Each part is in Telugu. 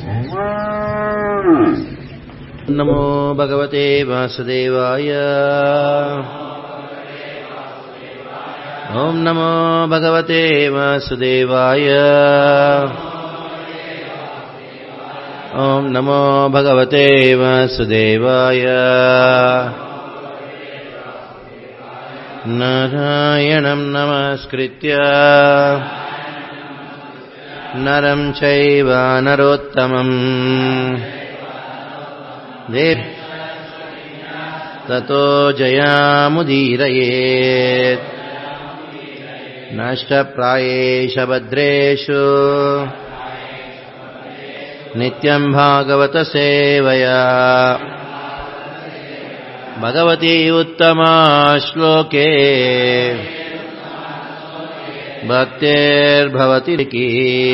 नमो भगवते वासुदेवाय ॐ नमो भगवते वासुदेवाय ॐ नमो भगवते वासुदेवाय नारायणम् नमस्कृत्य नरम् चैव नरोत्तमम् देव ततो जयामुदीरयेत् नष्टप्रायेष भद्रेषु नित्यम् भागवतसेवया भगवती उत्तमा श्लोके भक्तेर्भवति लिकी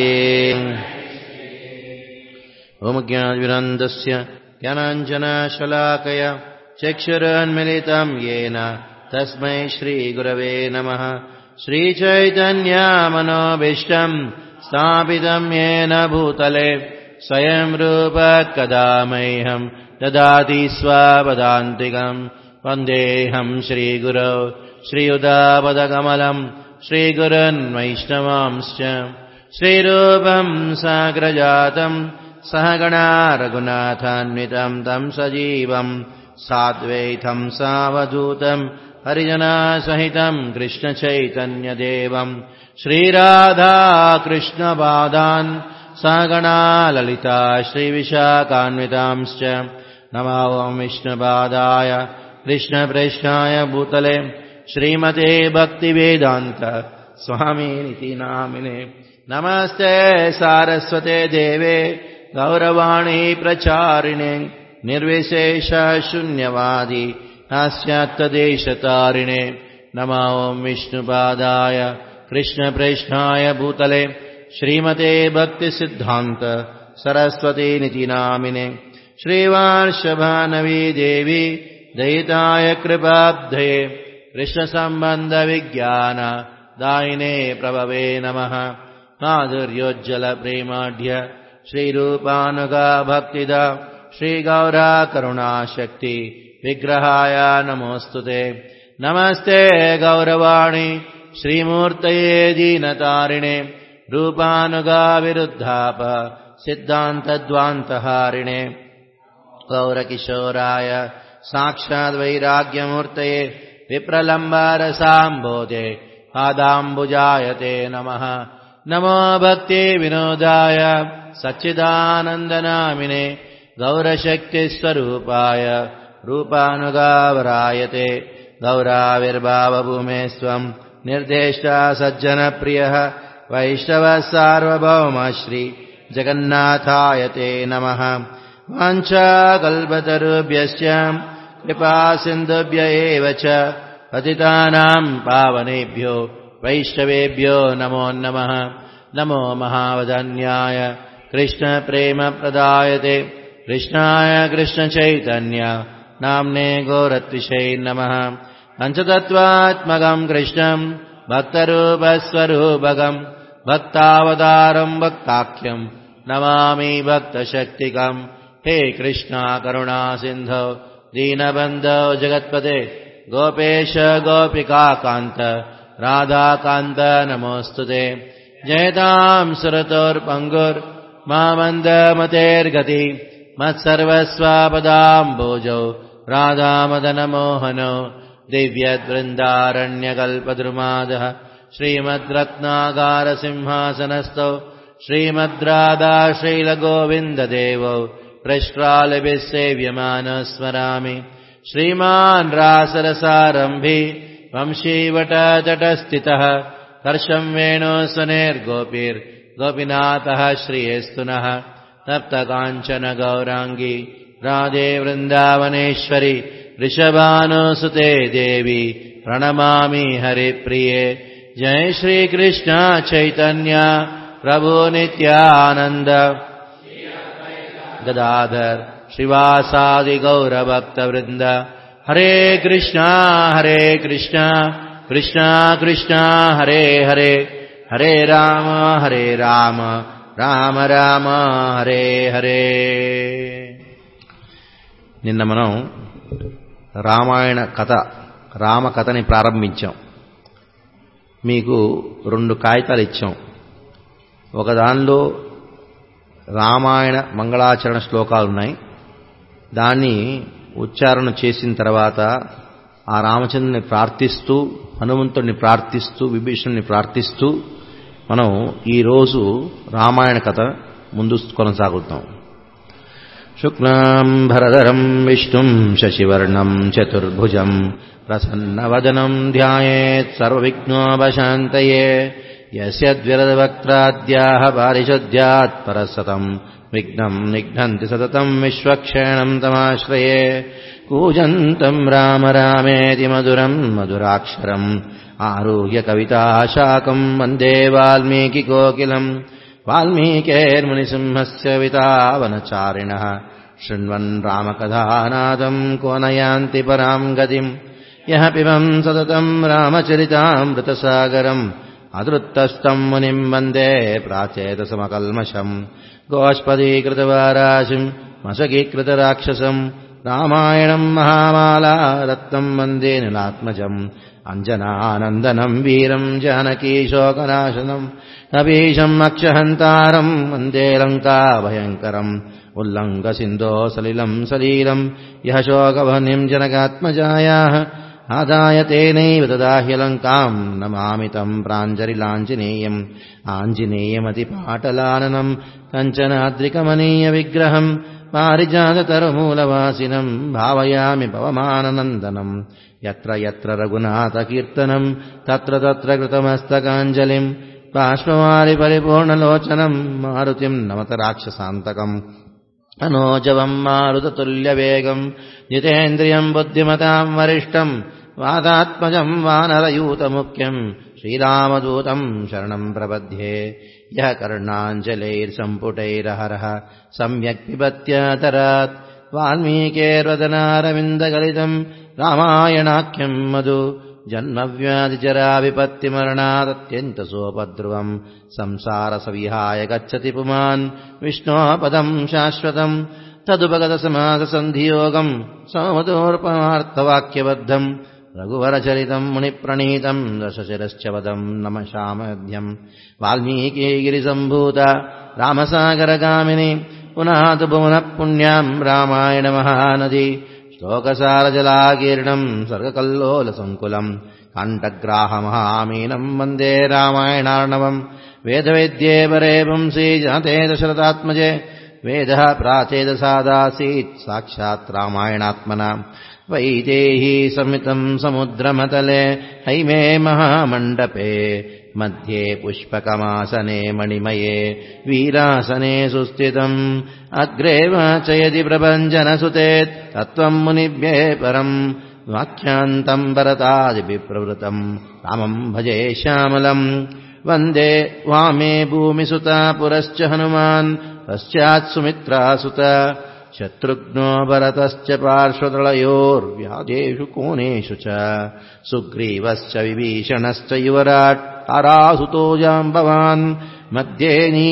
ओमज्ञानविरन्दस्य ज्ञानाञ्जनशलाकय चक्षुरन्मिलितम् येन तस्मै श्रीगुरवे नमः श्रीचैतन्यामनोभीष्टम् स्थापितम् येन भूतले स्वयं रूप कदा मह्यम् ददाति स्वापदान्तिकम् वन्देऽहम् श्रीगुरौ श्रीयुदापदकमलम् श्रीगुरन् वैष्णवांश्च श्रीरूपम् साग्रजातम् सहगणा रघुनाथान्वितम् तम् सजीवम् साद्वैतम् सावधूतम् हरिजनासहितम् कृष्णचैतन्यदेवम् श्रीराधाकृष्णपादान् सहगणा ललिता श्रीविशाखान्वितांश्च नमावम् विष्णुपादाय कृष्णप्रेष्ठाय भूतले श्रीमते भक्तिवेदान्त स्वामीनिति नामिने नमस्ते सारस्वते देवे गौरवाणी प्रचारिणे निर्विशेषशून्यवादी नास्यात्तदेशतारिणे नमो विष्णुपादाय कृष्णप्रेष्ठाय भूतले श्रीमते भक्तिसिद्धान्त सरस्वतीनिति नामिने श्रीवार्षभानवी देवी दयिताय कृपाब्धये कृष्णसम्बन्धविज्ञान दायिने प्रभवे नमः माधुर्योज्जलप्रेमाढ्य श्रीरूपानुगा भक्तिदा श्रीगौरा करुणाशक्ति विग्रहाय नमोऽस्तु ते नमस्ते गौरवाणि श्रीमूर्तये दीनतारिणे रूपानुगाविरुद्धाप सिद्धान्तद्वान्तहारिणे गौरकिशोराय साक्षाद्वैराग्यमूर्तये विप्रलम्बारसाम्बोधे पादाम्बुजाय ते नमः नमो भक्तिविनोदाय सच्चिदानन्दनामिने गौरशक्तिस्वरूपाय रूपानुगावराय ते गौराविर्भावभूमे स्वम् निर्देष्टा सज्जनप्रियः वैष्णवः सार्वभौम श्री जगन्नाथाय ते नमः वाञ्छाकल्पतरुभ्यश्च कृपासिन्धुभ्य एव च पतितानाम् पावनेभ्यो वैष्णवेभ्यो नमो नमः नमो महावदन्याय कृष्णप्रेमप्रदायते कृष्णाय कृष्णचैतन्य नाम्ने गोरत्विषै नमः पञ्चतत्त्वात्मकम् कृष्णम् भक्तरूपस्वरूपकम् भक्तावतारम् भक्ताख्यम् नमामि भक्तशक्तिकम् हे कृष्णा करुणा सिन्धो दीनबन्धो जगत्पते गोपेश गोपिकान्त राधाकान्त नमोऽस्तु ते जयताम् सुरतोर्पङ्गुर् मामन्दमतेर्गति मत्सर्वस्वापदाम्बोजौ राधामदनमोहनो दिव्यद्वृन्दारण्यकल्पद्रुमादः श्रीमद्रत्नागारसिंहासनस्थौ श्रीमद्राधा श्रीलगोविन्ददेवौ प्रष्ट्रालभिः सेव्यमानः स्मरामि श्रीमान् रासरसारम्भि वंशीवटतटस्थितः कर्षम् वेणोस्वनेर्गोपीर्गोपीनाथः श्रियेस्तु नः तप्तकाञ्चन गौराङ्गी राधे वृन्दावनेश्वरि वृषभानुसुते देवी प्रणमामि हरिप्रिये जय श्रीकृष्ण चैतन्य प्रभु नित्यानन्द गदाधर श्रीवासादिगौरभक्तवृन्द हरे कृष्णा हरे कृष्णा कृष्णा कृष्णा हरे हरे हरे राम हरे राम రామ రామ హరే హరే నిన్న మనం రామాయణ కథ రామ కథని ప్రారంభించాం మీకు రెండు కాగితాలు ఇచ్చాం ఒక దానిలో రామాయణ మంగళాచరణ శ్లోకాలు ఉన్నాయి దాన్ని ఉచ్చారణ చేసిన తర్వాత ఆ రామచంద్రుని ప్రార్థిస్తూ హనుమంతుడిని ప్రార్థిస్తూ విభీషణుని ప్రార్థిస్తూ మనం ఈరోజు రామాయణ కథ ముందు కొనసాగుతాం శుక్లాం భరధరం విష్ణుం శశివర్ణం చతుర్భుజం ప్రసన్నవదనం ధ్యాయేత్ సర్వవిఘ్నోపశాంతయే యస్యద్విరదవక్త్రాద్యాः పారిషద్యాత్ పరసతం విఘ్నం నిఘ్నంతి సతతం విశ్వక్షేణం తమాశ్రయే కూజంతం రామ రామేతి మధురం మధురాక్షరం ఆరుహ్య కవితాశాకం వందే వాల్మీకికోకిలం వాల్మీకేర్మునిసింహస్య వితావనచారిణः శృण्वन् రామకథానాదम् को न यान्ति पराम् गतिम् यः पिबम् सततम् रामचरितामृतसागरम् अदृत्तस्तम् मुनिम् वन्दे प्राचेतसमकल्मषम् गोष्पदीकृतवाराशिम् मशकीकृतराक्षसम् रामायणम् महामाला रत्नम् वन्दे निलात्मजम् अञ्जनानन्दनम् वीरम् जानकीशोकनाशनम् कपीशम् अक्षहन्तारम् वन्दे लङ्काभयङ्करम् उल्लङ्घसिन्धो सलिलम् सलीलम् यः शोकवह्निम् जनकात्मजायाः आदाय तेनैव ददाह्यलङ्काम् नमामि तम् प्राञ्जलिलाञ्जनेयम् आञ्जनेयमतिपाटलाननम् कञ्चनाद्रिकमनीयविग्रहम् पारिजाततरुमूलवासिनम् भावयामि पवमाननन्दनम् यत्र यत्र रघुनाथकीर्तनम् तत्र तत्र कृतमस्तकाञ्जलिम् बाष्पवारि परिपूर्णलोचनम् मारुतिम् नमत राक्षसान्तकम् अनोजवम् मारुततुल्यवेगम् जितेन्द्रियम् बुद्धिमताम् वरिष्ठम् वादात्मजम् वानरयूतमुख्यम् श्रीरामदूतम् शरणम् प्रपद्ये यः कर्णाञ्जलैर्सम्पुटैरहरः सम्यक् पिबत्यातरात् वाल्मीकेर्वदनारविन्दगलितम् रामायणाख्यम् मधु जन्मव्याधिजराविपत्तिमरणादत्यन्तसोपद्रुवम् संसारसविहाय गच्छति पुमान् विष्णोपदम् शाश्वतम् तदुपगतसमाससन्धियोगम् सममतोर्पमार्थवाक्यबद्धम् रघुवरचरितम् मुनिप्रणीतम् दशशिरश्च वदम् नमशामध्यम् वाल्मीकिगिरिसम्भूता रामसागरगामिनि पुनः तु भुवनः पुण्याम् रामायणमहानदी श्लोकसारजलाकीर्णम् सर्गकल्लोलसङ्कुलम् कण्ठग्राहमहामीनम् वन्दे रामायणार्णवम् वेदवेद्ये परे पुंसि जाते दशरथात्मजे वेदः प्राचेदसादासीत् साक्षात् रामायणात्मना वैदेही समितम् समुद्रमतले हैमे महामण्डपे मध्ये पुष्पकमासने मणिमये वीरासने सुस्थितम् अग्रे वाचयति प्रभञ्जनसुतेत् तत्त्वम् मुनिभ्ये परम् वाक्यान्तम् भरतादिभिप्रवृतम् रामम् भजे श्यामलम् वन्दे वामे भूमिसुता पुरश्च हनुमान् पश्चात् सुमित्रासुत शत्रुघ्नो भरतश्च पार्श्वदलयोर्व्यादेषु कोणेषु च सुग्रीवश्च विभीषणश्च युवराट् तारासुतो जाम्बवान् मध्ये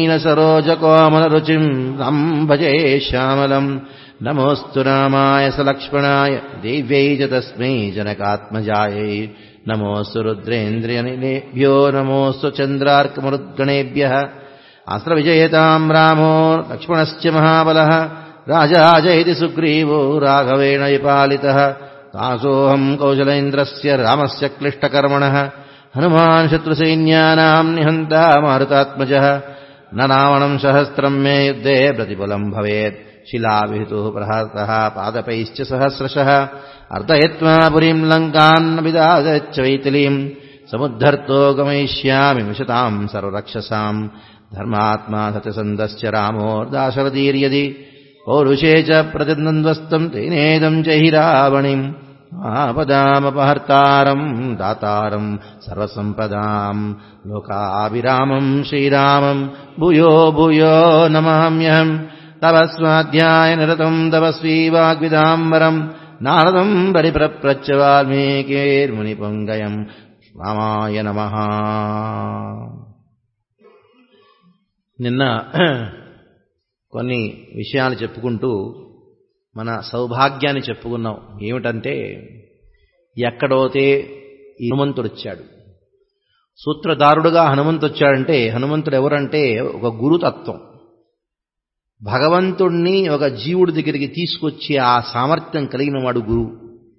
नीलसरोजकोमलरुचिम् रम् भजे श्यामलम् नमोऽस्तु रामाय सलक्ष्मणाय देव्यै च तस्मै जनकात्मजायै नमोऽस्तु रुद्रेन्द्रियनिलेभ्यो नमोऽस्तु चन्द्रार्कमरुद्गणेभ्यः अस्त्रविजयताम् रामो लक्ष्मणश्च महाबलः राजा जयति सुग्रीवो राघवेण विपालितः दासोऽहम् कौशलेन्द्रस्य रामस्य क्लिष्टकर्मणः हनुमान् शत्रुसैन्यानाम् निहन्ता मारुतात्मजः न रावणम् सहस्रम् मे युद्धे प्रतिफलम् भवेत् शिलाविहितुः प्रहतः पादपैश्च सहस्रशः अर्दयित्वा पुरीम् लङ्कान्नपिदादच्च वैतिलीम् समुद्धर्तो गमयिष्यामि मिषताम् सर्वरक्षसाम् धर्मात्मा सत्यसन्दश्च रामोर्दाशरदीर्यदि पौरुषे च प्रतिद्वन्द्वस्तम् तेनेदम् च हि रावणिम् आपदामपहर्तारम् दातारम् सर्वसम्पदाम् लोकाभिरामम् श्रीरामम् भूयो भूयो नमाम्यहम् तव स्वाध्यायनिरतम् तपस्वी वाग्विदाम्बरम् नारदम् परिप्रप्रच्च वाल्मीकिर्मुनिपङ्गयम् रामाय नमः నిన్న కొన్ని విషయాలు చెప్పుకుంటూ మన సౌభాగ్యాన్ని చెప్పుకున్నాం ఏమిటంటే ఎక్కడోతే ఈ హనుమంతుడు వచ్చాడు సూత్రధారుడుగా హనుమంతుడు వచ్చాడంటే హనుమంతుడు ఎవరంటే ఒక గురుతత్వం భగవంతుణ్ణి ఒక జీవుడి దగ్గరికి తీసుకొచ్చి ఆ సామర్థ్యం కలిగిన వాడు గురువు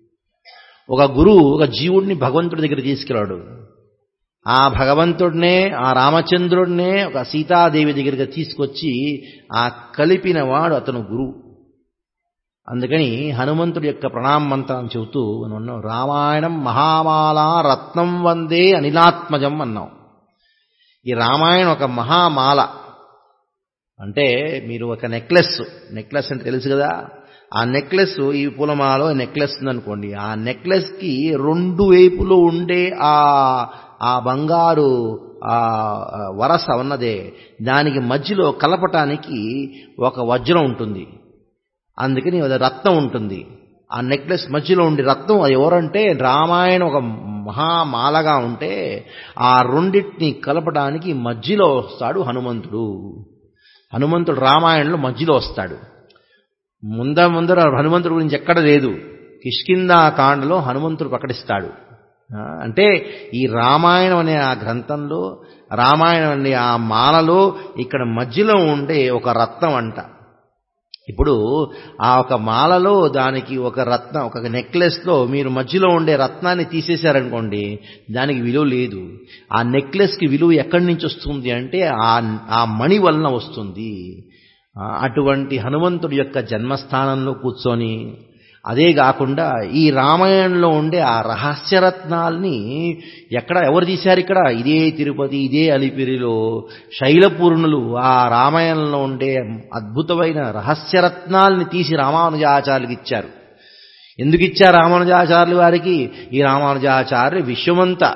ఒక గురువు ఒక జీవుడిని భగవంతుడి దగ్గర తీసుకెళ్ళాడు ఆ భగవంతుడినే ఆ రామచంద్రుడినే ఒక సీతాదేవి దగ్గరికి తీసుకొచ్చి ఆ కలిపిన వాడు అతను గురువు అందుకని హనుమంతుడి యొక్క ప్రణామ మంత్రం చెబుతూ మనం రామాయణం మహామాల రత్నం వందే అనిలాత్మజం అన్నాం ఈ రామాయణం ఒక మహామాల అంటే మీరు ఒక నెక్లెస్ నెక్లెస్ అంటే తెలుసు కదా ఆ నెక్లెస్ ఈ పూలమాలో నెక్లెస్ ఉందనుకోండి ఆ నెక్లెస్కి రెండు వైపులో ఉండే ఆ ఆ బంగారు ఆ వరస ఉన్నదే దానికి మధ్యలో కలపటానికి ఒక వజ్రం ఉంటుంది అందుకని అది రత్నం ఉంటుంది ఆ నెక్లెస్ మధ్యలో ఉండే రత్నం అది ఎవరంటే రామాయణం ఒక మహామాలగా ఉంటే ఆ రెండింటిని కలపడానికి మధ్యలో వస్తాడు హనుమంతుడు హనుమంతుడు రామాయణంలో మధ్యలో వస్తాడు ముంద ముందర హనుమంతుడి గురించి ఎక్కడ లేదు కిష్కిందా కాండలో హనుమంతుడు ప్రకటిస్తాడు అంటే ఈ రామాయణం అనే ఆ గ్రంథంలో రామాయణం అనే ఆ మాలలో ఇక్కడ మధ్యలో ఉండే ఒక రత్నం అంట ఇప్పుడు ఆ ఒక మాలలో దానికి ఒక రత్నం ఒక నెక్లెస్లో మీరు మధ్యలో ఉండే రత్నాన్ని తీసేశారనుకోండి దానికి విలువ లేదు ఆ నెక్లెస్కి విలువ ఎక్కడి నుంచి వస్తుంది అంటే ఆ ఆ మణి వలన వస్తుంది అటువంటి హనుమంతుడి యొక్క జన్మస్థానంలో కూర్చొని అదే కాకుండా ఈ రామాయణంలో ఉండే ఆ రహస్యరత్నాల్ని ఎక్కడ ఎవరు తీశారు ఇక్కడ ఇదే తిరుపతి ఇదే అలిపిరిలో శైలపూర్ణులు ఆ రామాయణంలో ఉండే అద్భుతమైన రహస్యరత్నాల్ని తీసి రామానుజాచార్యులకు ఇచ్చారు ఎందుకు ఇచ్చారు రామానుజాచార్యులు వారికి ఈ రామానుజాచార్యులు విశ్వమంతా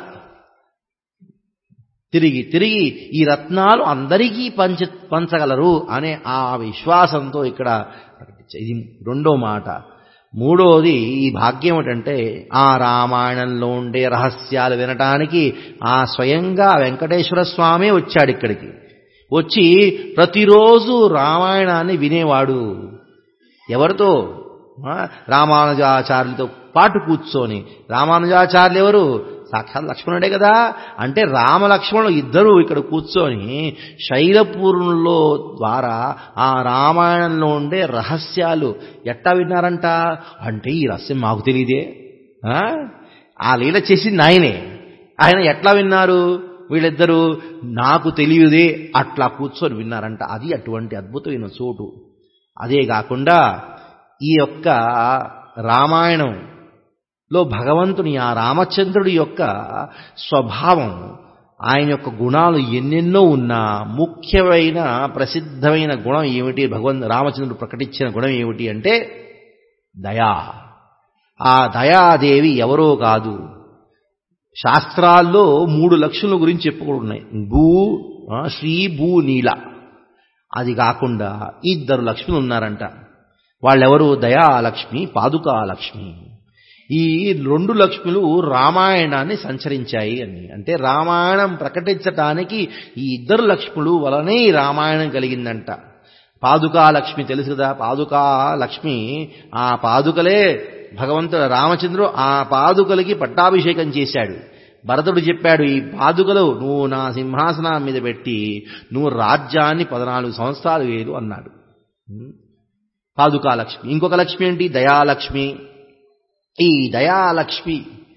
తిరిగి తిరిగి ఈ రత్నాలు అందరికీ పంచ పంచగలరు అనే ఆ విశ్వాసంతో ఇక్కడ ఇది రెండో మాట మూడోది ఈ భాగ్యం ఏమిటంటే ఆ రామాయణంలో ఉండే రహస్యాలు వినటానికి ఆ స్వయంగా వెంకటేశ్వర స్వామి వచ్చాడు ఇక్కడికి వచ్చి ప్రతిరోజు రామాయణాన్ని వినేవాడు ఎవరితో రామానుజాచార్యులతో పాటు కూర్చొని రామానుజాచార్యులు ఎవరు సాక్షాత్ లక్ష్మణుడే కదా అంటే రామలక్ష్మణులు ఇద్దరు ఇక్కడ కూర్చొని శైలపూర్ణుల్లో ద్వారా ఆ రామాయణంలో ఉండే రహస్యాలు ఎట్టా విన్నారంట అంటే ఈ రహస్యం మాకు తెలియదే ఆ లీల చేసింది ఆయనే ఆయన ఎట్లా విన్నారు వీళ్ళిద్దరూ నాకు తెలియదే అట్లా కూర్చొని విన్నారంట అది అటువంటి అద్భుతమైన చోటు అదే కాకుండా ఈ యొక్క రామాయణం లో భగవంతుని ఆ రామచంద్రుడి యొక్క స్వభావం ఆయన యొక్క గుణాలు ఎన్నెన్నో ఉన్నా ముఖ్యమైన ప్రసిద్ధమైన గుణం ఏమిటి భగవంతు రామచంద్రుడు ప్రకటించిన గుణం ఏమిటి అంటే దయా ఆ దయాదేవి ఎవరో కాదు శాస్త్రాల్లో మూడు లక్షల గురించి చెప్పుకుంటున్నాయి భూ శ్రీ భూ నీల అది కాకుండా ఇద్దరు లక్ష్ములు ఉన్నారంట వాళ్ళెవరు దయాలక్ష్మి పాదుకాలక్ష్మి ఈ రెండు లక్ష్ములు రామాయణాన్ని సంచరించాయి అని అంటే రామాయణం ప్రకటించటానికి ఈ ఇద్దరు లక్ష్ములు వలనే ఈ రామాయణం కలిగిందంట పాదుకా లక్ష్మి తెలుసు కదా పాదుకా లక్ష్మి ఆ పాదుకలే భగవంతుడు రామచంద్రుడు ఆ పాదుకలకి పట్టాభిషేకం చేశాడు భరతుడు చెప్పాడు ఈ పాదుకలు నువ్వు నా సింహాసనం మీద పెట్టి నువ్వు రాజ్యాన్ని పద్నాలుగు సంవత్సరాలు వేలు అన్నాడు పాదుకా లక్ష్మి ఇంకొక లక్ష్మి ఏంటి దయాలక్ష్మి ఈ దయాలక్ష్మి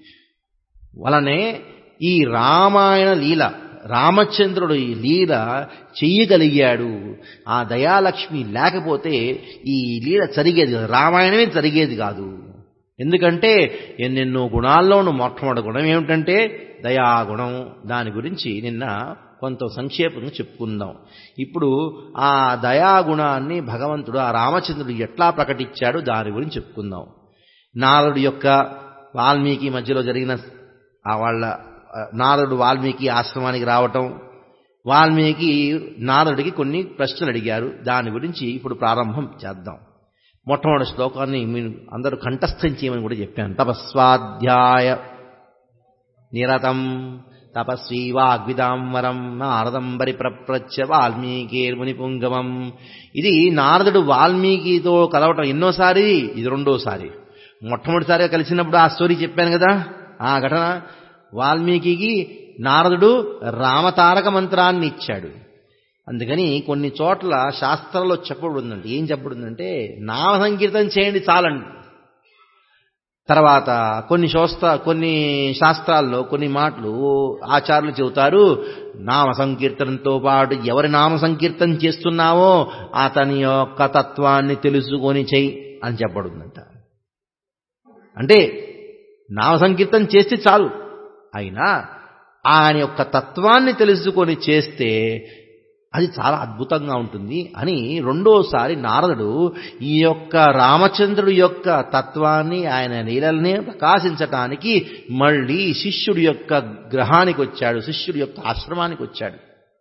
వలనే ఈ రామాయణ లీల రామచంద్రుడు ఈ లీల చెయ్యగలిగాడు ఆ దయాలక్ష్మి లేకపోతే ఈ లీల జరిగేది కాదు రామాయణమే జరిగేది కాదు ఎందుకంటే ఎన్నెన్నో గుణాల్లోనూ మొట్టమొదటి గుణం ఏమిటంటే దయాగుణం దాని గురించి నిన్న కొంత సంక్షేపంగా చెప్పుకుందాం ఇప్పుడు ఆ దయాగుణాన్ని భగవంతుడు ఆ రామచంద్రుడు ఎట్లా ప్రకటించాడో దాని గురించి చెప్పుకుందాం నారదుడి యొక్క వాల్మీకి మధ్యలో జరిగిన ఆ వాళ్ళ నారదుడు వాల్మీకి ఆశ్రమానికి రావటం వాల్మీకి నారదుడికి కొన్ని ప్రశ్నలు అడిగారు దాని గురించి ఇప్పుడు ప్రారంభం చేద్దాం మొట్టమొదటి శ్లోకాన్ని మీరు అందరూ కంఠస్థం చేయమని కూడా చెప్పాను తపస్వాధ్యాయ నిరతం తపస్వీ వాగ్విదాంవరం నారదం పరిప్రప్రచ్చ వాల్మీకిర్ముని పుంగమం ఇది నారదుడు వాల్మీకితో కలవటం ఎన్నోసారి ఇది రెండోసారి మొట్టమొదటిసారిగా కలిసినప్పుడు ఆ స్టోరీ చెప్పాను కదా ఆ ఘటన వాల్మీకి నారదుడు రామతారక మంత్రాన్ని ఇచ్చాడు అందుకని కొన్ని చోట్ల శాస్త్రాల్లో చెప్పబడిందంటే ఏం చెప్పబడిందంటే నామ సంకీర్తన చేయండి చాలండి తర్వాత కొన్ని శోస్త కొన్ని శాస్త్రాల్లో కొన్ని మాటలు ఆచార్యులు చెబుతారు నామ సంకీర్తనతో పాటు ఎవరి నామ సంకీర్తన చేస్తున్నావో అతని యొక్క తత్వాన్ని తెలుసుకొని చెయ్యి అని చెప్పబడిందంట అంటే నామ సంకీర్తన చేస్తే చాలు అయినా ఆయన యొక్క తత్వాన్ని తెలుసుకొని చేస్తే అది చాలా అద్భుతంగా ఉంటుంది అని రెండోసారి నారదుడు ఈ యొక్క రామచంద్రుడి యొక్క తత్వాన్ని ఆయన నీళ్ళని ప్రకాశించటానికి మళ్ళీ శిష్యుడి యొక్క గ్రహానికి వచ్చాడు శిష్యుడి యొక్క ఆశ్రమానికి వచ్చాడు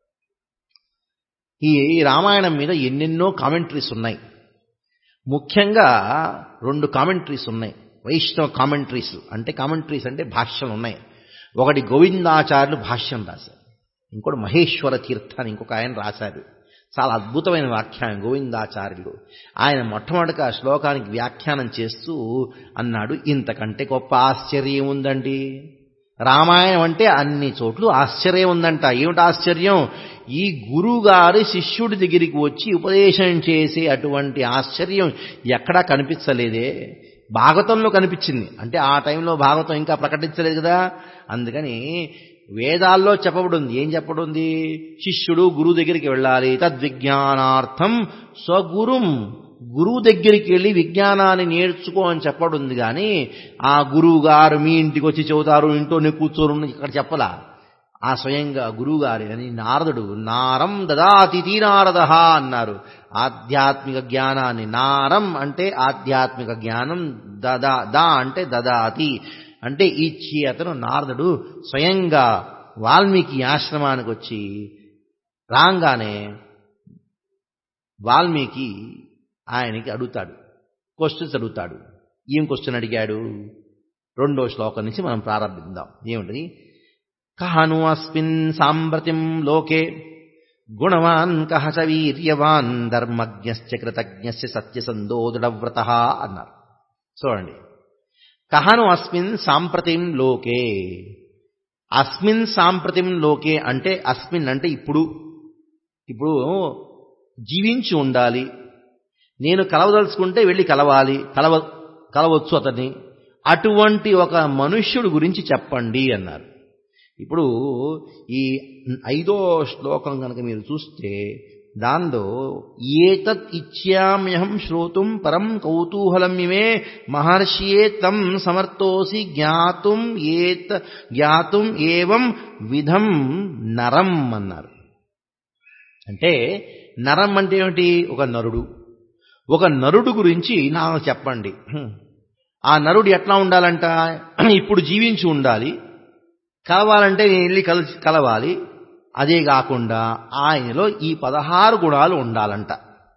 ఈ రామాయణం మీద ఎన్నెన్నో కామెంటరీస్ ఉన్నాయి ముఖ్యంగా రెండు కామెంటరీస్ ఉన్నాయి వైష్ణవ కామెంటరీస్ అంటే కామెంటరీస్ అంటే భాష్యం ఉన్నాయి ఒకటి గోవిందాచార్యులు భాష్యం రాశారు ఇంకోటి మహేశ్వర తీర్థ అని ఇంకొక ఆయన రాశారు చాలా అద్భుతమైన వ్యాఖ్యానం గోవిందాచార్యులు ఆయన మొట్టమొదటిగా ఆ శ్లోకానికి వ్యాఖ్యానం చేస్తూ అన్నాడు ఇంతకంటే గొప్ప ఆశ్చర్యం ఉందండి రామాయణం అంటే అన్ని చోట్ల ఆశ్చర్యం ఉందంట ఏమిటి ఆశ్చర్యం ఈ గురువుగారి శిష్యుడి దగ్గరికి వచ్చి ఉపదేశం చేసే అటువంటి ఆశ్చర్యం ఎక్కడా కనిపించలేదే భాగవతంలో కనిపించింది అంటే ఆ టైంలో భాగవతం ఇంకా ప్రకటించలేదు కదా అందుకని వేదాల్లో చెప్పబడింది ఏం చెప్పబడింది శిష్యుడు గురువు దగ్గరికి వెళ్ళాలి తద్విజ్ఞానార్థం స్వగురుం గురువు దగ్గరికి వెళ్ళి విజ్ఞానాన్ని నేర్చుకో అని చెప్పడుంది కానీ ఆ గురువు గారు మీ ఇంటికి వచ్చి చెబుతారు ఇంట్లోనే కూర్చోరు ఇక్కడ చెప్పలా ఆ స్వయంగా గురువు గారి అని నారదుడు నారం దదాతిథి నారద అన్నారు ఆధ్యాత్మిక జ్ఞానాన్ని నారం అంటే ఆధ్యాత్మిక జ్ఞానం దదా దా అంటే దదాతి అంటే ఇచ్చి అతను నారదుడు స్వయంగా వాల్మీకి ఆశ్రమానికి వచ్చి రాగానే వాల్మీకి ఆయనకి అడుగుతాడు క్వశ్చన్స్ అడుగుతాడు ఏం క్వశ్చన్ అడిగాడు రెండో శ్లోకం నుంచి మనం ప్రారంభిద్దాం ఏమిటది కహను అస్మిన్ సాంప్రతిం లోకే గుణవాన్ కహ చ వీర్యవాన్ ధర్మజ్ఞశ్చ కృతజ్ఞస్య సత్యసందో దృఢవ్రత అన్నారు చూడండి కహను అస్మిన్ సాంప్రతిం లోకే అస్మిన్ సాంప్రతిం లోకే అంటే అస్మిన్ అంటే ఇప్పుడు ఇప్పుడు జీవించి ఉండాలి నేను కలవదలుచుకుంటే వెళ్ళి కలవాలి కలవ కలవచ్చు అతన్ని అటువంటి ఒక మనుష్యుడు గురించి చెప్పండి అన్నారు ఇప్పుడు ఈ ఐదో శ్లోకం కనుక మీరు చూస్తే దాంతో ఏతత్ ఇచ్చామ్యహం శ్రోతుం పరం కౌతూహలం ఇమే మహర్షియే తం సమర్థోసి జ్ఞాతుం ఏత జ్ఞాతుం ఏవం విధం నరం అన్నారు అంటే నరం అంటే ఏమిటి ఒక నరుడు ఒక నరుడు గురించి నాకు చెప్పండి ఆ నరుడు ఎట్లా ఉండాలంట ఇప్పుడు జీవించి ఉండాలి కలవాలంటే నేను వెళ్ళి కలిసి కలవాలి అదే కాకుండా ఆయనలో ఈ పదహారు గుణాలు ఉండాలంట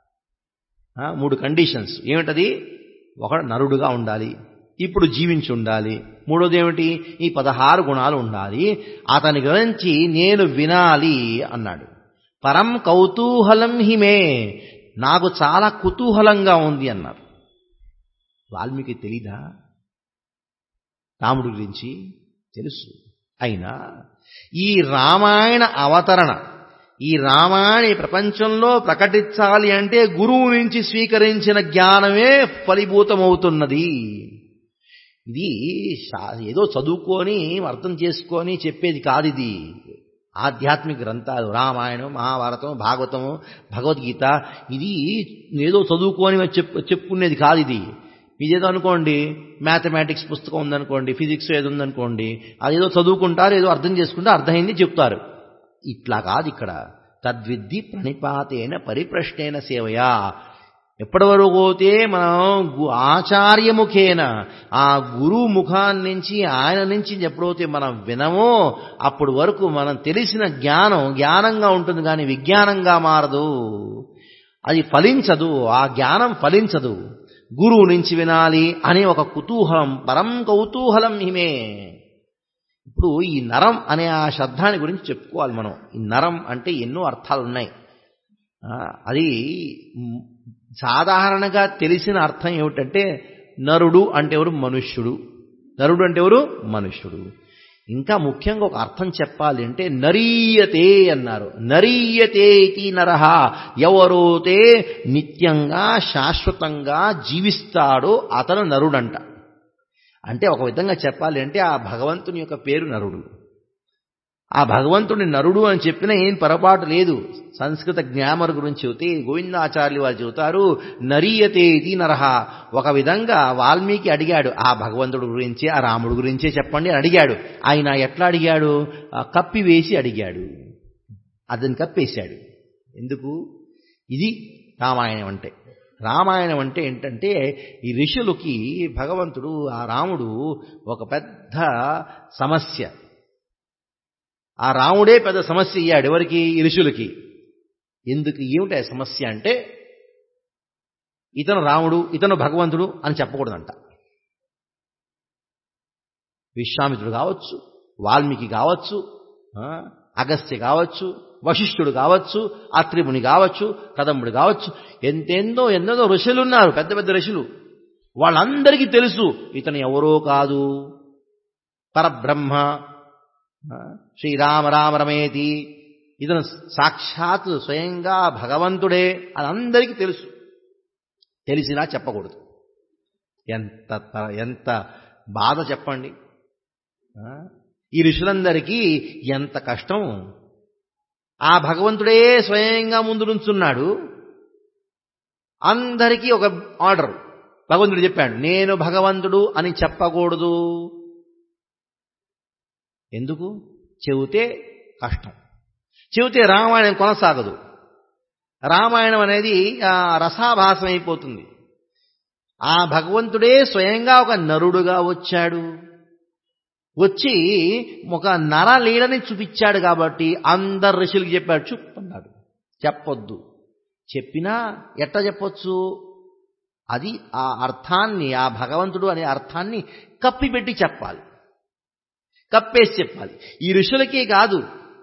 మూడు కండిషన్స్ ఏమిటది ఒక నరుడుగా ఉండాలి ఇప్పుడు జీవించి ఉండాలి మూడోది ఏమిటి ఈ పదహారు గుణాలు ఉండాలి అతని గురించి నేను వినాలి అన్నాడు పరం కౌతూహలం హిమే నాకు చాలా కుతూహలంగా ఉంది అన్నారు వాల్మీకి తెలీదా రాముడి గురించి తెలుసు అయినా ఈ రామాయణ అవతరణ ఈ రామాయణ ప్రపంచంలో ప్రకటించాలి అంటే గురువు నుంచి స్వీకరించిన జ్ఞానమే ఫలీభూతమవుతున్నది ఇది ఏదో చదువుకొని అర్థం చేసుకొని చెప్పేది కాదు ఇది ఆధ్యాత్మిక గ్రంథాలు రామాయణం మహాభారతం భాగవతము భగవద్గీత ఇది ఏదో చదువుకొని చెప్పు చెప్పుకునేది కాదు ఇది ఇదేదో అనుకోండి మ్యాథమెటిక్స్ పుస్తకం ఉందనుకోండి ఫిజిక్స్ ఏదో ఉందనుకోండి అదేదో చదువుకుంటారు ఏదో అర్థం చేసుకుంటే అర్థమైంది చెప్తారు ఇట్లా కాదు ఇక్కడ తద్విద్ది ప్రణిపాతేన పరిప్రశ్నేన సేవయా ఎప్పటి వరకు పోతే మనం ఆచార్యముఖేన ఆ గురువు ముఖాన్ని నుంచి ఆయన నుంచి ఎప్పుడైతే మనం వినమో అప్పటి వరకు మనం తెలిసిన జ్ఞానం జ్ఞానంగా ఉంటుంది కానీ విజ్ఞానంగా మారదు అది ఫలించదు ఆ జ్ఞానం ఫలించదు గురువు నుంచి వినాలి అనే ఒక కుతూహలం పరం కౌతూహలం హిమే ఇప్పుడు ఈ నరం అనే ఆ శబ్దాన్ని గురించి చెప్పుకోవాలి మనం ఈ నరం అంటే ఎన్నో అర్థాలు ఉన్నాయి ఆ, అది మ్, సాధారణంగా తెలిసిన అర్థం ఏమిటంటే నరుడు అంటే ఎవరు మనుష్యుడు నరుడు అంటే ఎవరు మనుష్యుడు ఇంకా ముఖ్యంగా ఒక అర్థం చెప్పాలి అంటే నరీయతే అన్నారు నరీయతే ఇతి నరహ ఎవరైతే నిత్యంగా శాశ్వతంగా జీవిస్తాడో అతను నరుడంట అంటే ఒక విధంగా చెప్పాలి అంటే ఆ భగవంతుని యొక్క పేరు నరుడు ఆ భగవంతుని నరుడు అని చెప్పినా ఏం పొరపాటు లేదు సంస్కృత జ్ఞామర్ గురించి చెబితే గోవిందాచార్యులు వారు చెబుతారు నరీయతే ఇది నరహ ఒక విధంగా వాల్మీకి అడిగాడు ఆ భగవంతుడు గురించి ఆ రాముడు గురించే చెప్పండి అని అడిగాడు ఆయన ఎట్లా అడిగాడు ఆ కప్పి వేసి అడిగాడు అతను కప్పేశాడు ఎందుకు ఇది రామాయణం అంటే రామాయణం అంటే ఏంటంటే ఈ ఋషులకి భగవంతుడు ఆ రాముడు ఒక పెద్ద సమస్య ఆ రాముడే పెద్ద సమస్య ఇయ్యాడు ఎవరికి ఈ ఋషులకి ఎందుకు ఏమిటి ఆ సమస్య అంటే ఇతను రాముడు ఇతను భగవంతుడు అని చెప్పకూడదంట విశ్వామిత్రుడు కావచ్చు వాల్మీకి కావచ్చు ఆ, అగస్త్య కావచ్చు వశిష్ఠుడు కావచ్చు అత్రిముని కావచ్చు కదంబుడు కావచ్చు ఎంతెందో ఎన్నెందో ఋషులు ఉన్నారు పెద్ద పెద్ద ఋషులు వాళ్ళందరికీ తెలుసు ఇతను ఎవరో కాదు పరబ్రహ్మ ఆ, శ్రీరామ రామ రమేతి ఇతను సాక్షాత్ స్వయంగా భగవంతుడే అది అందరికీ తెలుసు తెలిసినా చెప్పకూడదు ఎంత త- ఎంత బాధ చెప్పండి ఆ? ఈ ఋషులందరికీ ఎంత కష్టం ఆ భగవంతుడే స్వయంగా ముందు నుంచున్నాడు అందరికీ ఒక ఆర్డర్ భగవంతుడు చెప్పాడు నేను భగవంతుడు అని చెప్పకూడదు ఎందుకు చెబితే కష్టం చెబితే రామాయణం కొనసాగదు రామాయణం అనేది ఆ, రసాభాసం అయిపోతుంది ఆ భగవంతుడే స్వయంగా ఒక నరుడుగా వచ్చాడు వచ్చి ఒక నరలీలని చూపించాడు కాబట్టి అందరు ఋషులకు చెప్పాడు చెప్పన్నాడు చెప్పొద్దు చెప్పినా ఎట్లా చెప్పొచ్చు అది ఆ అర్థాన్ని ఆ భగవంతుడు అనే అర్థాన్ని కప్పిపెట్టి చెప్పాలి కప్పేసి చెప్పాలి ఈ ఋషులకే కాదు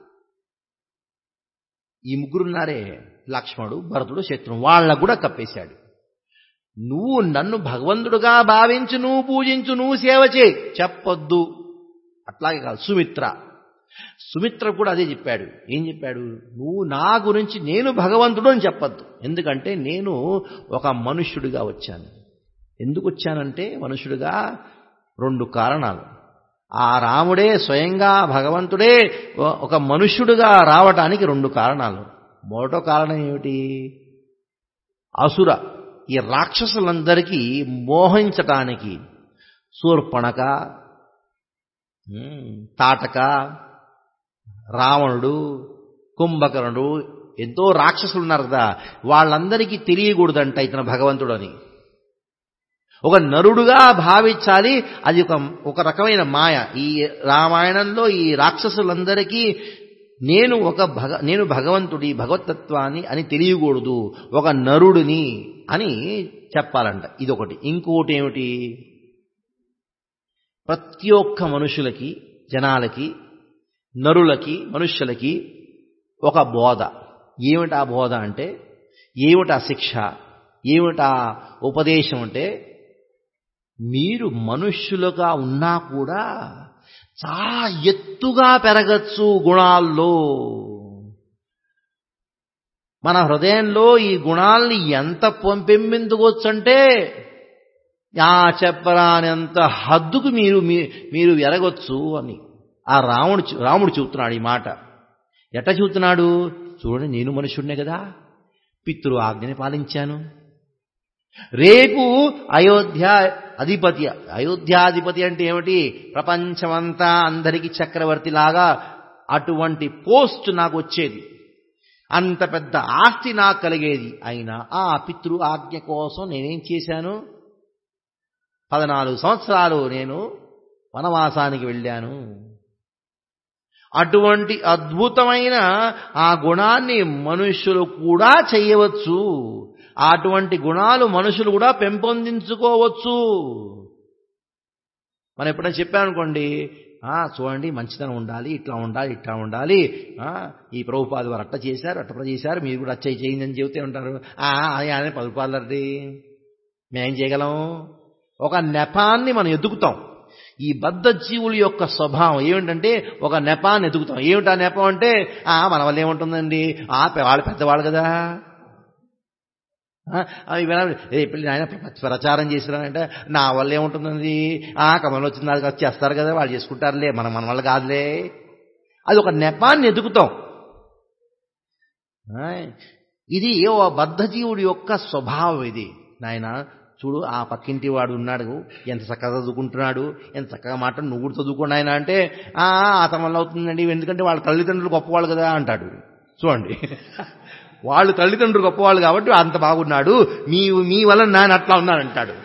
ఈ ముగ్గురున్నారే లక్ష్మణుడు భరతుడు శత్రువు వాళ్ళకు కూడా కప్పేశాడు నువ్వు నన్ను భగవంతుడుగా భావించు నువ్వు పూజించు నువ్వు సేవ చేయి చెప్పొద్దు అట్లాగే కాదు సుమిత్ర సుమిత్ర కూడా అదే చెప్పాడు ఏం చెప్పాడు నువ్వు నా గురించి నేను భగవంతుడు అని చెప్పొద్దు ఎందుకంటే నేను ఒక మనుష్యుడిగా వచ్చాను ఎందుకు వచ్చానంటే మనుష్యుడిగా రెండు కారణాలు ఆ రాముడే స్వయంగా భగవంతుడే ఒ- ఒక మనుష్యుడిగా రావటానికి రెండు కారణాలు మొదటో కారణం ఏమిటి అసుర ఈ రాక్షసులందరికీ మోహించటానికి శూర్పణక ఉమ్, తాటక రావణుడు కుంభకర్ణుడు ఎంతో రాక్షసులు ఉన్నారు కదా వాళ్ళందరికీ తెలియకూడదంట ఇతను భగవంతుడు అని ఒక నరుడుగా భావించాలి అది ఒక ఒక రకమైన మాయ ఈ రామాయణంలో ఈ రాక్షసులందరికీ నేను ఒక భగ నేను భగవంతుడి భగవతత్వాన్ని అని తెలియకూడదు ఒక నరుడిని అని చెప్పాలంట ఇదొకటి ఇంకోటి ఏమిటి ప్రతి ఒక్క మనుషులకి జనాలకి నరులకి మనుష్యులకి ఒక బోధ ఏమిటా బోధ అంటే ఏమిటా శిక్ష ఏమిటా ఉపదేశం అంటే మీరు మనుష్యులుగా ఉన్నా కూడా చాలా ఎత్తుగా పెరగచ్చు గుణాల్లో మన హృదయంలో ఈ గుణాల్ని ఎంత పెంపెందుకోవచ్చు అంటే ఆ చెప్పరానంత హద్దుకు మీరు మీ- మీరు ఎరగొచ్చు అని ఆ రాముడు చె- రాముడు చెబుతున్నాడు ఈ మాట ఎట్ట చెబుతున్నాడు చూడండి నేను మనుషుడినే కదా పితృ ఆజ్ఞని పాలించాను రేపు అయోధ్య అధిపతి అయోధ్యాధిపతి అంటే ఏమిటి ప్రపంచమంతా అందరికీ చక్రవర్తిలాగా అటువంటి పోస్ట్ నాకు వచ్చేది అంత పెద్ద ఆస్తి నాకు కలిగేది అయినా ఆ పితృ ఆజ్ఞ కోసం నేనేం చేశాను పద్నాలుగు సంవత్సరాలు నేను వనవాసానికి వెళ్ళాను అటువంటి అద్భుతమైన ఆ గుణాన్ని మనుష్యులు కూడా చేయవచ్చు అటువంటి గుణాలు మనుషులు కూడా పెంపొందించుకోవచ్చు మనం ఎప్పుడైనా చెప్పామనుకోండి ఆ, చూడండి మంచితనం ఉండాలి ఇట్లా ఉండాలి ఇట్లా ఉండాలి ఆ, ఈ ప్రభుపాద వారు అట్ట చేశారు అట్ట చేశారు మీరు కూడా అచ్చ చేయండి అని చెబుతూ ఉంటారు ఆ, అది ఆయన ప్రభుపాదలది మేం చేయగలం ఒక నెపాన్ని మనం ఎదుగుతాం ఈ బద్ధ జీవుల యొక్క స్వభావం ఏమిటంటే ఒక నెపాన్ని ఎదుగుతాం ఏమిటి ఆ నెపం అంటే ఆ మన వల్ల ఏముంటుందండి ఆ వాళ్ళు పెద్దవాళ్ళు కదా ఆ, అవి వినాలి ఏ పెళ్ళి ఆయన ప్రచారం చేసినారంటే నా వల్ల ఏముంటుందండి ఆ కమలు వచ్చింది అది వచ్చి చేస్తారు కదా వాళ్ళు చేసుకుంటారులే మనం మన వల్ల కాదులే అది ఒక నెపాన్ని ఎదుగుతాం ఆ, ఇది ఓ బద్ధజీవుడి యొక్క స్వభావం ఇది నాయన చూడు ఆ పక్కింటి వాడు ఉన్నాడు ఎంత చక్కగా చదువుకుంటున్నాడు ఎంత చక్కగా మాట నువ్వు కూడా చదువుకోండి ఆయన అంటే ఆ అతని వల్ల అవుతుందండి ఎందుకంటే వాళ్ళ తల్లిదండ్రులు గొప్పవాళ్ళు కదా అంటాడు చూడండి వాళ్ళు తల్లిదండ్రులు గొప్పవాళ్ళు కాబట్టి అంత బాగున్నాడు మీ మీ వల్ల నాన్న అట్లా ఉన్నానంటాడు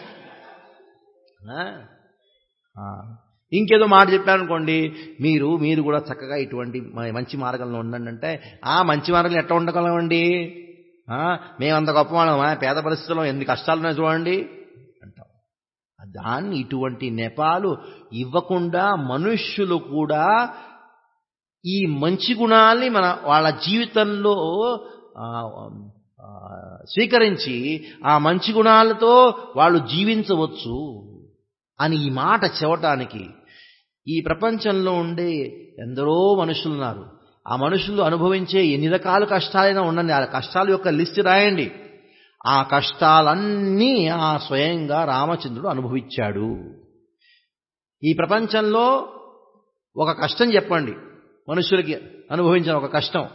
ఆ? ఆ. ఇంకేదో మాట చెప్పారనుకోండి మీరు మీరు కూడా చక్కగా ఇటువంటి మ- మంచి మార్గంలో ఉండండి అంటే ఆ మంచి మార్గంలో ఎట్లా ఉండగలమండి ఆ, మేమంత గొప్పవాళ్ళమా పేద పరిస్థితుల్లో ఎన్ని కష్టాలు ఉన్నాయో చూడండి అంటాం దాన్ని ఇటువంటి నెపాలు ఇవ్వకుండా మనుష్యులు కూడా ఈ మంచి గుణాల్ని మన వాళ్ళ జీవితంలో ఆ, ఆ, స్వీకరించి ఆ మంచి గుణాలతో వాళ్ళు జీవించవచ్చు అని ఈ మాట చెవటానికి ఈ ప్రపంచంలో ఉండే ఎందరో మనుషులున్నారు ఆ మనుషులు అనుభవించే ఎన్ని రకాల కష్టాలైనా ఉండండి ఆ కష్టాల యొక్క లిస్ట్ రాయండి ఆ కష్టాలన్నీ ఆ స్వయంగా రామచంద్రుడు అనుభవించాడు ఈ ప్రపంచంలో ఒక కష్టం చెప్పండి మనుషులకి అనుభవించిన ఒక కష్టం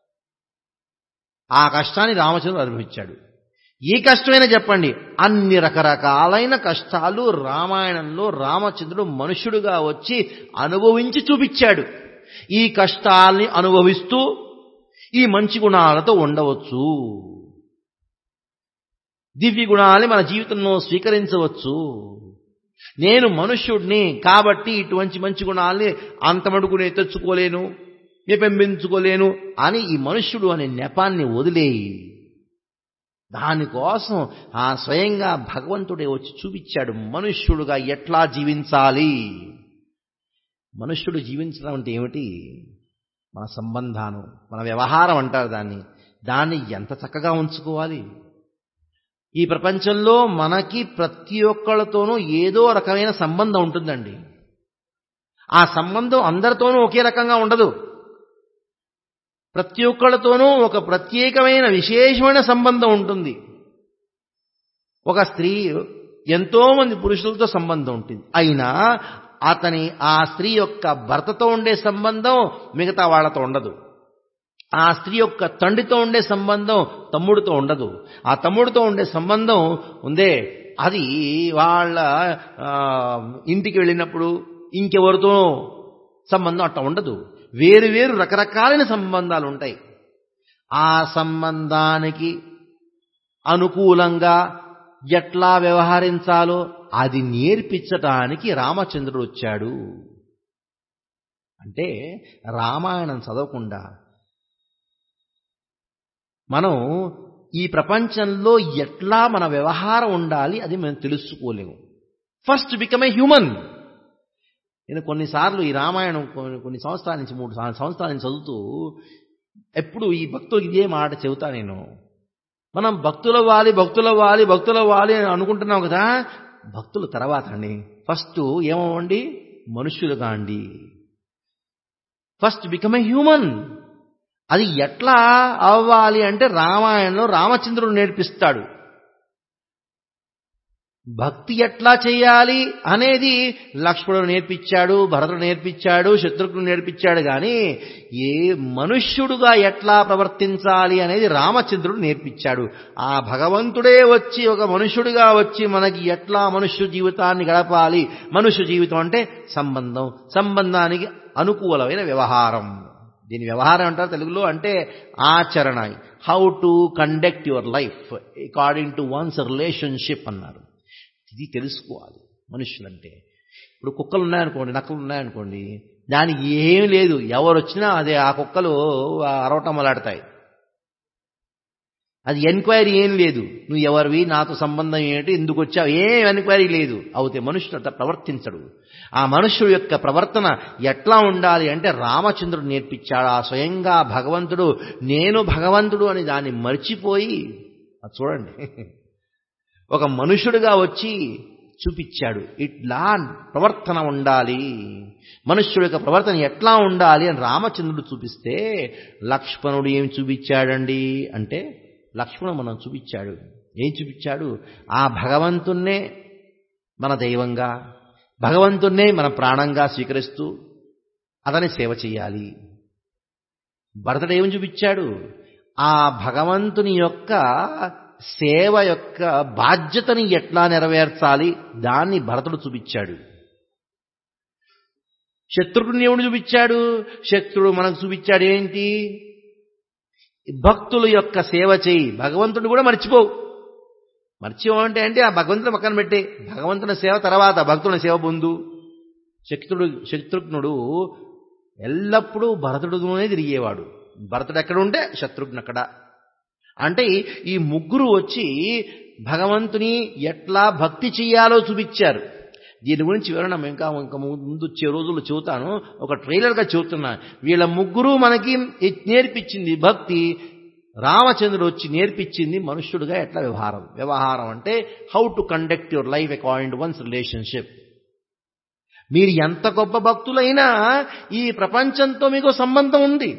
ఆ కష్టాన్ని రామచంద్రుడు అనుభవించాడు ఏ కష్టమైనా చెప్పండి అన్ని రకరకాలైన కష్టాలు రామాయణంలో రామచంద్రుడు మనుషుడుగా వచ్చి అనుభవించి చూపించాడు ఈ కష్టాల్ని అనుభవిస్తూ ఈ మంచి గుణాలతో ఉండవచ్చు దివ్య గుణాలని మన జీవితంలో స్వీకరించవచ్చు నేను మనుష్యుడిని కాబట్టి ఇటువంటి మంచి గుణాల్ని అంత మటుకు నేను తెచ్చుకోలేను నేను పెంపించుకోలేను అని ఈ మనుష్యుడు అనే నెపాన్ని వదిలేయి దానికోసం ఆ స్వయంగా భగవంతుడే వచ్చి చూపించాడు మనుష్యుడుగా ఎట్లా జీవించాలి మనుష్యుడు జీవించడం అంటే ఏమిటి మన సంబంధాలు మన వ్యవహారం అంటారు దాన్ని దాన్ని ఎంత చక్కగా ఉంచుకోవాలి ఈ ప్రపంచంలో మనకి ప్రతి ఒక్కళ్ళతోనూ ఏదో రకమైన సంబంధం ఉంటుందండి ఆ సంబంధం అందరితోనూ ఒకే రకంగా ఉండదు ప్రతి ఒక్కళ్ళతోనూ ఒక ప్రత్యేకమైన విశేషమైన సంబంధం ఉంటుంది ఒక స్త్రీ ఎంతో మంది పురుషులతో సంబంధం ఉంటుంది అయినా అతని ఆ స్త్రీ యొక్క భర్తతో ఉండే సంబంధం మిగతా వాళ్ళతో ఉండదు ఆ స్త్రీ యొక్క తండ్రితో ఉండే సంబంధం తమ్ముడితో ఉండదు ఆ తమ్ముడితో ఉండే సంబంధం ఉందే అది వాళ్ళ ఆ, ఇంటికి వెళ్ళినప్పుడు ఇంకెవరితో సంబంధం అట్లా ఉండదు వేరు వేరు రకరకాలైన సంబంధాలు ఉంటాయి ఆ సంబంధానికి అనుకూలంగా ఎట్లా వ్యవహరించాలో అది నేర్పించటానికి రామచంద్రుడు వచ్చాడు అంటే రామాయణం చదవకుండా మనం ఈ ప్రపంచంలో ఎట్లా మన వ్యవహారం ఉండాలి అది మనం తెలుసుకోలేము ఫస్ట్ బికమ్ ఏ హ్యూమన్ నేను కొన్నిసార్లు ఈ రామాయణం కొన్ని కొన్ని సంవత్సరాల నుంచి మూడు సం- సంవత్సరాల నుంచి చదువుతూ ఎప్పుడు ఈ భక్తులకు ఇదే మాట చెబుతా నేను మనం భక్తుల వాలి భక్తుల వాలి భక్తుల వాలి అని అనుకుంటున్నాం కదా భక్తుల తర్వాత అండి ఫస్ట్ ఏమవ్వండి మనుష్యులుగా అండి ఫస్ట్ బికమ్ ఏ హ్యూమన్ అది ఎట్లా అవ్వాలి అంటే రామాయణంలో రామచంద్రుడు నేర్పిస్తాడు భక్తి ఎట్లా చేయాలి అనేది లక్ష్మణుడు నేర్పించాడు భరతుడు నేర్పించాడు శత్రుఘ్నుడు నేర్పించాడు కానీ ఏ మనుష్యుడుగా ఎట్లా ప్రవర్తించాలి అనేది రామచంద్రుడు నేర్పించాడు ఆ భగవంతుడే వచ్చి ఒక మనుష్యుడిగా వచ్చి మనకి ఎట్లా మనుష్య జీవితాన్ని గడపాలి మనుష్య జీవితం అంటే సంబంధం సంబంధానికి అనుకూలమైన వ్యవహారం దీని వ్యవహారం అంటారు తెలుగులో అంటే ఆచరణ how to conduct your life according to one's relationship అన్నారు ఇది తెలుసుకోవాలి మనుషులంటే ఇప్పుడు కుక్కలు ఉన్నాయనుకోండి నక్కలు ఉన్నాయనుకోండి దానికి ఏం లేదు ఎవరు వచ్చినా అదే ఆ కుక్కలు అరవటం మొదలెడతాయి అది ఎంక్వైరీ ఏం లేదు నువ్వు ఎవరివి నాతో సంబంధం ఏమిటి ఎందుకు వచ్చావు ఏం ఎంక్వైరీ లేదు అవుతే మనుషుడు అంత ప్రవర్తించడు ఆ మనుషుడు యొక్క ప్రవర్తన ఎట్లా ఉండాలి అంటే రామచంద్రుడు నేర్పించాడు ఆ స్వయంగా భగవంతుడు నేను భగవంతుడు అని దాన్ని మర్చిపోయి అది చూడండి ఒక మనుషుడుగా వచ్చి చూపించాడు ఇట్లా ప్రవర్తన ఉండాలి మనుష్యుడి యొక్క ప్రవర్తన ఎట్లా ఉండాలి అని రామచంద్రుడు చూపిస్తే లక్ష్మణుడు ఏం చూపించాడండి అంటే లక్ష్మణుడు మనం చూపించాడు ఏం చూపించాడు ఆ భగవంతున్నే మన దైవంగా భగవంతున్నే మన ప్రాణంగా స్వీకరిస్తూ అతని సేవ చేయాలి భరతుడు ఏం చూపించాడు ఆ భగవంతుని యొక్క సేవ యొక్క బాధ్యతని ఎట్లా నెరవేర్చాలి దాన్ని భరతుడు చూపించాడు శత్రుఘ్ని ఎవడు చూపించాడు శత్రుడు మనకు చూపించాడు ఏంటి భక్తుల యొక్క సేవ చేయి భగవంతుడు కూడా మర్చిపోవు మర్చిపోవంటే అంటే ఆ భగవంతుని పక్కన పెట్టే భగవంతుని సేవ తర్వాత భక్తుని సేవ పొందు శక్తుడు శత్రుఘ్నుడు ఎల్లప్పుడూ భరతుడుతోనే తిరిగేవాడు భరతుడు ఎక్కడ ఉంటే శత్రుఘ్న అక్కడ అంటే ఈ ముగ్గురు వచ్చి భగవంతుని ఎట్లా భక్తి చెయ్యాలో చూపించారు దీని గురించి వివరణ ఇంకా ఇంకా ముందు వచ్చే రోజుల్లో చెబుతాను ఒక ట్రైలర్గా చెబుతున్నా వీళ్ళ ముగ్గురు మనకి నేర్పించింది భక్తి రామచంద్రుడు వచ్చి నేర్పించింది మనుష్యుడిగా ఎట్లా వ్యవహారం వ్యవహారం అంటే how to conduct your life according to one's relationship మీరు ఎంత గొప్ప భక్తులైనా ఈ ప్రపంచంతో మీకు సంబంధం ఉంది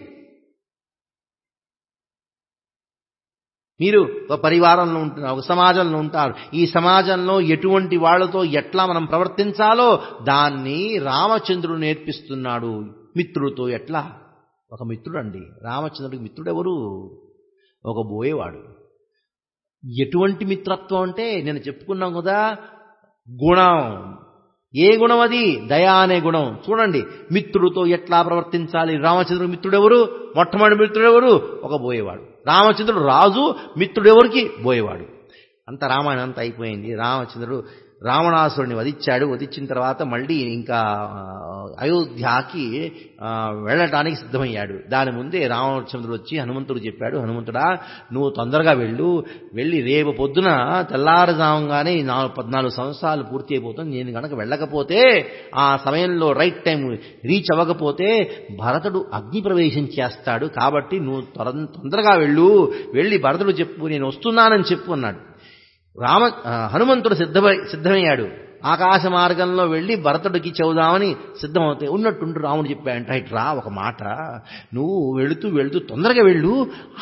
మీరు ఒక పరివారంలో ఉంటున్నారు ఒక సమాజంలో ఉంటారు ఈ సమాజంలో ఎటువంటి వాళ్ళతో ఎట్లా మనం ప్రవర్తించాలో దాన్ని రామచంద్రుడు నేర్పిస్తున్నాడు మిత్రుడితో ఎట్లా ఒక మిత్రుడు అండి రామచంద్రుడికి మిత్రుడు ఎవరు ఒక బోయేవాడు ఎటువంటి మిత్రత్వం అంటే నేను చెప్పుకున్నాం కదా గుణం ఏ గుణం అది దయా అనే గుణం చూడండి మిత్రుడితో ఎట్లా ప్రవర్తించాలి రామచంద్రుడు మిత్రుడెవరు మొట్టమొదటి మిత్రుడెవరు ఒక బోయేవాడు రామచంద్రుడు రాజు మిత్రుడెవరికి బోయేవాడు అంత రామాయణం అంతా అయిపోయింది రామచంద్రుడు రావణాసురుడిని వధించాడు వధించిన తర్వాత మళ్ళీ ఇంకా అయోధ్యకి వెళ్ళటానికి సిద్ధమయ్యాడు దాని ముందే రామచంద్రుడు వచ్చి హనుమంతుడు చెప్పాడు హనుమంతుడా నువ్వు తొందరగా వెళ్ళు వెళ్ళి రేపు పొద్దున తెల్లారుజామంగానే నాలుగు పద్నాలుగు సంవత్సరాలు పూర్తి అయిపోతుంది నేను కనుక వెళ్ళకపోతే ఆ సమయంలో రైట్ టైం రీచ్ అవ్వకపోతే భరతుడు అగ్ని ప్రవేశం చేస్తాడు కాబట్టి నువ్వు తొందరగా వెళ్ళు వెళ్ళి భరతుడు చెప్పు నేను వస్తున్నానని చెప్పు అన్నాడు రామ హనుమంతుడు సిద్ధమై సిద్ధమయ్యాడు ఆకాశ మార్గంలో వెళ్ళి భరతుడికి చెబుదామని సిద్ధమవుతాయి ఉన్నట్టుంటూ రాముడు చెప్పాడంట ఇటు రా ఒక మాట నువ్వు వెళుతూ వెళుతూ తొందరగా వెళ్ళు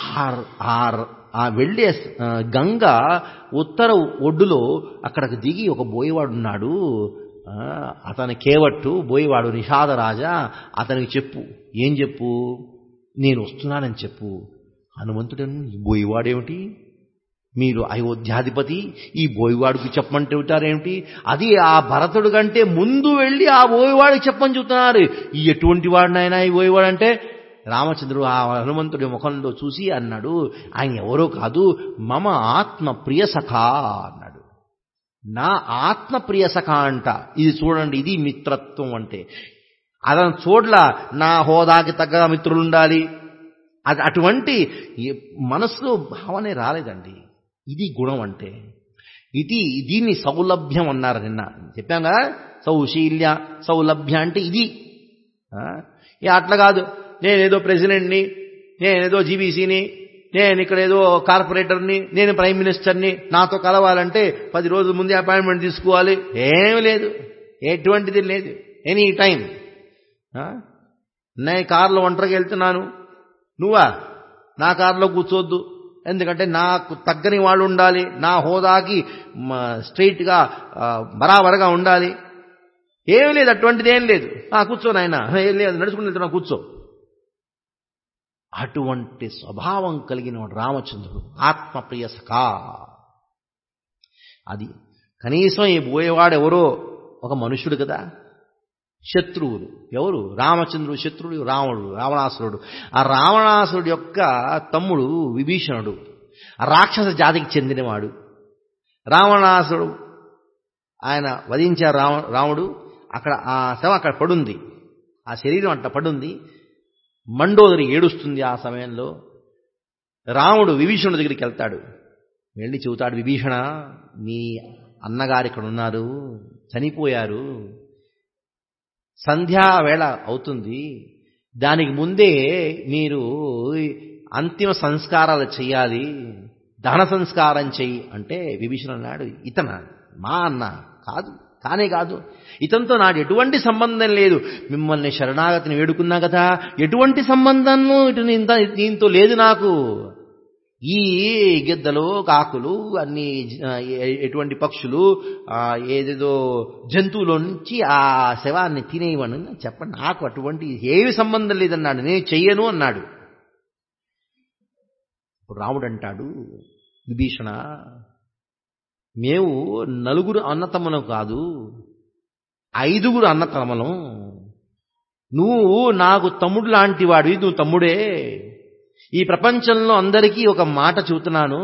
ఆ వెళ్ళే గంగ ఉత్తర ఒడ్డులో అక్కడికి దిగి ఒక బోయేవాడు ఉన్నాడు అతని కేవట్టు బోయేవాడు నిషాదరాజా అతనికి చెప్పు ఏం చెప్పు నేను వస్తున్నానని చెప్పు హనుమంతుడను బోయేవాడేమిటి మీరు అయోధ్యాధిపతి ఈ బోయివాడికి చెప్పమంటే చెబుతారేమిటి అది ఆ భరతుడు కంటే ముందు వెళ్ళి ఆ బోయివాడికి చెప్పని చెబుతున్నారు ఈ ఎటువంటి వాడినైనా ఈ బోయివాడు అంటే రామచంద్రుడు ఆ హనుమంతుడి ముఖంలో చూసి అన్నాడు ఆయన ఎవరో కాదు మమ ఆత్మ ప్రియ సఖా అన్నాడు నా ఆత్మ ప్రియ సఖ అంట ఇది చూడండి ఇది మిత్రత్వం అంటే అతను చూడల నా హోదాకి తగ్గ మిత్రులు ఉండాలి అది అటువంటి మనసులో భావనే రాలేదండి ఇది గుణం అంటే ఇది దీన్ని సౌలభ్యం అన్నారు నిన్న చెప్పాం కదా సౌశీల్య సౌలభ్య అంటే ఇది అట్లా కాదు నేనేదో ప్రెసిడెంట్ని నేనేదో జీబీసీని నేను ఇక్కడ ఏదో కార్పొరేటర్ని నేను ప్రైమ్ మినిస్టర్ని నాతో కలవాలంటే పది రోజుల ముందే అపాయింట్మెంట్ తీసుకోవాలి ఏమీ లేదు ఎటువంటిది లేదు ఎనీ టైం నేను కారులో ఒంటరికి వెళ్తున్నాను నువ్వా నా కారులో కూర్చోవద్దు ఎందుకంటే నాకు తగ్గని వాళ్ళు ఉండాలి నా హోదాకి స్ట్రైట్గా బరాబరగా ఉండాలి ఏం లేదు అటువంటిది ఏం లేదు కూర్చో నాయన ఏం లేదు నడుచుకుని వెళ్తున్నా కూర్చో అటువంటి స్వభావం కలిగిన రామచంద్రుడు ఆత్మప్రియ సఖా అది కనీసం ఈ పోయేవాడు ఎవరో ఒక మనుషుడు కదా శత్రువులు ఎవరు రామచంద్రుడు శత్రుడు రావణుడు రావణాసురుడు ఆ రావణాసురుడు యొక్క తమ్ముడు విభీషణుడు ఆ రాక్షస జాతికి చెందినవాడు రావణాసురుడు ఆయన వధించారు రావ రాముడు అక్కడ ఆ శవం అక్కడ పడుంది ఆ శరీరం అట్లా పడుంది మండోదరి ఏడుస్తుంది ఆ సమయంలో రాముడు విభీషణుడి దగ్గరికి వెళ్తాడు వెళ్ళి చెబుతాడు విభీషణ మీ అన్నగారు ఇక్కడ ఉన్నారు చనిపోయారు సంధ్యావేళ అవుతుంది దానికి ముందే మీరు అంతిమ సంస్కారాలు చేయాలి దహన సంస్కారం చెయ్యి అంటే విభీషణ అన్నాడు ఇతన మా అన్న కాదు కానే కాదు ఇతనితో నాకు ఎటువంటి సంబంధం లేదు మిమ్మల్ని శరణాగతిని వేడుకున్నా కదా ఎటువంటి సంబంధము ఇటు ఇంత- దీంతో లేదు నాకు ఈ గిద్దలు కాకులు అన్ని ఆ, ఎ- ఎటువంటి పక్షులు ఆ, ఏదేదో జంతువుల నుంచి ఆ శవాన్ని తినేయమని చెప్పండి నాకు అటువంటి ఏమి సంబంధం లేదన్నాడు నేను చెయ్యను అన్నాడు ఇప్పుడు రాముడు అంటాడు విభీషణ మేము నలుగురు అన్నతమ్ములం కాదు ఐదుగురు అన్నతమ్ములం నువ్వు నాకు తమ్ముడు లాంటి వాడివి నువ్వు తమ్ముడే ఈ ప్రపంచంలో అందరికీ ఒక మాట చెబుతున్నాను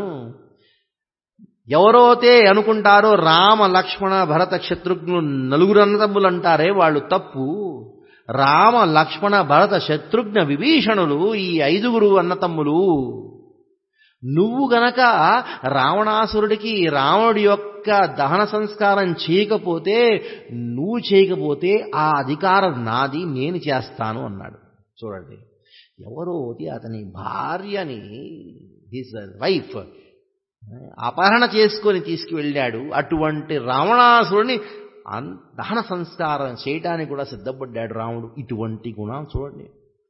ఎవరైతే అనుకుంటారో రామ లక్ష్మణ భరత శత్రుఘ్నులు నలుగురు అన్నతమ్ములు అంటారే వాళ్ళు తప్పు రామ లక్ష్మణ భరత శత్రుఘ్న విభీషణులు ఈ ఐదుగురు అన్నతమ్ములు నువ్వు గనక రావణాసురుడికి రావణుడి యొక్క దహన సంస్కారం చేయకపోతే నువ్వు చేయకపోతే ఆ అధికారం నాది నేను చేస్తాను అన్నాడు చూడండి ఎవరో అతని భార్యని హిజ్ వైఫ్ అపహరణ చేసుకొని తీసుకువెళ్ళాడు అటువంటి రావణాసురుడిని అన్- దహన సంస్కారం చేయటానికి కూడా సిద్ధపడ్డాడు రాముడు ఇటువంటి గుణం చూడండి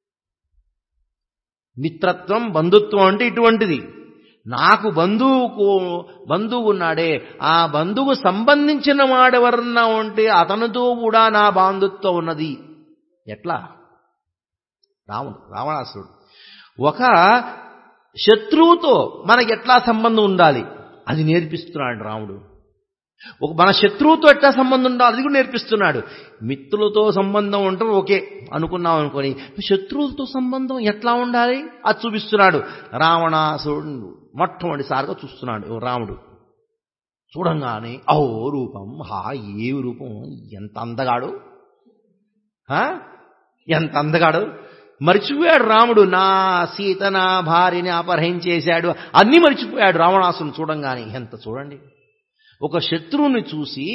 మిత్రత్వం బంధుత్వం అంటే ఇటువంటిది నాకు బంధువుకు బంధువు ఉన్నాడే ఆ బంధువు సంబంధించిన వాడెవరన్నా ఉంటే అతనితో కూడా నా బాంధుత్వం ఉన్నది ఎట్లా రావణుడు రావణాసురుడు ఒక శత్రువుతో మనకి ఎట్లా సంబంధం ఉండాలి అది నేర్పిస్తున్నాడు రాముడు ఒక మన శత్రువుతో ఎట్లా సంబంధం ఉండాలి అది కూడా నేర్పిస్తున్నాడు మిత్రులతో సంబంధం ఉండటం ఓకే అనుకున్నాం అనుకొని శత్రువులతో సంబంధం ఎట్లా ఉండాలి అది చూపిస్తున్నాడు రావణాసురుడు మొట్టమొదటిసారిగా చూస్తున్నాడు రాముడు చూడంగానే ఓ రూపం హా ఏ రూపం ఎంత అందగాడు ఆ? ఎంత అందగాడు మర్చిపోయాడు రాముడు నా సీత నా భార్యని అపహరించేశాడు అన్నీ మర్చిపోయాడు రావణాసురుని చూడంగానే ఎంత చూడండి ఒక శత్రువుని చూసి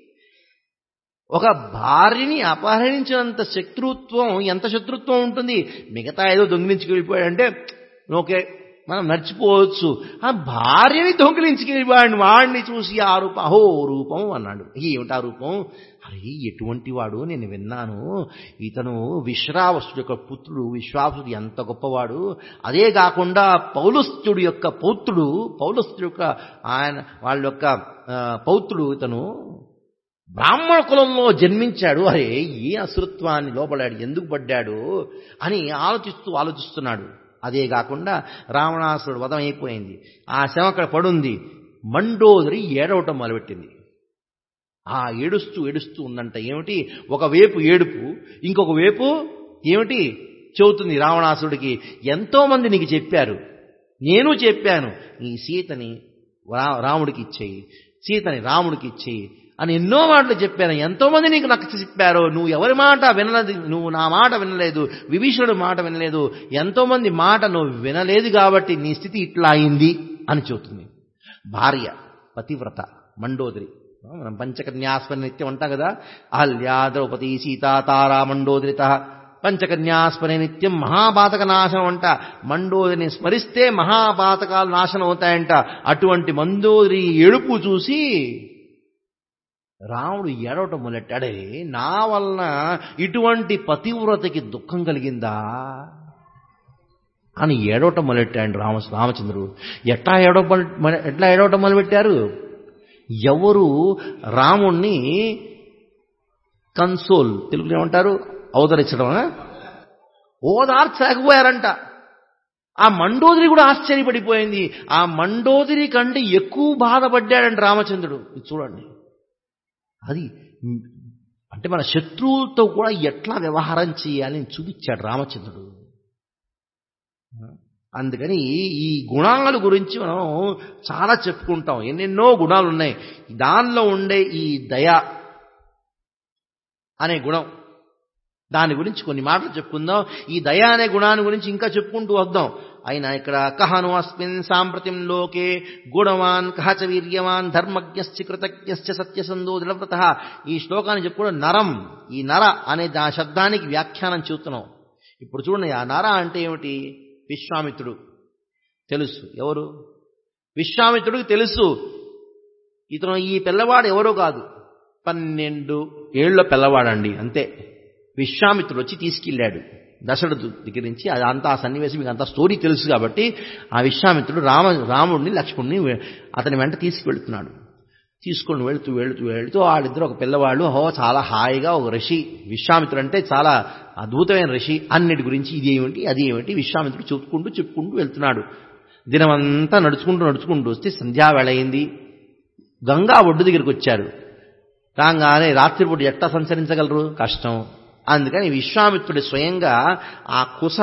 ఒక భార్యని అపహరించినంత శత్రుత్వం ఎంత శత్రుత్వం ఉంటుంది మిగతా ఏదో దొంగిలించుకు వెళ్ళిపోయాడంటే ఓకే మనం మర్చిపోవచ్చు ఆ భార్యని దొంగిలించుకు వెళ్ళిపోయాడు వాడిని చూసి ఆ రూపం అహో రూపం అన్నాడు ఏమిటా రూపం అరే ఎటువంటి వాడు నేను విన్నాను ఇతను విశ్రావసుడు యొక్క పుత్రుడు విశ్వాసుడు ఎంత గొప్పవాడు అదే కాకుండా పౌలస్తుడి యొక్క పౌత్రుడు పౌలస్తుడి యొక్క ఆయన వాళ్ళ యొక్క ఆ, పౌత్రుడు ఇతను బ్రాహ్మణ కులంలో జన్మించాడు అరే ఏ అసృత్వాన్ని లోపడాడు ఎందుకు పడ్డాడు అని ఆలోచిస్తూ ఆలోచిస్తున్నాడు అదే కాకుండా రావణాసురుడు వధం అయిపోయింది ఆ శవం అక్కడ పడుంది మండోదరి ఏడవటం మొదలుపెట్టింది ఆ ఏడుస్తూ ఏడుస్తూ ఉందంట ఏమిటి ఒక వేపు ఏడుపు ఇంకొక వేపు ఏమిటి చెబుతుంది రావణాసుడికి ఎంతో మంది నీకు చెప్పారు నేను చెప్పాను ఈ సీతని రా- రాముడికి ఇచ్చేయి సీతని రాముడికి ఇచ్చేయి అని ఎన్నో మాటలు చెప్పాను ఎంతో మంది నీకు నాకు చెప్పారు నువ్వు ఎవరి మాట వినలేదు నువ్వు నా మాట వినలేదు విభీషణుడు మాట వినలేదు ఎంతో మంది మాట నువ్వు వినలేదు కాబట్టి నీ స్థితి ఇట్లా అయింది అని చెబుతుంది భార్య పతివ్రత మండోదరి మనం పంచకన్యాస్మరణ నిత్యం అంటాం కదా అహల్యా ద్రౌపది సీతా తారా మండోదరిత పంచకన్యాస్మరణ నిత్యం మహాపాతక నాశనం అంట మండోదరిని స్మరిస్తే మహాపాతకాలు నాశనం అవుతాయంట అటువంటి మండోదరి ఎడుపు చూసి రాముడు ఏడవటం మొదలెట్టాడే నా వలన ఇటువంటి పతివ్రతకి దుఃఖం కలిగిందా అని ఏడవటం మొదలెట్టాడు రామ రామచంద్రుడు ఎట్లా ఏడవ ఎట్లా ఏడవటం మొదలుపెట్టారు ఎవరు రాముణ్ణి కన్సోల్ తెలుగులో ఏమంటారు అవతరించడం ఓదార్చలేకపోయారంట ఆ మండోదరి కూడా ఆశ్చర్యపడిపోయింది ఆ మండోదరి కంటే ఎక్కువ బాధపడ్డాడంట రామచంద్రుడు ఇది చూడండి అది అంటే మన శత్రువులతో కూడా ఎట్లా వ్యవహారం చేయాలని చూపించాడు రామచంద్రుడు అందుకని ఈ గుణాల గురించి మనం చాలా చెప్పుకుంటాం ఎన్నెన్నో గుణాలు ఉన్నాయి దానిలో ఉండే ఈ దయ అనే గుణం దాని గురించి కొన్ని మాటలు చెప్పుకుందాం ఈ దయ అనే గుణాన్ని గురించి ఇంకా చెప్పుకుంటూ వద్దాం ఆయన ఇక్కడ కహను అస్మిన్ సాంప్రతిం లోకే గుణవాన్ కహచ వీర్యవాన్ ధర్మజ్ఞశ్చ కృతజ్ఞశ్చ సత్యసందో దృఢవ్రత ఈ శ్లోకాన్ని చెప్పుకోవడం నరం ఈ నర అనే ఆ శబ్దానికి వ్యాఖ్యానం చూస్తున్నాం ఇప్పుడు చూడండి ఆ నర అంటే ఏమిటి విశ్వామిత్రుడు తెలుసు ఎవరు విశ్వామిత్రుడికి తెలుసు ఇతను ఈ పిల్లవాడు ఎవరో కాదు పన్నెండు ఏళ్ళ పిల్లవాడండి అంతే విశ్వామిత్రుడు వచ్చి తీసుకెళ్ళాడు దశరథు దగ్గర నుంచి అది అంతా ఆ సన్నివేశం మీకు అంతా స్టోరీ తెలుసు కాబట్టి ఆ విశ్వామిత్రుడు రామ రాముడిని లక్ష్మణుని అతని వెంట తీసుకువెళ్తున్నాడు తీసుకొని వెళుతూ వెళుతూ వెళుతూ వాళ్ళిద్దరు ఒక పిల్లవాళ్ళు హో చాలా హాయిగా ఒక ఋషి విశ్వామిత్రుడు అంటే చాలా అద్భుతమైన ఋషి అన్నిటి గురించి ఇది ఏమిటి అది ఏమిటి విశ్వామిత్రుడు చెప్పుకుంటూ చెప్పుకుంటూ వెళ్తున్నాడు దినమంతా నడుచుకుంటూ నడుచుకుంటూ వస్తే సంధ్యావేళ అయింది గంగా ఒడ్డు దగ్గరికి వచ్చారు రాగానే రాత్రిపూట ఎట్టా సంచరించగలరు కష్టం అందుకని విశ్వామిత్రుడు స్వయంగా ఆ కుస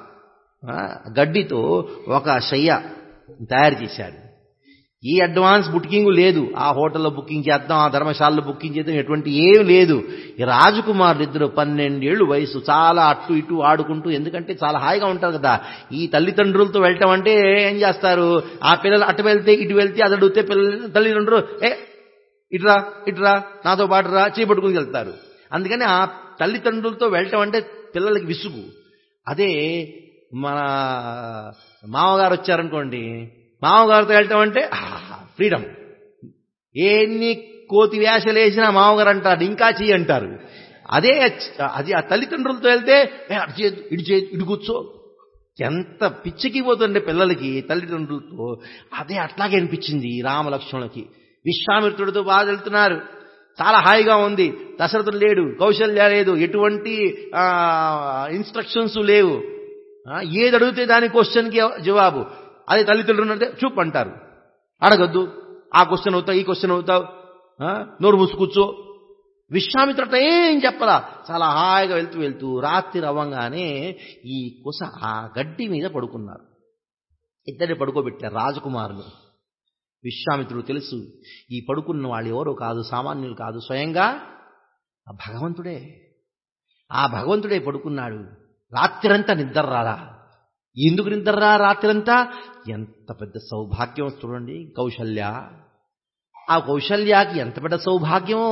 గడ్డితో ఒక శయ్య తయారు చేశాడు ఈ అడ్వాన్స్ బుకింగ్ లేదు ఆ హోటల్లో బుకింగ్ చేద్దాం ఆ ధర్మశాలలో బుకింగ్ చేద్దాం ఎటువంటి ఏం లేదు ఈ రాజకుమారులు ఇద్దరు పన్నెండేళ్ళు వయసు చాలా అటు ఇటు ఆడుకుంటూ ఎందుకంటే చాలా హాయిగా ఉంటారు కదా ఈ తల్లిదండ్రులతో వెళ్ళటం అంటే ఏం చేస్తారు ఆ పిల్లలు అటు వెళ్తే ఇటు వెళ్తే అది అడిగితే పిల్లలు తల్లిదండ్రులు ఏ ఇటురా ఇటురా నాతో పాటు రా చేపట్టుకుని వెళ్తారు అందుకని ఆ తల్లిదండ్రులతో వెళ్ళటం అంటే పిల్లలకి విసుగు అదే మన మామగారు వచ్చారనుకోండి మామగారితో వెళ్ళటం అంటే ఫ్రీడమ్ ఎన్ని కోతి వేషలు వేసినా మామగారు అంటారు ఇంకా చెయ్యి అంటారు అదే అది ఆ తల్లిదండ్రులతో వెళ్తే అటు చేతి ఇటు చేతి ఇటు కూర్చో ఎంత పిచ్చికి పోతుండే పిల్లలకి తల్లిదండ్రులతో అదే అట్లాగే అనిపించింది రామలక్ష్మణులకి విశ్వామిత్రుడితో బాగా వెళ్తున్నారు చాలా హాయిగా ఉంది దశరథుడు లేడు కౌశల్య లేదు ఎటువంటి ఇన్స్ట్రక్షన్స్ లేవు ఏది అడిగితే దాని క్వశ్చన్కి జవాబు అదే తల్లిదండ్రులు అంటే చూపు అంటారు అడగద్దు ఆ క్వశ్చన్ అవుతావు ఈ క్వశ్చన్ అవుతావు నోరు మూసుకూర్చో విశ్వామిత్రట ఏం చెప్పరా చాలా హాయిగా వెళ్తూ వెళ్తూ రాత్రి అవ్వంగానే ఈ కుస ఆ గడ్డి మీద పడుకున్నారు ఇద్దరిని పడుకోబెట్టారు రాజకుమారులు విశ్వామిత్రుడు తెలుసు ఈ పడుకున్న వాళ్ళు ఎవరో కాదు సామాన్యులు కాదు స్వయంగా ఆ భగవంతుడే ఆ భగవంతుడే పడుకున్నాడు రాత్రంతా నిద్ర రారా ఎందుకు నిద్రరా రాత్రంతా ఎంత పెద్ద సౌభాగ్యం చూడండి కౌశల్య ఆ కౌశల్యాకి ఎంత పెద్ద సౌభాగ్యమో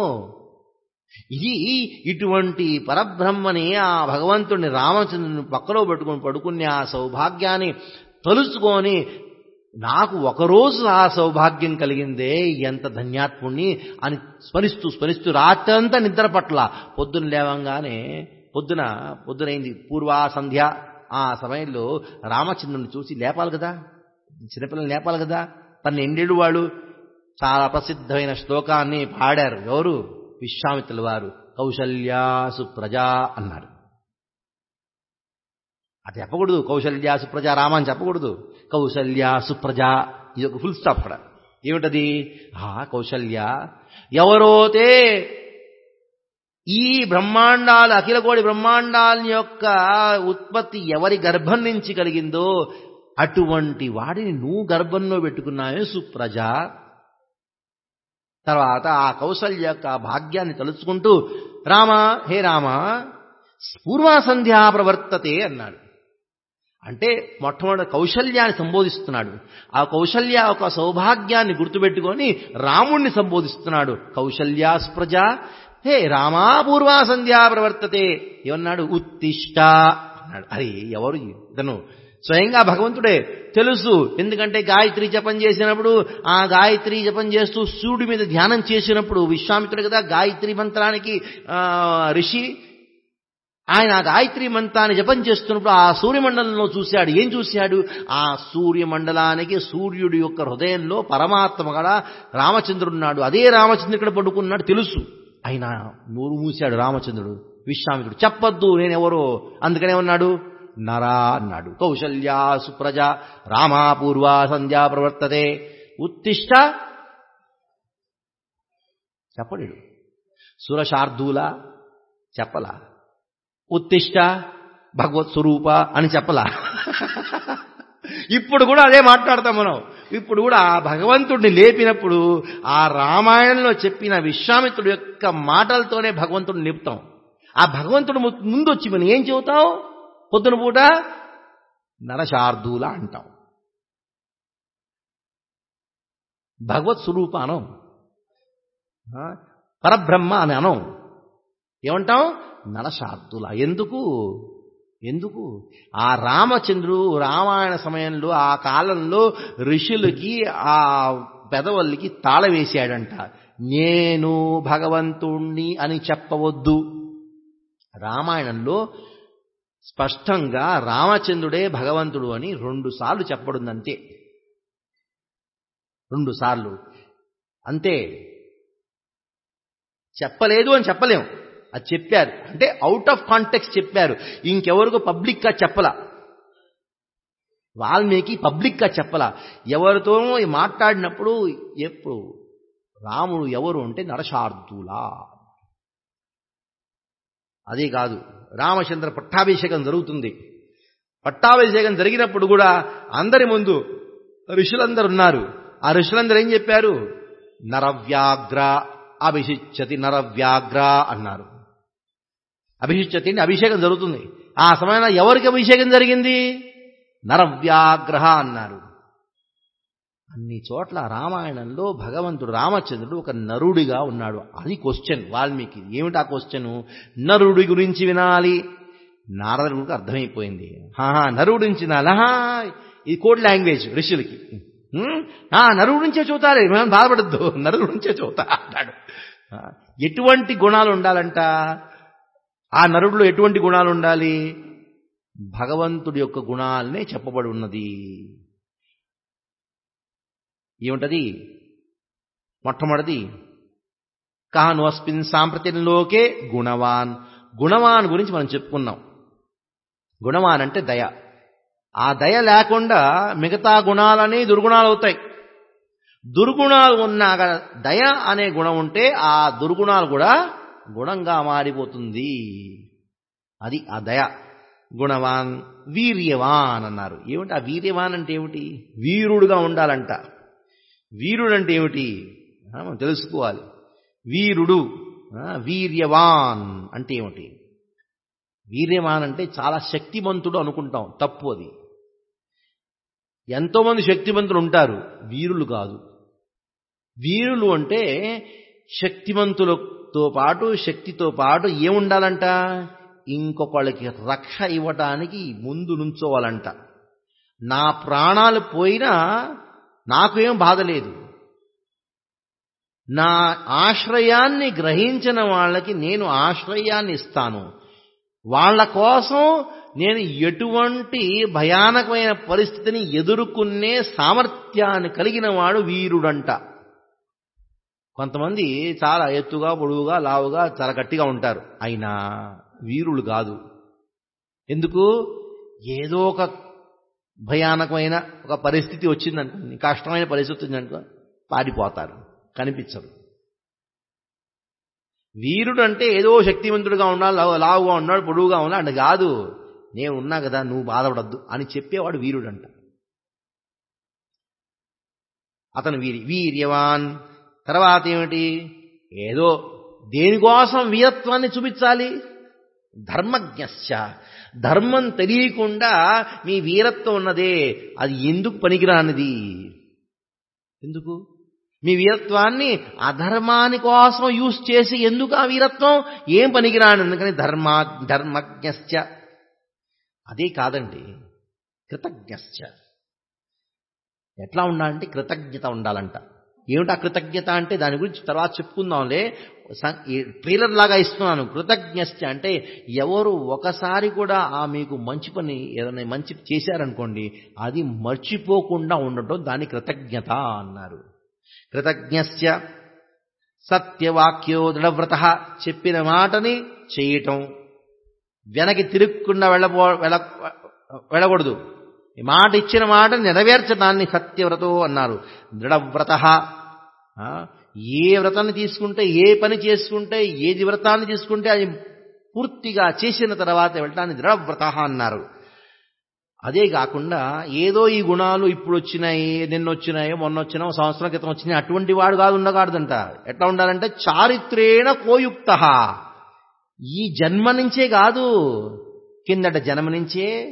ఇది ఇటువంటి పరబ్రహ్మని ఆ భగవంతుడిని రామచంద్రుని పక్కలో పెట్టుకుని పడుకునే ఆ సౌభాగ్యాన్ని తలుచుకొని నాకు ఒకరోజు ఆ సౌభాగ్యం కలిగిందే ఎంత ధన్యాత్ముణ్ణి అని స్మరిస్తూ స్మరిస్తూ రాత్రంతా నిద్ర పట్ల పొద్దున లేవంగానే పొద్దున పొద్దునైంది పూర్వా సంధ్య ఆ సమయంలో రామచంద్రుని చూసి లేపాలి కదా చిన్నపిల్లలు లేపాలి కదా పన్నెండేళ్ళు వాళ్ళు చాలా ప్రసిద్ధమైన శ్లోకాన్ని పాడారు ఎవరు విశ్వామిత్రుల వారు కౌశల్యాసు ప్రజా అన్నారు అది చెప్పకూడదు కౌశల్యాసు ప్రజా రామ అని చెప్పకూడదు కౌశల్యాసు ప్రజా ఇది ఒక ఫుల్ స్టాప్ అక్కడ ఏమిటది ఆ కౌశల్య ఎవరోతే ఈ బ్రహ్మాండాలు అఖిలకోడి బ్రహ్మాండాల యొక్క ఉత్పత్తి ఎవరి గర్భం నుంచి కలిగిందో అటువంటి వాడిని నువ్వు గర్భంలో పెట్టుకున్నావే సుప్రజ తర్వాత ఆ కౌశల్య యొక్క భాగ్యాన్ని తలుచుకుంటూ రామ హే రామ పూర్వాసంధ్యా ప్రవర్తతే అన్నాడు అంటే మొట్టమొదటి కౌశల్యాన్ని సంబోధిస్తున్నాడు ఆ కౌశల్య ఒక సౌభాగ్యాన్ని గుర్తుపెట్టుకొని రాముణ్ణి సంబోధిస్తున్నాడు కౌశల్యాస్ప్రజ హే రామా పూర్వా సంధ్యా ప్రవర్తతే ఏమన్నాడు ఉత్తిష్ట అన్నాడు అరే ఎవరు ఇతను స్వయంగా భగవంతుడే తెలుసు ఎందుకంటే గాయత్రి జపం చేసినప్పుడు ఆ గాయత్రి జపం చేస్తూ సూర్యుడి మీద ధ్యానం చేసినప్పుడు విశ్వామిత్రుడు కదా గాయత్రి మంత్రానికి ఋషి ఆయన ఆ గాయత్రి మంత్రాన్ని జపం చేస్తున్నప్పుడు ఆ సూర్యమండలంలో చూశాడు ఏం చూశాడు ఆ సూర్యమండలానికి సూర్యుడి యొక్క హృదయంలో పరమాత్మ కూడా రామచంద్రుడున్నాడు అదే రామచంద్రుడు ఇక్కడ పడుకున్నాడు తెలుసు ఆయన నోరు మూశాడు రామచంద్రుడు విశ్వామిత్రుడు చెప్పొద్దు నేనెవరో అందుకనే ఉన్నాడు నరా అన్నాడు కౌశల్యా సుప్రజ రామా పూర్వా సంధ్యా ప్రవర్తతే ఉత్తిష్ట చెప్పలేడు సురశార్దూల చెప్పలా ఉత్తిష్ట భగవత్ స్వరూప అని చెప్పలా ఇప్పుడు కూడా అదే మాట్లాడతాం మనం ఇప్పుడు కూడా ఆ భగవంతుడిని లేపినప్పుడు ఆ రామాయణంలో చెప్పిన విశ్వామిత్రుడు యొక్క మాటలతోనే భగవంతుడిని లేపుతాం ఆ భగవంతుడు ముందు వచ్చి మనం ఏం చెబుతాం పొద్దున పూట నరశార్దూల అంటాం భగవత్ స్వరూప అనం ఆ, పరబ్రహ్మ అని అనం ఏమంటాం నరశార్దుల ఎందుకు ఎందుకు ఆ రామచంద్రుడు రామాయణ సమయంలో ఆ కాలంలో ఋషులకి ఆ పెదవల్లికి తాళ వేశాడంట నేను భగవంతుణ్ణి అని చెప్పవద్దు రామాయణంలో స్పష్టంగా రామచంద్రుడే భగవంతుడు అని రెండు సార్లు చెప్పబడిందంతే రెండు సార్లు అంతే చెప్పలేదు అని చెప్పలేం అది చెప్పారు అంటే అవుట్ ఆఫ్ కాంటెక్స్ట్ చెప్పారు ఇంకెవరికో పబ్లిక్గా చెప్పలా వాల్మీకి పబ్లిక్గా చెప్పలా ఎవరితో మాట్లాడినప్పుడు ఎప్పుడు రాముడు ఎవరు అంటే నరశార్దులా అదే కాదు రామచంద్ర పట్టాభిషేకం జరుగుతుంది పట్టాభిషేకం జరిగినప్పుడు కూడా అందరి ముందు ఋషులందరూ ఉన్నారు ఆ ఋషులందరూ ఏం చెప్పారు నరవ్యాగ్ర అభిషిచ్చతి నరవ్యాగ్ర అన్నారు అభిషిచ్చతి అంటే అభిషేకం జరుగుతుంది ఆ సమయంలో ఎవరికి అభిషేకం జరిగింది నరవ్యాగ్రహ అన్నారు అన్ని చోట్ల రామాయణంలో భగవంతుడు రామచంద్రుడు ఒక నరుడిగా ఉన్నాడు అది క్వశ్చన్ వాల్మీకి ఏమిటి ఆ క్వశ్చన్ నరుడి గురించి వినాలి నారదుడికి అర్థమైపోయింది హాహా నరుడి గురించి వినాలహా ఇది కోడ్ లాంగ్వేజ్ ఋషులకి హ్మ్? ఆ నరుడి నుంచే చూతారే మేము బాధపడద్దు నరుడి నుంచే చూతా అంటాడు ఆ, ఎటువంటి గుణాలు ఉండాలంట ఆ నరుడిలో ఎటువంటి గుణాలు ఉండాలి భగవంతుడి యొక్క గుణాలనే చెప్పబడి ఉన్నది ఏమిటది మొట్టమొదటిది కాను అస్మిన్ సాంప్రతిలోకే గుణవాన్ గుణవాన్ గురించి మనం చెప్పుకున్నాం గుణవాన్ అంటే దయ ఆ దయ లేకుండా మిగతా గుణాలన్నీ దుర్గుణాలు అవుతాయి దుర్గుణాలు ఉన్నాక దయ అనే గుణం ఉంటే ఆ దుర్గుణాలు కూడా గుణంగా మారిపోతుంది అది ఆ దయ గుణవాన్ వీర్యవాన్ అన్నారు ఏమిటి ఆ వీర్యవాన్ అంటే ఏమిటి వీరుడుగా ఉండాలంట వీరుడు అంటే ఏమిటి ఆ, మనం తెలుసుకోవాలి వీరుడు ఆ, వీర్యవాన్ అంటే ఏమిటి వీర్యవాన్ అంటే చాలా శక్తిమంతుడు అనుకుంటాం తప్పు అది ఎంతోమంది శక్తిమంతులు ఉంటారు వీరులు కాదు వీరులు అంటే శక్తిమంతులతో పాటు శక్తితో పాటు ఏముండాలంట ఇంకొకళ్ళకి రక్ష ఇవ్వటానికి ముందు నుంచోవాలంట నా ప్రాణాలు పోయినా నాకు ఏం బాధ లేదు నా ఆశ్రయాన్ని గ్రహించిన వాళ్ళకి నేను ఆశ్రయాన్ని ఇస్తాను వాళ్ళ కోసం నేను ఎటువంటి భయానకమైన పరిస్థితిని ఎదుర్కొనే సామర్థ్యాన్ని కలిగిన వాడు వీరుడంట కొంతమంది చాలా ఎత్తుగా పొడువుగా లావుగా చాలా గట్టిగా ఉంటారు అయినా వీరులు కాదు ఎందుకు ఏదో ఒక భయానకమైన ఒక పరిస్థితి వచ్చిందనుకోండి కష్టమైన పరిస్థితి వచ్చిందనుకో పారిపోతారు కనిపించరు వీరుడు అంటే ఏదో శక్తివంతుడుగా ఉన్నాడు లావు- లావుగా ఉన్నాడు పొడువుగా ఉన్నాడు అంటే కాదు నేను ఉన్నా కదా నువ్వు బాధపడద్దు అని చెప్పేవాడు వీరుడంట అతను వీరి వీర్యవాన్ తర్వాత ఏమిటి ఏదో దేనికోసం వీరత్వాన్ని చూపించాలి ధర్మజ్ఞశ్చ ధర్మం తెలియకుండా మీ వీరత్వం ఉన్నదే అది ఎందుకు పనికిరానిది ఎందుకు మీ వీరత్వాన్ని అధర్మాని కోసం యూజ్ చేసి ఎందుకు ఆ వీరత్వం ఏం పనికిరాని అందుకని ధర్మా ధర్మజ్ఞశ్చ అదే కాదండి కృతజ్ఞశ్చ ఎట్లా ఉండాలంటే కృతజ్ఞత ఉండాలంట ఏమిటా కృతజ్ఞత అంటే దాని గురించి తర్వాత చెప్పుకుందాంలే స- ఈ ట్రైలర్ లాగా ఇస్తున్నాను కృతజ్ఞశ్చ అంటే ఎవరు ఒకసారి కూడా ఆ మీకు మంచి పని ఏదైనా మంచి చేశారనుకోండి అది మర్చిపోకుండా ఉండటం దాని కృతజ్ఞత అన్నారు కృతజ్ఞశ్చ సత్యవాక్యో దృఢవ్రత చెప్పిన మాటని చేయటం వెనక్కి తిరుక్కుండా వెళ్ళబో వెళ్ళ వెళ్ళకూడదు ఈ మాట ఇచ్చిన మాట నెరవేర్చడాన్ని సత్యవ్రతో అన్నారు దృఢవ్రత ఆ, ఏ వ్రతాన్ని తీసుకుంటే ఏ పని చేసుకుంటే ఏది వ్రతాన్ని తీసుకుంటే అది పూర్తిగా చేసిన తర్వాత వెళ్ళటాన్ని దృఢవ్రత అన్నారు అదే కాకుండా ఏదో ఈ గుణాలు ఇప్పుడు వచ్చినాయి నిన్న వచ్చినాయో మొన్న వచ్చినాయో సంవత్సరం క్రితం వచ్చినాయి అటువంటి వాడు కాదు ఉండకూడదంట ఎట్లా ఉండాలంటే చారిత్రేణ కోయుక్త ఈ జన్మ నుంచే కాదు కిందట జన్మ నుంచే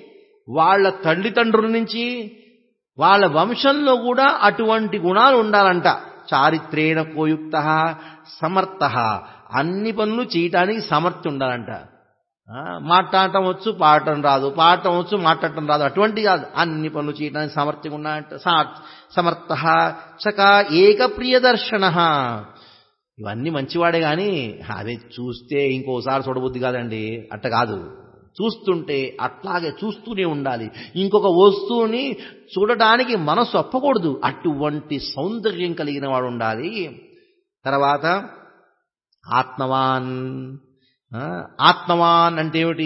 వాళ్ళ తల్లిదండ్రుల నుంచి వాళ్ళ వంశంలో కూడా అటువంటి గుణాలు ఉండాలంట చారిత్రేణ కోయుక్త సమర్థ అన్ని పనులు చేయటానికి సమర్థ్యం ఉండాలంట ఆ, మాట్లాడటం వచ్చు పాడటం రాదు పాడటం వచ్చు మాట్లాడటం రాదు అటువంటి కాదు అన్ని పనులు చేయడానికి సామర్థ్యం ఉన్నాయంట సా- సమర్థ చక ఏక ప్రియదర్శన ఇవన్నీ మంచివాడే కానీ అదే చూస్తే ఇంకోసారి చూడబుద్ధి కాదండి అట్ట కాదు చూస్తుంటే అట్లాగే చూస్తూనే ఉండాలి ఇంకొక వస్తువుని చూడటానికి మనసు ఒప్పకూడదు అటువంటి సౌందర్యం కలిగిన వాడు ఉండాలి తర్వాత ఆత్మవాన్ ఆ, ఆత్మవాన్ అంటే ఏమిటి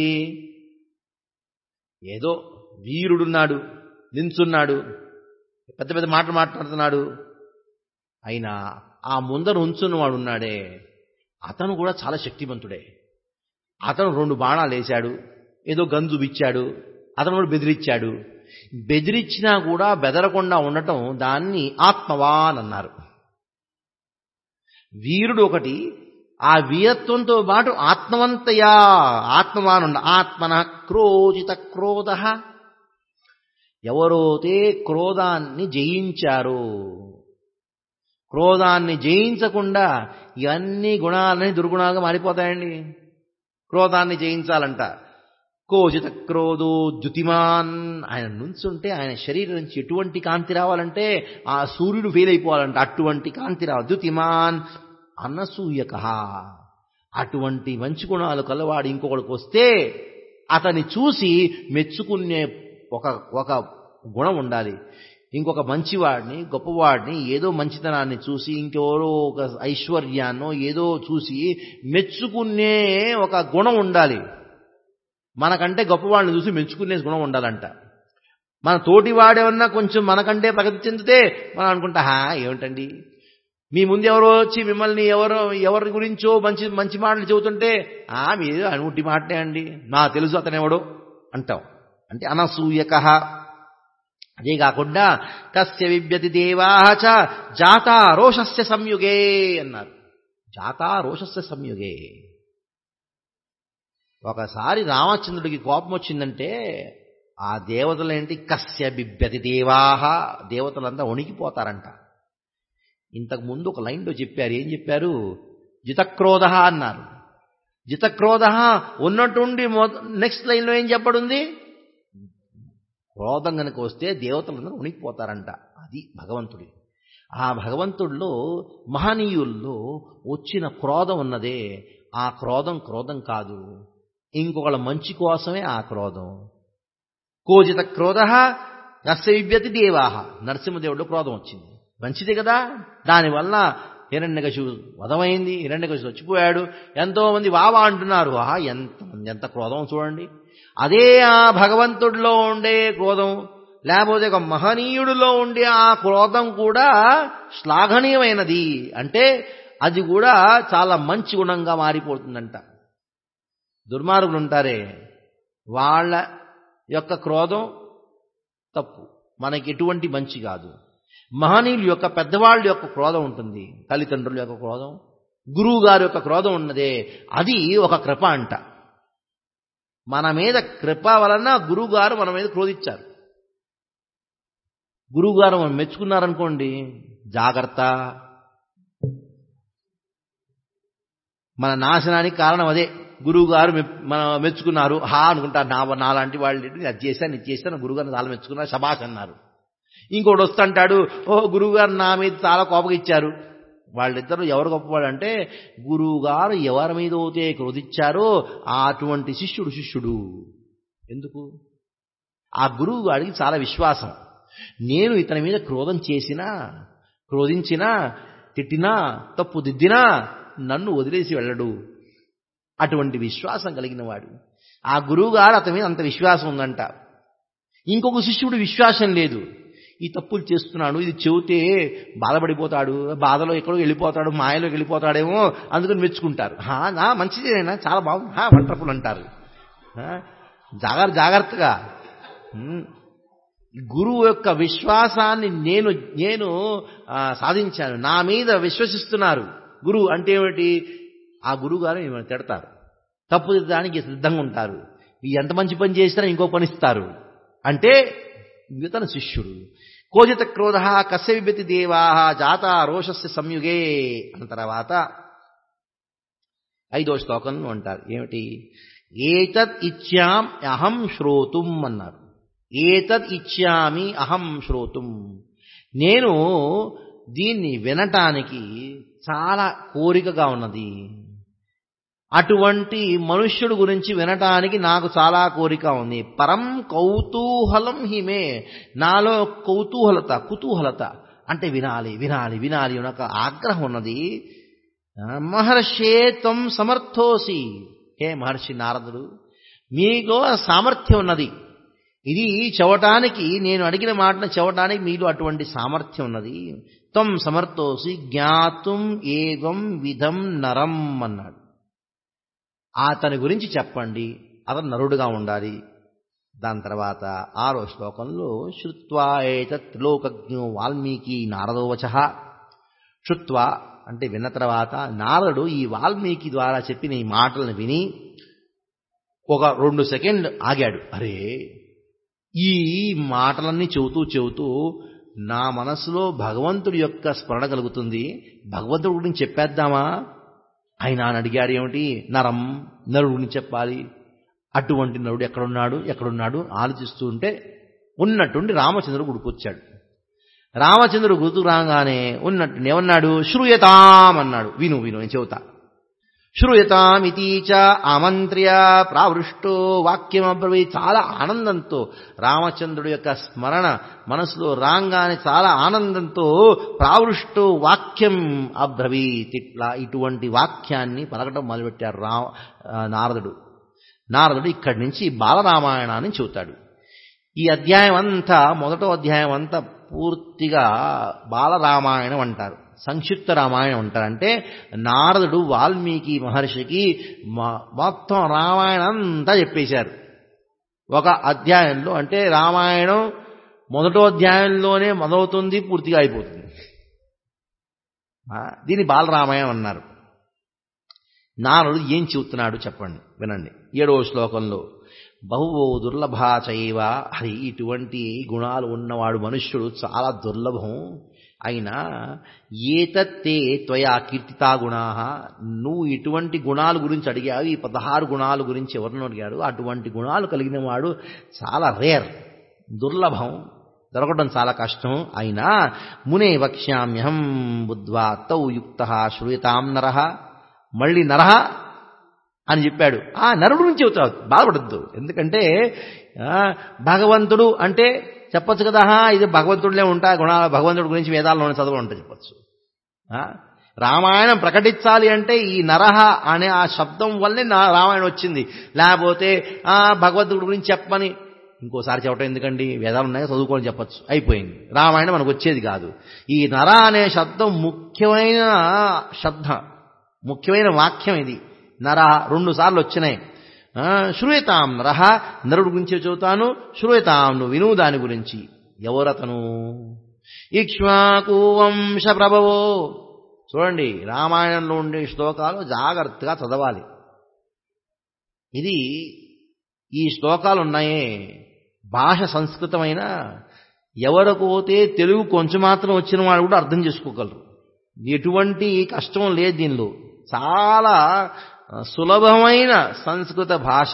ఏదో వీరుడున్నాడు నించున్నాడు పెద్ద పెద్ద మాటలు మాట్లాడుతున్నాడు అయినా ఆ ముందర ఉంచున్నవాడు ఉన్నాడే అతను కూడా చాలా శక్తివంతుడే అతను రెండు బాణాలు వేశాడు ఏదో గంజు బిచ్చాడు అతను కూడా బెదిరించాడు బెదిరించినా కూడా బెదరకుండా ఉండటం దాన్ని ఆత్మవాన్ అన్నారు వీరుడు ఒకటి ఆ వీరత్వంతో పాటు ఆత్మవంతయా ఆత్మవాన్ ఉండ ఆత్మన క్రోజిత క్రోధ ఎవరైతే క్రోధాన్ని జయించారో క్రోధాన్ని జయించకుండా ఇవన్నీ గుణాలని దుర్గుణాలుగా మారిపోతాయండి క్రోధాన్ని జయించాలంట కోజిత క్రోధో ద్యుతిమాన్ ఆయన నుంచుంటే ఆయన శరీరం నుంచి ఎటువంటి కాంతి రావాలంటే ఆ సూర్యుడు ఫెయిల్ అయిపోవాలంట అటువంటి కాంతి రావాలి ద్యుతిమాన్ అనసూయక అటువంటి మంచి గుణాలు కలవాడు ఇంకొకడికి వస్తే అతన్ని చూసి మెచ్చుకునే ఒక ఒక గుణం ఉండాలి ఇంకొక మంచివాడిని గొప్పవాడిని ఏదో మంచితనాన్ని చూసి ఇంకెవరో ఒక ఐశ్వర్యాన్నో ఏదో చూసి మెచ్చుకునే ఒక గుణం ఉండాలి మనకంటే గొప్పవాడిని చూసి మెచ్చుకునే గుణం ఉండాలంట మన తోటి వాడేమన్నా కొంచెం మనకంటే ప్రగతి చెందితే మనం అనుకుంటా హా ఏమిటండి మీ ముందు ఎవరో వచ్చి మిమ్మల్ని ఎవరో ఎవరి గురించో మంచి మంచి మాటలు చెబుతుంటే ఆ మీరు అనుటి మాటే అండి నా తెలుసు అతనెవడో అంటాం అంటే అనసూయక అదే కాకుండా కస్య విభ్యతి దేవాహ చ జాతా రోషస్య సంయుగే అన్నారు జాతా రోషస్య సంయుగే ఒకసారి రామచంద్రుడికి కోపం వచ్చిందంటే ఆ దేవతలేంటి కస్య బిభ్యతి దేవాహ దేవతలంతా వణికిపోతారంట ఇంతకు ముందు ఒక లైన్లో చెప్పారు ఏం చెప్పారు జితక్రోధ అన్నారు జితక్రోధ ఉన్నట్టుండి నెక్స్ట్ లైన్లో ఏం చెప్పడుంది క్రోధం కనుక వస్తే దేవతలందరూ ఉనికిపోతారంట అది భగవంతుడి ఆ భగవంతుడిలో మహనీయుల్లో వచ్చిన క్రోధం ఉన్నదే ఆ క్రోధం క్రోధం కాదు ఇంకొకళ్ళ మంచి కోసమే ఆ క్రోధం కోజిత క్రోధ నస్యవిభ్యతి దేవాహ నరసింహదేవుడు క్రోధం వచ్చింది మంచిది కదా దానివల్ల హిరణ్యకశు వధమైంది హిరణ్యకశు చచ్చిపోయాడు ఎంతో మంది వావా అంటున్నారు ఆ ఎంత ఎంత క్రోధం చూడండి అదే ఆ భగవంతుడిలో ఉండే క్రోధం లేకపోతే ఒక మహనీయుడిలో ఉండే ఆ క్రోధం కూడా శ్లాఘనీయమైనది అంటే అది కూడా చాలా మంచి గుణంగా మారిపోతుందంట దుర్మార్గులు ఉంటారే వాళ్ళ యొక్క క్రోధం తప్పు మనకి ఎటువంటి మంచి కాదు మహనీయుల యొక్క పెద్దవాళ్ళ యొక్క క్రోధం ఉంటుంది తల్లిదండ్రుల యొక్క క్రోధం గురువు గారి యొక్క క్రోధం ఉన్నదే అది ఒక కృప అంట మన మీద కృప వలన గురువుగారు మన మీద క్రోధించారు గురువుగారు మనం మెచ్చుకున్నారనుకోండి జాగ్రత్త మన నాశనానికి కారణం అదే గురువు గారు మన మెచ్చుకున్నారు హా అనుకుంటారు నా నాలాంటి వాళ్ళు అది చేశాను ఇది చేశాను గురువుగారిని చాలా మెచ్చుకున్నారు శబాష్ అన్నారు ఇంకోటి వస్తుంటాడు ఓ గురువుగారు నా మీద చాలా కోపగా ఇచ్చారు వాళ్ళిద్దరు ఎవరు గొప్పవాడు అంటే గురువుగారు ఎవరి మీద అయితే క్రోధించారో అటువంటి శిష్యుడు శిష్యుడు ఎందుకు ఆ గురువు గారికి చాలా విశ్వాసం నేను ఇతని మీద క్రోధం చేసినా క్రోధించినా తిట్టినా తప్పు దిద్దినా నన్ను వదిలేసి వెళ్ళడు అటువంటి విశ్వాసం కలిగిన వాడు ఆ గురువుగారు అతని మీద అంత విశ్వాసం ఉందంట ఇంకొక శిష్యుడు విశ్వాసం లేదు ఈ తప్పులు చేస్తున్నాడు ఇది చెబితే బాధపడిపోతాడు బాధలో ఎక్కడో వెళ్ళిపోతాడు మాయలో వెళ్ళిపోతాడేమో అందుకని మెచ్చుకుంటారు హా నా మంచిదేనా చాలా బాగుంది హా వండర్ఫుల్ అంటారు జాగ్రత్త జాగ్రత్తగా గురువు యొక్క విశ్వాసాన్ని నేను నేను సాధించాను నా మీద విశ్వసిస్తున్నారు గురువు అంటే ఏమిటి ఆ గురువు గారు మిమ్మల్ని తిడతారు తప్పు దానికి సిద్ధంగా ఉంటారు ఎంత మంచి పని చేసినా ఇంకో పని ఇస్తారు అంటే ఇతను శిష్యుడు కోజిత క్రోధ కస్య విభతి దేవా జాత రోషస్య సంయుగే అన్న తర్వాత ఐదో శ్లోకంలో అంటారు ఏమిటి ఏతద్ ఇచ్చాం అహం శ్రోతుం అన్నారు ఏతద్ ఇచ్చామి అహం శ్రోతుం నేను దీన్ని వినటానికి చాలా కోరికగా ఉన్నది అటువంటి మనుష్యుడు గురించి వినటానికి నాకు చాలా కోరిక ఉంది పరం కౌతూహలం హిమే నాలో కౌతూహలత కుతూహలత అంటే వినాలి వినాలి వినాలి ఒక ఆగ్రహం ఉన్నది మహర్షే త్వం సమర్థోసి హే మహర్షి నారదుడు మీలో సామర్థ్యం ఉన్నది ఇది చెవటానికి నేను అడిగిన మాటను చెవటానికి మీలో అటువంటి సామర్థ్యం ఉన్నది త్వం సమర్థోసి జ్ఞాతుం ఏవం విధం నరం అన్నాడు అతని గురించి చెప్పండి అతను నరుడుగా ఉండాలి దాని తర్వాత ఆరో శ్లోకంలో శృత్వా ఏతత్ త్రిలోకజ్ఞో వాల్మీకి నారదోవచ శృత్వా అంటే విన్న తర్వాత నారదుడు ఈ వాల్మీకి ద్వారా చెప్పిన ఈ మాటలను విని ఒక రెండు సెకండ్ ఆగాడు అరే ఈ మాటలన్నీ చెబుతూ చెబుతూ నా మనసులో భగవంతుడి యొక్క స్మరణ కలుగుతుంది భగవంతుడి గురించి చెప్పేద్దామా ఆయన అని అడిగాడు ఏమిటి నరం నరుడు గురించి చెప్పాలి అటువంటి నరుడు ఎక్కడున్నాడు ఎక్కడున్నాడు ఆలోచిస్తూ ఉంటే ఉన్నట్టుండి రామచంద్రుడు గుడికొచ్చాడు రామచంద్రుడు గుర్తు రాగానే ఉన్నట్టు ఏమన్నాడు శ్రూయతాం అన్నాడు విను విను నేను చెబుతా శ్రూయతామితి చ ఆమంత్ర్య ప్రావృష్టో వాక్యమబ్రవీ చాలా ఆనందంతో రామచంద్రుడి యొక్క స్మరణ మనసులో రాగానే చాలా ఆనందంతో ప్రావృష్టో వాక్యం అబ్రవీత్ ఇట్లా ఇటువంటి వాక్యాన్ని పలకటం మొదలుపెట్టారు రా నారదుడు నారదుడు ఇక్కడి నుంచి బాలరామాయణాన్ని చెబుతాడు ఈ అధ్యాయం అంతా మొదటో అధ్యాయం అంతా పూర్తిగా బాలరామాయణం అంటారు సంక్షిప్త రామాయణం అంటారు అంటే నారదుడు వాల్మీకి మహర్షికి మొత్తం రామాయణం అంతా చెప్పేశారు ఒక అధ్యాయంలో అంటే రామాయణం మొదటో అధ్యాయంలోనే మొదలవుతుంది పూర్తిగా అయిపోతుంది దీన్ని బాలరామాయణం అన్నారు నారదుడు ఏం చెబుతున్నాడు చెప్పండి వినండి ఏడవ శ్లోకంలో బహువో దుర్లభాచైవ అది ఇటువంటి గుణాలు ఉన్నవాడు మనుష్యుడు చాలా దుర్లభం అయినా ఏతత్తే త్వయా కీర్తితా గుణా నువ్వు ఇటువంటి గుణాల గురించి అడిగావు ఈ పదహారు గుణాల గురించి ఎవరిని అడిగాడు అటువంటి గుణాలు కలిగిన వాడు చాలా రేర్ దుర్లభం దొరకడం చాలా కష్టం అయినా మునే వక్ష్యామ్యహం బుద్ధ్వా తౌ యుక్త శ్రూయతాం నరహ మళ్ళీ నరహ అని చెప్పాడు ఆ నరుడు నుంచి చెబుతావు బాధపడద్దు ఎందుకంటే భగవంతుడు అంటే చెప్పొచ్చు కదా ఇది భగవంతుడిలే ఉంటా గుణాలు భగవంతుడి గురించి వేదాల్లోనే చదువు ఉంటుంది చెప్పచ్చు రామాయణం ప్రకటించాలి అంటే ఈ నరహ అనే ఆ శబ్దం వల్లే నా రామాయణం వచ్చింది లేకపోతే ఆ భగవంతుడి గురించి చెప్పని ఇంకోసారి చెప్పడం ఎందుకండి వేదాలు ఉన్నాయి చదువుకొని చెప్పచ్చు అయిపోయింది రామాయణం మనకు వచ్చేది కాదు ఈ నర అనే శబ్దం ముఖ్యమైన శబ్ద ముఖ్యమైన వాక్యం ఇది నర రెండు సార్లు వచ్చినాయి శ్రూయతాం నరహ నరుడు గురించి చెబుతాను శ్రూయతాం నువ్వు విను దాని గురించి ఎవరతను ఇక్ష్వాకు వంశ ప్రభవో చూడండి రామాయణంలో ఉండే శ్లోకాలు జాగ్రత్తగా చదవాలి ఇది ఈ శ్లోకాలు ఉన్నాయే భాష సంస్కృతమైన ఎవరికోతే తెలుగు కొంచెం మాత్రం వచ్చిన వాడు కూడా అర్థం చేసుకోగలరు ఎటువంటి కష్టం లేదు దీనిలో చాలా సులభమైన సంస్కృత భాష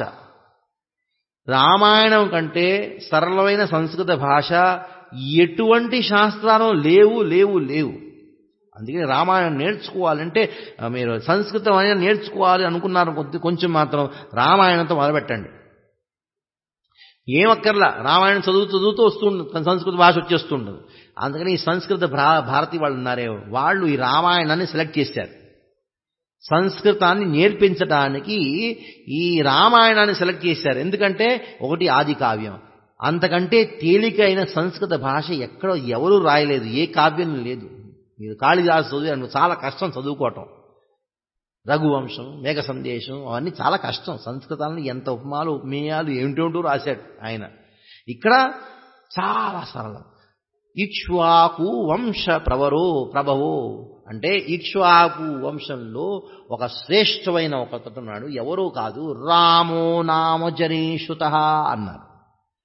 రామాయణం కంటే సరళమైన సంస్కృత భాష ఎటువంటి శాస్త్రాలు లేవు లేవు లేవు అందుకని రామాయణం నేర్చుకోవాలంటే మీరు సంస్కృతం అయినా నేర్చుకోవాలి అనుకున్నారు కొద్ది కొంచెం మాత్రం రామాయణంతో మొదలుపెట్టండి ఏమక్కర్లా రామాయణం చదువు చదువుతూ వస్తుండదు సంస్కృత భాష వచ్చేస్తుండదు అందుకని ఈ సంస్కృత భారతి వాళ్ళు ఉన్నారే వాళ్ళు ఈ రామాయణాన్ని సెలెక్ట్ చేశారు సంస్కృతాన్ని నేర్పించడానికి ఈ రామాయణాన్ని సెలెక్ట్ చేశారు ఎందుకంటే ఒకటి ఆది కావ్యం అంతకంటే తేలికైన సంస్కృత భాష ఎక్కడో ఎవరూ రాయలేదు ఏ కావ్యం లేదు మీరు కాళిదాసు చదివి చాలా కష్టం చదువుకోవటం రఘువంశం మేఘ సందేశం అవన్నీ చాలా కష్టం సంస్కృతాలను ఎంత ఉపమాలు ఉపమేయాలు ఏమిటేమిటో రాశాడు ఆయన ఇక్కడ చాలా సరళం ఇక్ష్వాకు వంశ ప్రవరో ప్రభవో అంటే ఇక్ష్వాకు వంశంలో ఒక శ్రేష్టమైన ఒకతడున్నాడు ఎవరో కాదు రామో నామ జరీషుత అన్నారు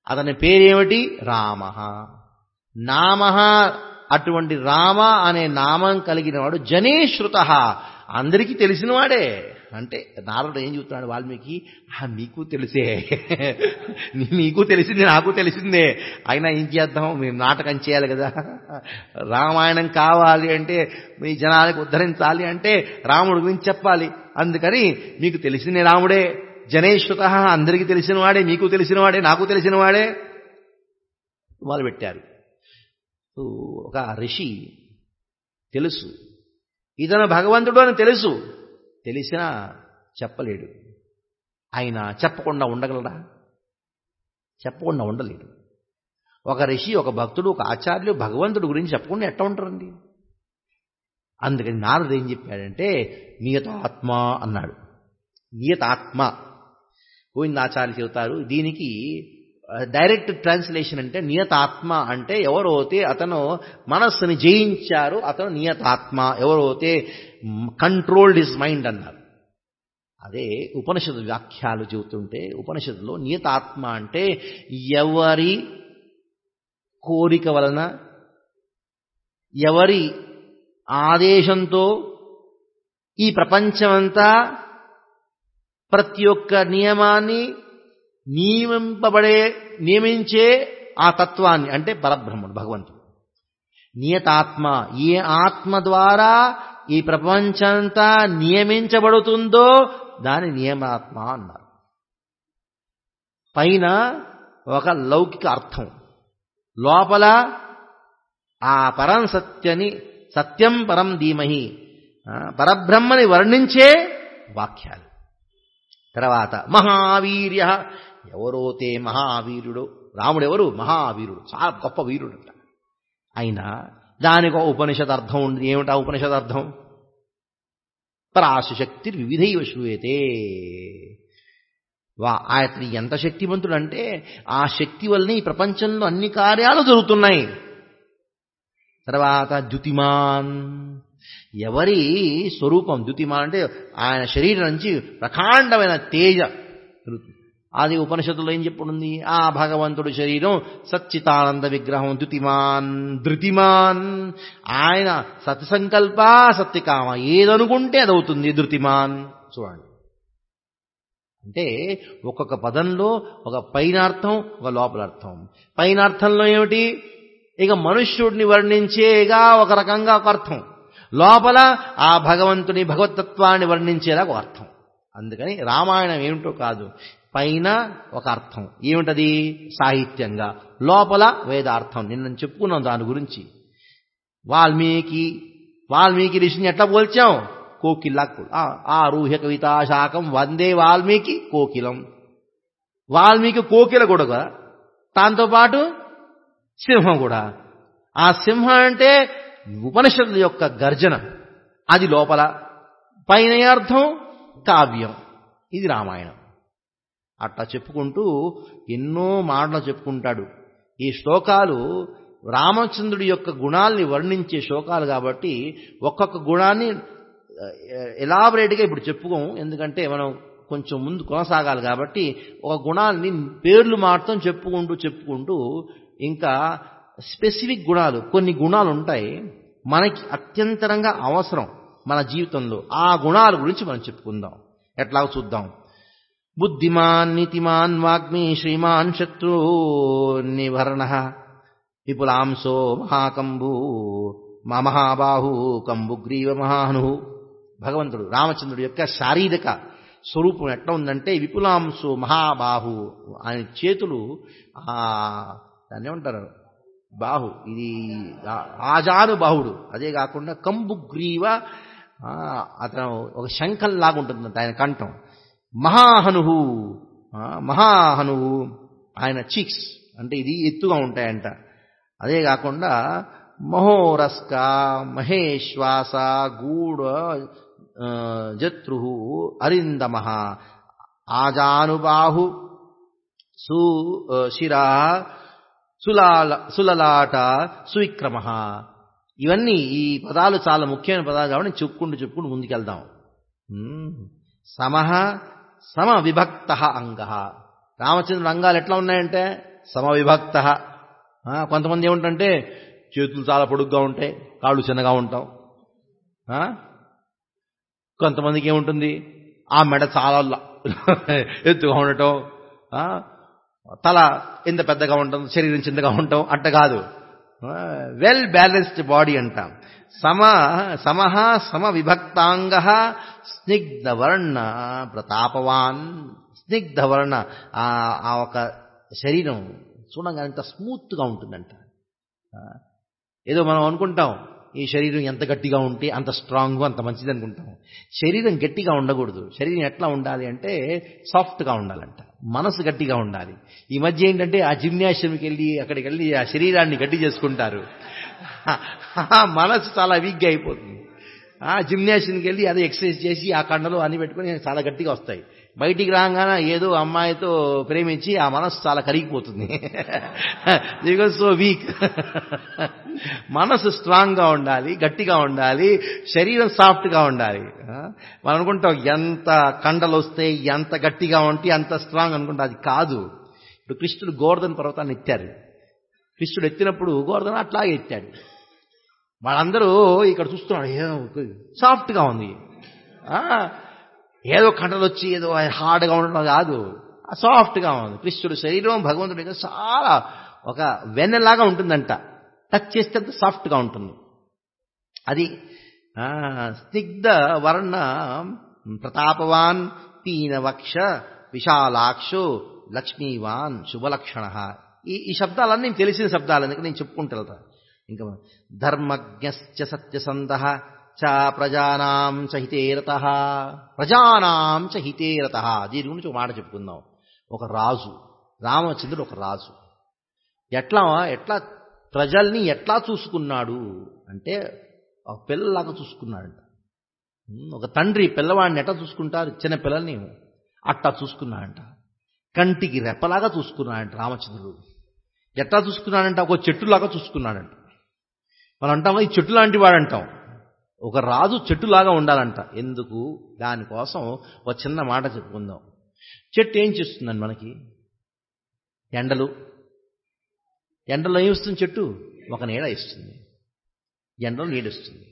అతని పేరేమిటి రామ నామ అటువంటి రామ అనే నామం కలిగిన వాడు జనేశ్రుత అందరికీ తెలిసినవాడే అంటే నారదుడు ఏం చెబుతున్నాడు వాల్మీకి "ఆ, మీకు తెలిసే మీకు తెలిసింది నాకు తెలిసిందే అయినా ఏం చేద్దాం మేము నాటకం చేయాలి కదా రామాయణం కావాలి అంటే మీ జనాలకు ఉద్ధరించాలి అంటే రాముడి గురించి చెప్పాలి అందుకని మీకు తెలిసిందే రాముడే జనేశ్వత అందరికీ తెలిసినవాడే మీకు తెలిసినవాడే నాకు తెలిసినవాడే మొదలుపెట్టారు ఒక ఋషి తెలుసు ఇతను భగవంతుడు అని తెలుసు తెలిసినా చెప్పలేడు ఆయన చెప్పకుండా ఉండగలరా చెప్పకుండా ఉండలేడు ఒక ఋషి ఒక భక్తుడు ఒక ఆచార్యులు భగవంతుడు గురించి చెప్పకుండా ఎట్లా ఉంటారండి అందుకని నారదు ఏం చెప్పాడంటే నియతాత్మ అన్నాడు నియతాత్మ గోవింద ఆచార్యులు చెబుతారు దీనికి డైరెక్ట్ ట్రాన్స్లేషన్ అంటే నియతాత్మ అంటే ఎవరైతే అతను మనస్సుని జయించారో అతను నియతాత్మ ఎవరైతే కంట్రోల్డ్ ఇస్ మైండ్ అన్నారు అదే ఉపనిషత్తు వ్యాఖ్యాలు చెబుతుంటే ఉపనిషత్తులో నియతాత్మ అంటే ఎవరి కోరిక వలన ఎవరి ఆదేశంతో ఈ ప్రపంచమంతా ప్రతి ఒక్క నియమాన్ని నియమింపబడే నియమించే ఆ తత్వాన్ని అంటే పరబ్రహ్మడు భగవంతుడు నియతాత్మ ఏ ఆత్మ ద్వారా ఈ ప్రపంచంతా నియమించబడుతుందో దాని నియమాత్మ అన్నారు పైన ఒక లౌకిక అర్థం లోపల ఆ పరం సత్యని సత్యం పరం ధీమహి పరబ్రహ్మని వర్ణించే వాక్యాలు తర్వాత మహావీర్య ఎవరోతే మహావీరుడు రాముడు ఎవరు మహావీరుడు చాలా గొప్ప వీరుడు అయినా దానికి ఒక ఉపనిషద్ అర్థం ఉంది ఏమిటా ఉపనిషద్ అర్థం పరాశు శక్తి వివిధైవ శ్రూయతే వా ఆయన ఎంత శక్తివంతుడు అంటే ఆ శక్తి వల్లనే ఈ ప్రపంచంలో అన్ని కార్యాలు జరుగుతున్నాయి తర్వాత ద్యుతిమాన్ ఎవరి స్వరూపం ద్యుతిమాన్ అంటే ఆయన శరీరం నుంచి ప్రకాండమైన తేజ అది ఉపనిషత్తులో ఏం చెప్పుడుంది ఆ భగవంతుడి శరీరం సచ్చితానంద విగ్రహం ద్యుతిమాన్ ధృతిమాన్ ఆయన సత్సంకల్ప సత్యకామ ఏదనుకుంటే అది అవుతుంది ధృతిమాన్ చూడండి అంటే ఒక్కొక్క పదంలో ఒక పైన అర్థం ఒక లోపల అర్థం పైన అర్థంలో ఏమిటి ఇక మనుష్యుడిని వర్ణించేగా ఒక రకంగా ఒక అర్థం లోపల ఆ భగవంతుని భగవతత్వాన్ని వర్ణించేలా ఒక అర్థం అందుకని రామాయణం ఏమిటో కాదు పైన ఒక అర్థం ఏమిటది సాహిత్యంగా లోపల వేదార్థం నిన్న చెప్పుకున్నాం దాని గురించి వాల్మీకి వాల్మీకి ఋషిని ఎట్లా పోల్చాం కోకిల ఆరూహ్య కవితా శాఖం వందే వాల్మీకి కోకిలం వాల్మీకి కోకిల కూడా దాంతోపాటు సింహం కూడా ఆ సింహం అంటే ఉపనిషత్తుల యొక్క గర్జన అది లోపల పైన అర్థం కావ్యం ఇది రామాయణం అట్లా చెప్పుకుంటూ ఎన్నో మాటలు చెప్పుకుంటాడు ఈ శ్లోకాలు రామచంద్రుడి యొక్క గుణాల్ని వర్ణించే శ్లోకాలు కాబట్టి ఒక్కొక్క గుణాన్ని ఎలాబరేట్గా ఇప్పుడు చెప్పుకోం ఎందుకంటే మనం కొంచెం ముందు కొనసాగాలి కాబట్టి ఒక గుణాన్ని పేర్లు మాత్రం చెప్పుకుంటూ చెప్పుకుంటూ ఇంకా స్పెసిఫిక్ గుణాలు కొన్ని గుణాలు ఉంటాయి మనకి అత్యంతరంగా అవసరం మన జీవితంలో ఆ గుణాల గురించి మనం చెప్పుకుందాం ఎట్లా చూద్దాం బుద్ధిమాన్ నీతిమాన్ వాగ్మి శ్రీమాన్ శత్రు నివర్ణ విపులాంశో మహాకంబు మా మహాబాహు కంబుగ్రీవ మహాను భగవంతుడు రామచంద్రుడు యొక్క శారీరక స్వరూపం ఎట్లా ఉందంటే విపులాంశు మహాబాహు ఆయన చేతులు దాన్ని ఏమంటారు బాహు ఇది ఆజాను బాహుడు అదే కాకుండా కంబుగ్రీవ అతను ఒక శంఖంలాగా ఉంటుంది ఆయన కంఠం మహాహనుహు మహాహనువు ఆయన చీక్స్ అంటే ఇది ఎత్తుగా ఉంటాయంట అదే కాకుండా మహోరస్క మహేశ్వాస గూఢ జతృ అరిందమ ఆజానుబాహు సు శిరా సులాల సులలాట సువిక్రమ ఇవన్నీ ఈ పదాలు చాలా ముఖ్యమైన పదాలు కాబట్టి చెప్పుకుంటూ చెప్పుకుంటూ ముందుకెళ్దాం సమహ సమ విభక్త అంగ రామచంద్రుడు అంగాలు ఎట్లా ఉన్నాయంటే సమవిభక్త ఆ, కొంతమంది ఏమిటంటే చేతులు చాలా పొడుగ్గా ఉంటాయి కాళ్ళు చిన్నగా ఉంటాం ఆ? కొంతమందికి ఏముంటుంది ఆ మెడ చాలా ల- ఎత్తుగా ఉండటం ఆ? తల ఇంత పెద్దగా ఉండటం శరీరం చిన్నగా ఉండటం అట్ట కాదు వెల్ బ్యాలెన్స్డ్ బాడీ అంటాం సమ సమహ సమ విభక్తాంగ స్నిగ్ధవర్ణ ప్రతాపవాన్ స్నిగ్ధవర్ణ ఆ ఆ ఒక శరీరం చూడంగానే ఎంత స్మూత్గా ఉంటుందంట ఆ, ఏదో మనం అనుకుంటాం ఈ శరీరం ఎంత గట్టిగా ఉంటే అంత స్ట్రాంగ్ అంత మంచిది అనుకుంటాం శరీరం గట్టిగా ఉండకూడదు శరీరం ఎట్లా ఉండాలి అంటే సాఫ్ట్గా ఉండాలంట మనసు గట్టిగా ఉండాలి ఈ మధ్య ఏంటంటే ఆ జిమ్నాషియంకి వెళ్ళి అక్కడికి వెళ్ళి ఆ శరీరాన్ని గట్టి చేసుకుంటారు ఆ మనసు చాలా వీక్గా అయిపోతుంది ఆ జిమ్నాషియంకి వెళ్ళి అదే ఎక్సర్సైజ్ చేసి ఆ కండలు అన్ని పెట్టుకొని చాలా గట్టిగా వస్తాయి బయటికి రాగానే ఏదో అమ్మాయితో ప్రేమించి ఆ మనసు చాలా కరిగిపోతుంది బికాజ్ సో వీక్ మనసు స్ట్రాంగ్గా ఉండాలి గట్టిగా ఉండాలి శరీరం సాఫ్ట్గా ఉండాలి ఆ, మనం అనుకుంటాం ఎంత కండలు వస్తే ఎంత గట్టిగా ఉంటే అంత స్ట్రాంగ్ అనుకుంటా అది కాదు ఇప్పుడు కృష్ణుడు గోవర్ధన పర్వతాన్ని ఎత్తారు కృష్ణుడు ఎత్తినప్పుడు గోవర్ధన అట్లాగే ఎత్తాడు వాళ్ళందరూ ఇక్కడ చూస్తున్నాడు ఏదో సాఫ్ట్గా ఉంది ఆ, ఏదో కంటలు వచ్చి ఏదో హార్డ్గా ఉండడం కాదు సాఫ్ట్గా ఉంది కృష్ణుడు శరీరం భగవంతుడి దగ్గర చాలా ఒక వెన్నెలాగా ఉంటుందంట టచ్ చేస్తే అంత సాఫ్ట్గా ఉంటుంది అది ఆ, స్నిగ్ధ వర్ణ ప్రతాపవాన్ పీనవక్ష విశాలాక్షో లక్ష్మీవాన్ శుభలక్షణ ఈ ఈ శబ్దాలన్నీ తెలిసిన శబ్దాలు అందుకే నేను చెప్పుకుంటూ వెళ్తా ఇంకా ధర్మజ్ఞశ్చ సత్యసంధ చ ప్రజానాం చ హితేరత ప్రజానాం చ హితేరత దీని గురించి ఒక మాట చెప్పుకుందాం ఒక రాజు రామచంద్రుడు ఒక రాజు ఎట్లా ఎట్లా ప్రజల్ని ఎట్లా చూసుకున్నాడు అంటే ఒక పిల్లలాగా చూసుకున్నాడంట ఉమ్, ఒక తండ్రి పిల్లవాడిని ఎట్లా చూసుకుంటారు చిన్న పిల్లల్ని అట్టా చూసుకున్నాడంట కంటికి రెప్పలాగా చూసుకున్నాడంట రామచంద్రుడు ఎట్లా చూసుకున్నాడంట ఒక చెట్టులాగా చూసుకున్నాడంట మనం అంటాం ఈ చెట్టు లాంటి వాడు అంటాం ఒక రాజు చెట్టులాగా ఉండాలంట ఎందుకు దానికోసం ఒక చిన్న మాట చెప్పుకుందాం చెట్టు ఏం చేస్తుందండి మనకి ఎండలు ఎండలో ఏం ఇస్తుంది చెట్టు ఒక నీడ ఇస్తుంది ఎండలో నీడిస్తుంది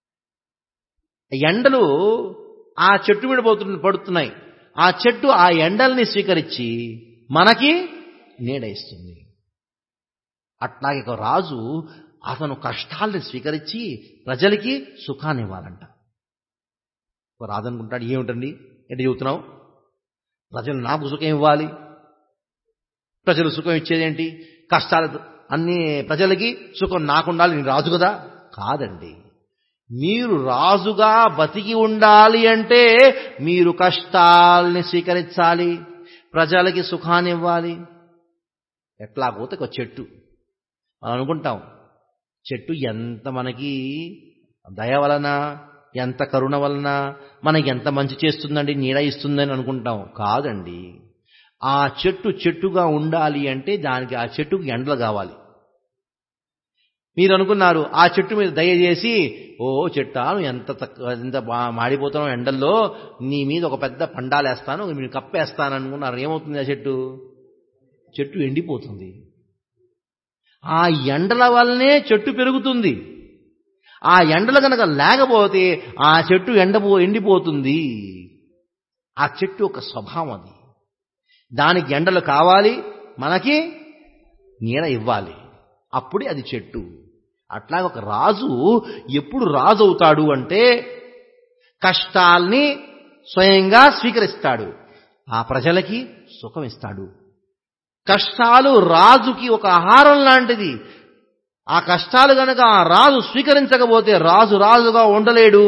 ఎండలు ఆ చెట్టు మీద పోతు పడుతున్నాయి ఆ చెట్టు ఆ ఎండల్ని స్వీకరించి మనకి నీడ ఇస్తుంది అట్లాగే ఒక రాజు అతను కష్టాల్ని స్వీకరించి ప్రజలకి సుఖాన్ని ఇవ్వాలంట ఒక రాజు అనుకుంటాడు ఏమిటండి ఎటు చెబుతున్నావు ప్రజలు నాకు సుఖం ఇవ్వాలి ప్రజలు సుఖం ఇచ్చేదేంటి కష్టాలు అన్ని ప్రజలకి సుఖం నాకుండాలి నేను రాజు కదా కాదండి మీరు రాజుగా బతికి ఉండాలి అంటే మీరు కష్టాల్ని స్వీకరించాలి ప్రజలకి సుఖాన్ని ఇవ్వాలి ఎట్లా పోతే ఒక చెట్టు మనం అనుకుంటాం చెట్టు ఎంత మనకి దయ వలన ఎంత కరుణ వలన మనకి ఎంత మంచి చేస్తుందండి నీడ ఇస్తుందని అనుకుంటాం కాదండి ఆ చెట్టు చెట్టుగా ఉండాలి అంటే దానికి ఆ చెట్టుకు ఎండలు కావాలి మీరు అనుకున్నారు ఆ చెట్టు మీద దయచేసి ఓ చెట్టా నువ్వు ఎంత తక్కువ ఎంత బా- మాడిపోతున్నావు ఎండల్లో నీ మీద ఒక పెద్ద పండాలేస్తాను మీరు కప్పేస్తాను అనుకున్నారు ఏమవుతుంది ఆ చెట్టు చెట్టు ఎండిపోతుంది ఆ ఎండల వల్లనే చెట్టు పెరుగుతుంది ఆ ఎండలు కనుక లేకపోతే ఆ చెట్టు ఎండపో ఎండిపోతుంది ఆ చెట్టు ఒక స్వభావం అది దానికి ఎండలు కావాలి మనకి నీడ ఇవ్వాలి అప్పుడే అది చెట్టు అట్లాగే ఒక రాజు ఎప్పుడు రాజు అవుతాడు అంటే కష్టాల్ని స్వయంగా స్వీకరిస్తాడు ఆ ప్రజలకి సుఖం ఇస్తాడు కష్టాలు రాజుకి ఒక ఆహారం లాంటిది ఆ కష్టాలు గనక ఆ రాజు స్వీకరించకపోతే రాజు రాజుగా ఉండలేడు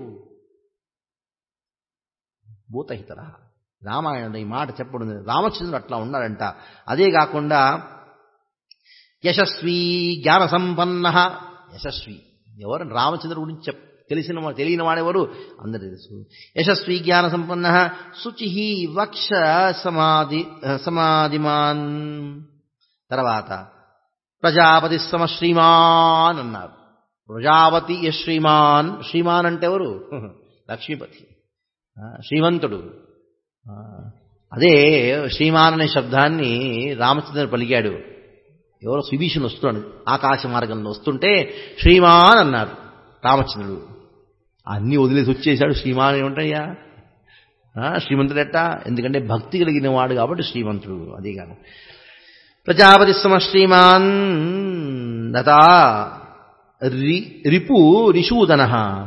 భూతహితర రామాయణంలో ఈ మాట చెప్పడం రామచంద్రుడు అట్లా ఉన్నాడంట అదే కాకుండా యశస్వి జ్ఞాన సంపన్న యశస్వి ఎవరు రామచంద్రుడు గురించి చెప్ తెలిసిన వా- తెలియని వాడెవరు అందరూ తెలుసు యశస్వి జ్ఞాన సంపన్న శుచి వక్ష సమాధి సమాధిమాన్ తర్వాత ప్రజాపతి సమ శ్రీమాన్ అన్నారు ప్రజాపతి యశ్ శ్రీమాన్ శ్రీమాన్ అంటే ఎవరు లక్ష్మీపతి ఆ, శ్రీమంతుడు ఆ, అదే శ్రీమాన్ అనే శబ్దాన్ని రామచంద్రుడు పలికాడు ఎవరో సుభీషణ్ వస్తున్నాడు ఆకాశ మార్గంలో వస్తుంటే శ్రీమాన్ అన్నారు రామచంద్రుడు అన్నీ వదిలేసి వచ్చేసాడు శ్రీమాన్ ఏమంటాయ్యా శ్రీమంతుడెట్ట ఎందుకంటే భక్తి కలిగిన వాడు కాబట్టి శ్రీమంతుడు అదే కాదు ప్రజాపతి సమ శ్రీమాన్ దతా రి రిపు రిషూదన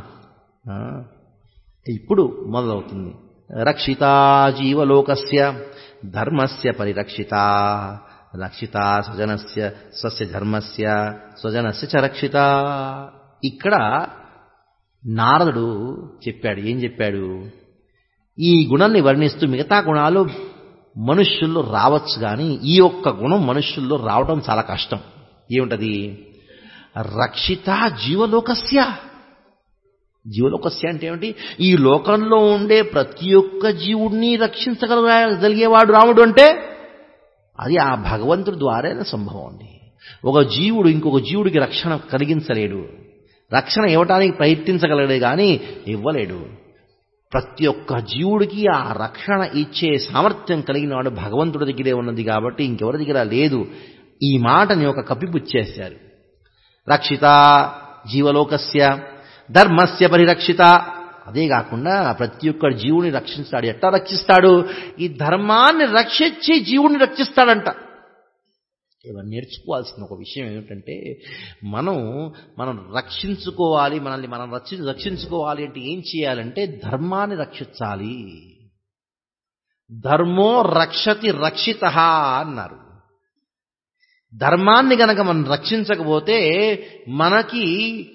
ఇప్పుడు మొదలవుతుంది రక్షిత జీవలోకస్య ధర్మస్య పరిరక్షిత రక్షిత స్వజనస్య స్వస్య ధర్మస్య స్వజనస్య చ రక్షిత ఇక్కడ నారదుడు చెప్పాడు ఏం చెప్పాడు ఈ గుణాన్ని వర్ణిస్తూ మిగతా గుణాలు మనుష్యుల్లో రావచ్చు కానీ ఈ ఒక్క గుణం మనుష్యుల్లో రావడం చాలా కష్టం ఏమిటది రక్షిత జీవలోకస్య జీవలోకస్య అంటే ఏమిటి ఈ లోకంలో ఉండే ప్రతి ఒక్క జీవుడిని రక్షించగలిగేవాడు రాముడు అంటే అది ఆ భగవంతుడి ద్వారానే సంభవం అండి ఒక జీవుడు ఇంకొక జీవుడికి రక్షణ కలిగించలేడు రక్షణ ఇవ్వటానికి ప్రయత్నించగలడే కానీ ఇవ్వలేడు ప్రతి ఒక్క జీవుడికి ఆ రక్షణ ఇచ్చే సామర్థ్యం కలిగిన వాడు భగవంతుడి దగ్గరే ఉన్నది కాబట్టి ఇంకెవరి దగ్గర లేదు ఈ మాటని ఒక కప్పిపుచ్చేశారు రక్షిత జీవలోకస్య ధర్మస్య పరిరక్షిత అదే కాకుండా ప్రతి ఒక్క జీవుని రక్షిస్తాడు ఎట్లా రక్షిస్తాడు ఈ ధర్మాన్ని రక్షించి జీవుని రక్షిస్తాడంట ఇవన్నీ నేర్చుకోవాల్సిన ఒక విషయం ఏమిటంటే మనం మనం రక్షించుకోవాలి మనల్ని మనం రక్షి రక్షించుకోవాలి అంటే ఏం చేయాలంటే ధర్మాన్ని రక్షించాలి ధర్మో రక్షతి రక్షిత అన్నారు ధర్మాన్ని గనక మనం రక్షించకపోతే మనకి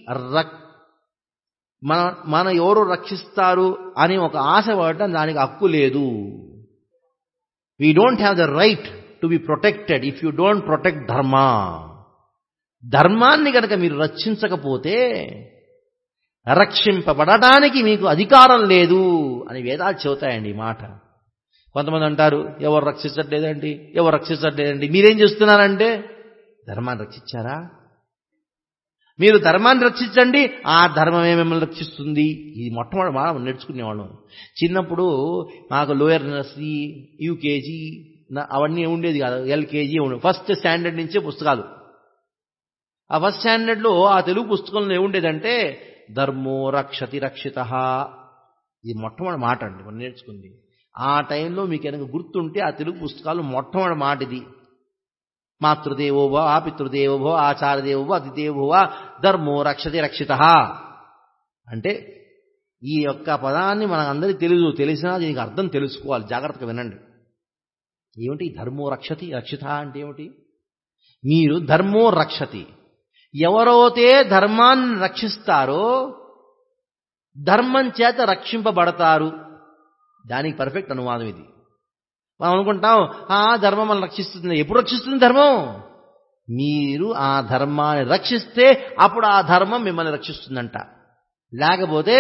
మన మన ఎవరు రక్షిస్తారు అని ఒక ఆశ పడటం దానికి హక్కు లేదు we don't have the right to be protected if you don't protect dharma ధర్మాన్ని కనుక మీరు రక్షించకపోతే రక్షింపబడటానికి మీకు అధికారం లేదు అని వేదాలు చెబుతాయండి ఈ మాట కొంతమంది అంటారు ఎవరు రక్షించట్లేదండి ఎవరు రక్షించట్లేదండి మీరేం చేస్తున్నారంటే ధర్మాన్ని రక్షించారా మీరు ధర్మాన్ని రక్షించండి ఆ ధర్మమే మిమ్మల్ని రక్షిస్తుంది ఇది మొట్టమొదటి మనం నేర్చుకునేవాళ్ళం చిన్నప్పుడు మాకు లోయర్ నర్సరీ యూకేజీ అవన్నీ ఉండేది కాదు ఎల్కేజీ ఉండేది ఫస్ట్ స్టాండర్డ్ నుంచే పుస్తకాలు ఆ ఫస్ట్ స్టాండర్డ్లో ఆ తెలుగు పుస్తకంలో ఏముండేదంటే ధర్మో రక్షతి రక్షిత ఇది మొట్టమొదటి మాట అండి మనం నేర్చుకుంది ఆ టైంలో మీకు కనుక గుర్తుంటే ఆ తెలుగు పుస్తకాలు మొట్టమొదటి మాట ఇది మాతృదేవోభవ పితృదేవోభవ ఆచారదేవోభవ అతిదేవోభవ ధర్మో రక్షతి రక్షిత అంటే ఈ యొక్క పదాన్ని మనకందరికీ తెలుసు తెలిసినా దీనికి అర్థం తెలుసుకోవాలి జాగ్రత్తగా వినండి ఏమిటి ధర్మో రక్షతి రక్షిత అంటే ఏమిటి మీరు ధర్మో రక్షతి ఎవరైతే ధర్మాన్ని రక్షిస్తారో ధర్మం చేత రక్షింపబడతారు దానికి పర్ఫెక్ట్ అనువాదం ఇది మనం అనుకుంటాం ఆ ధర్మం మనల్ని రక్షిస్తుంది ఎప్పుడు రక్షిస్తుంది ధర్మం మీరు ఆ ధర్మాన్ని రక్షిస్తే అప్పుడు ఆ ధర్మం మిమ్మల్ని రక్షిస్తుందంట లేకపోతే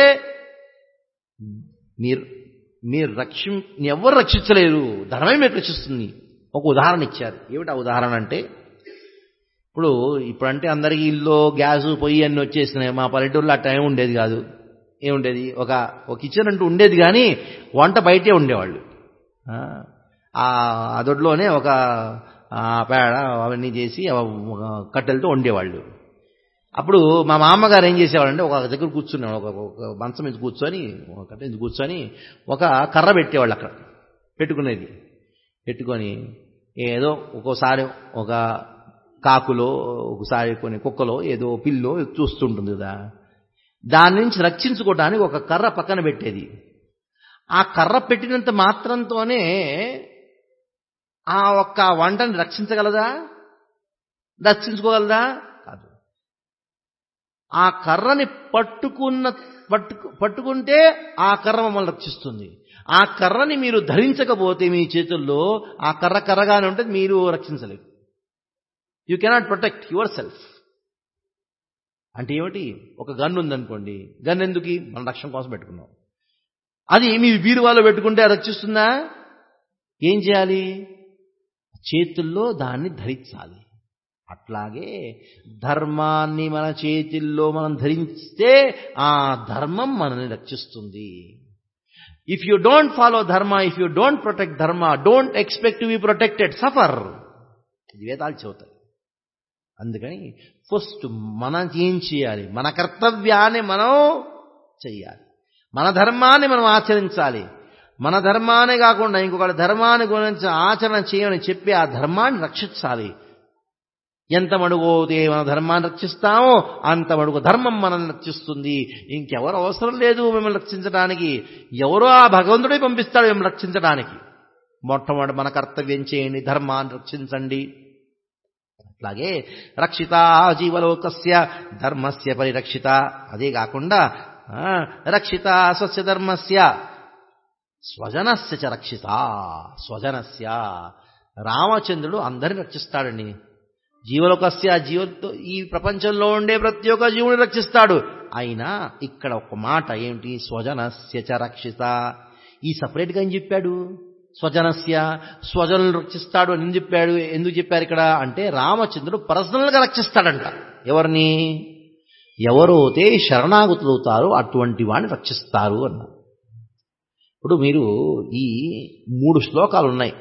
మీరు మీరు రక్షి ఎవరు రక్షించలేరు ధర్మమే మీకు రక్షిస్తుంది ఒక ఉదాహరణ ఇచ్చారు ఏమిటి ఆ ఉదాహరణ అంటే ఇప్పుడు ఇప్పుడంటే అందరికీ ఇల్లు గ్యాసు పొయ్యి అన్నీ వచ్చేసినాయి మా పల్లెటూరులో ఆ టైం ఉండేది కాదు ఏముండేది ఒక ఒక కిచెన్ అంటూ ఉండేది కానీ వంట బయటే ఉండేవాళ్ళు ఆ అదొడ్లోనే ఒక పేడ అవన్నీ చేసి కట్టెలతో వండేవాళ్ళు అప్పుడు మా మామగారు ఏం చేసేవాళ్ళంటే ఒక దగ్గర కూర్చున్నాడు ఒక ఒక మంచం మీద కూర్చొని ఒక కట్ట మీద కూర్చొని ఒక కర్ర పెట్టేవాళ్ళు అక్కడ పెట్టుకునేది పెట్టుకొని ఏదో ఒక్కోసారి ఒక కాకులో ఒకసారి కొన్ని కుక్కలో ఏదో పిల్లో చూస్తుంటుంది కదా దాని నుంచి రక్షించుకోవడానికి ఒక కర్ర పక్కన పెట్టేది ఆ కర్ర పెట్టినంత మాత్రంతోనే ఆ ఒక్క వంటని రక్షించగలదా రక్షించుకోగలదా కాదు ఆ కర్రని పట్టుకున్న పట్టుకు పట్టుకుంటే ఆ కర్ర మమ్మల్ని రక్షిస్తుంది ఆ కర్రని మీరు ధరించకపోతే మీ చేతుల్లో ఆ కర్ర కర్రగానే ఉంటే మీరు రక్షించలేరు you cannot protect yourself అంటే ఏమిటి ఒక గన్ ఉందనుకోండి గన్ ఎందుకు మన రక్షణ కోసం పెట్టుకున్నాం అది మీ బీరువాలో పెట్టుకుంటే రక్షిస్తుందా ఏం చేయాలి చేతుల్లో దాన్ని ధరించాలి అట్లాగే ధర్మాన్ని మన చేతుల్లో మనం ధరిస్తే ఆ ధర్మం మనల్ని రక్షిస్తుంది if you don't follow dharma if you don't protect dharma don't expect to be protected suffer ఇది వేదాలు చెబుతాయి అందుకని ఫస్ట్ మనం ఏం చేయాలి మన కర్తవ్యాన్ని మనం చెయ్యాలి మన ధర్మాన్ని మనం ఆచరించాలి మన ధర్మానే కాకుండా ఇంకొకటి ధర్మాన్ని గురించి ఆచరణ చేయమని చెప్పి ఆ ధర్మాన్ని రక్షించాలి ఎంత మడుగోతే మన ధర్మాన్ని రక్షిస్తామో అంత మడుగు ధర్మం మనల్ని రక్షిస్తుంది ఇంకెవరు అవసరం లేదు మిమ్మల్ని రక్షించడానికి ఎవరో ఆ భగవంతుడే పంపిస్తాడు మిమ్మల్ని రక్షించడానికి మొట్టమొదటి మన కర్తవ్యం చేయండి ధర్మాన్ని రక్షించండి అట్లాగే రక్షిత జీవలోకస్య ధర్మస్య పరిరక్షిత అదే కాకుండా రక్షిత స్వస్య ధర్మస్య స్వజనస్య చ రక్షిత స్వజనస్య రామచంద్రుడు అందరిని రక్షిస్తాడండి జీవలోకస్య జీవతో ఈ ప్రపంచంలో ఉండే ప్రతి ఒక్క జీవుని రక్షిస్తాడు అయినా ఇక్కడ ఒక మాట ఏమిటి స్వజనస్య చ రక్షిత ఈ సపరేట్గా ఏం చెప్పాడు స్వజనస్య స్వజనులు రక్షిస్తాడు అని చెప్పాడు ఎందుకు చెప్పారు ఇక్కడ అంటే రామచంద్రుడు పర్సనల్గా రక్షిస్తాడంట ఎవరిని ఎవరైతే శరణాగతులవుతారో అటువంటి వాడిని రక్షిస్తారు అన్నారు ఇప్పుడు మీరు ఈ మూడు శ్లోకాలు ఉన్నాయి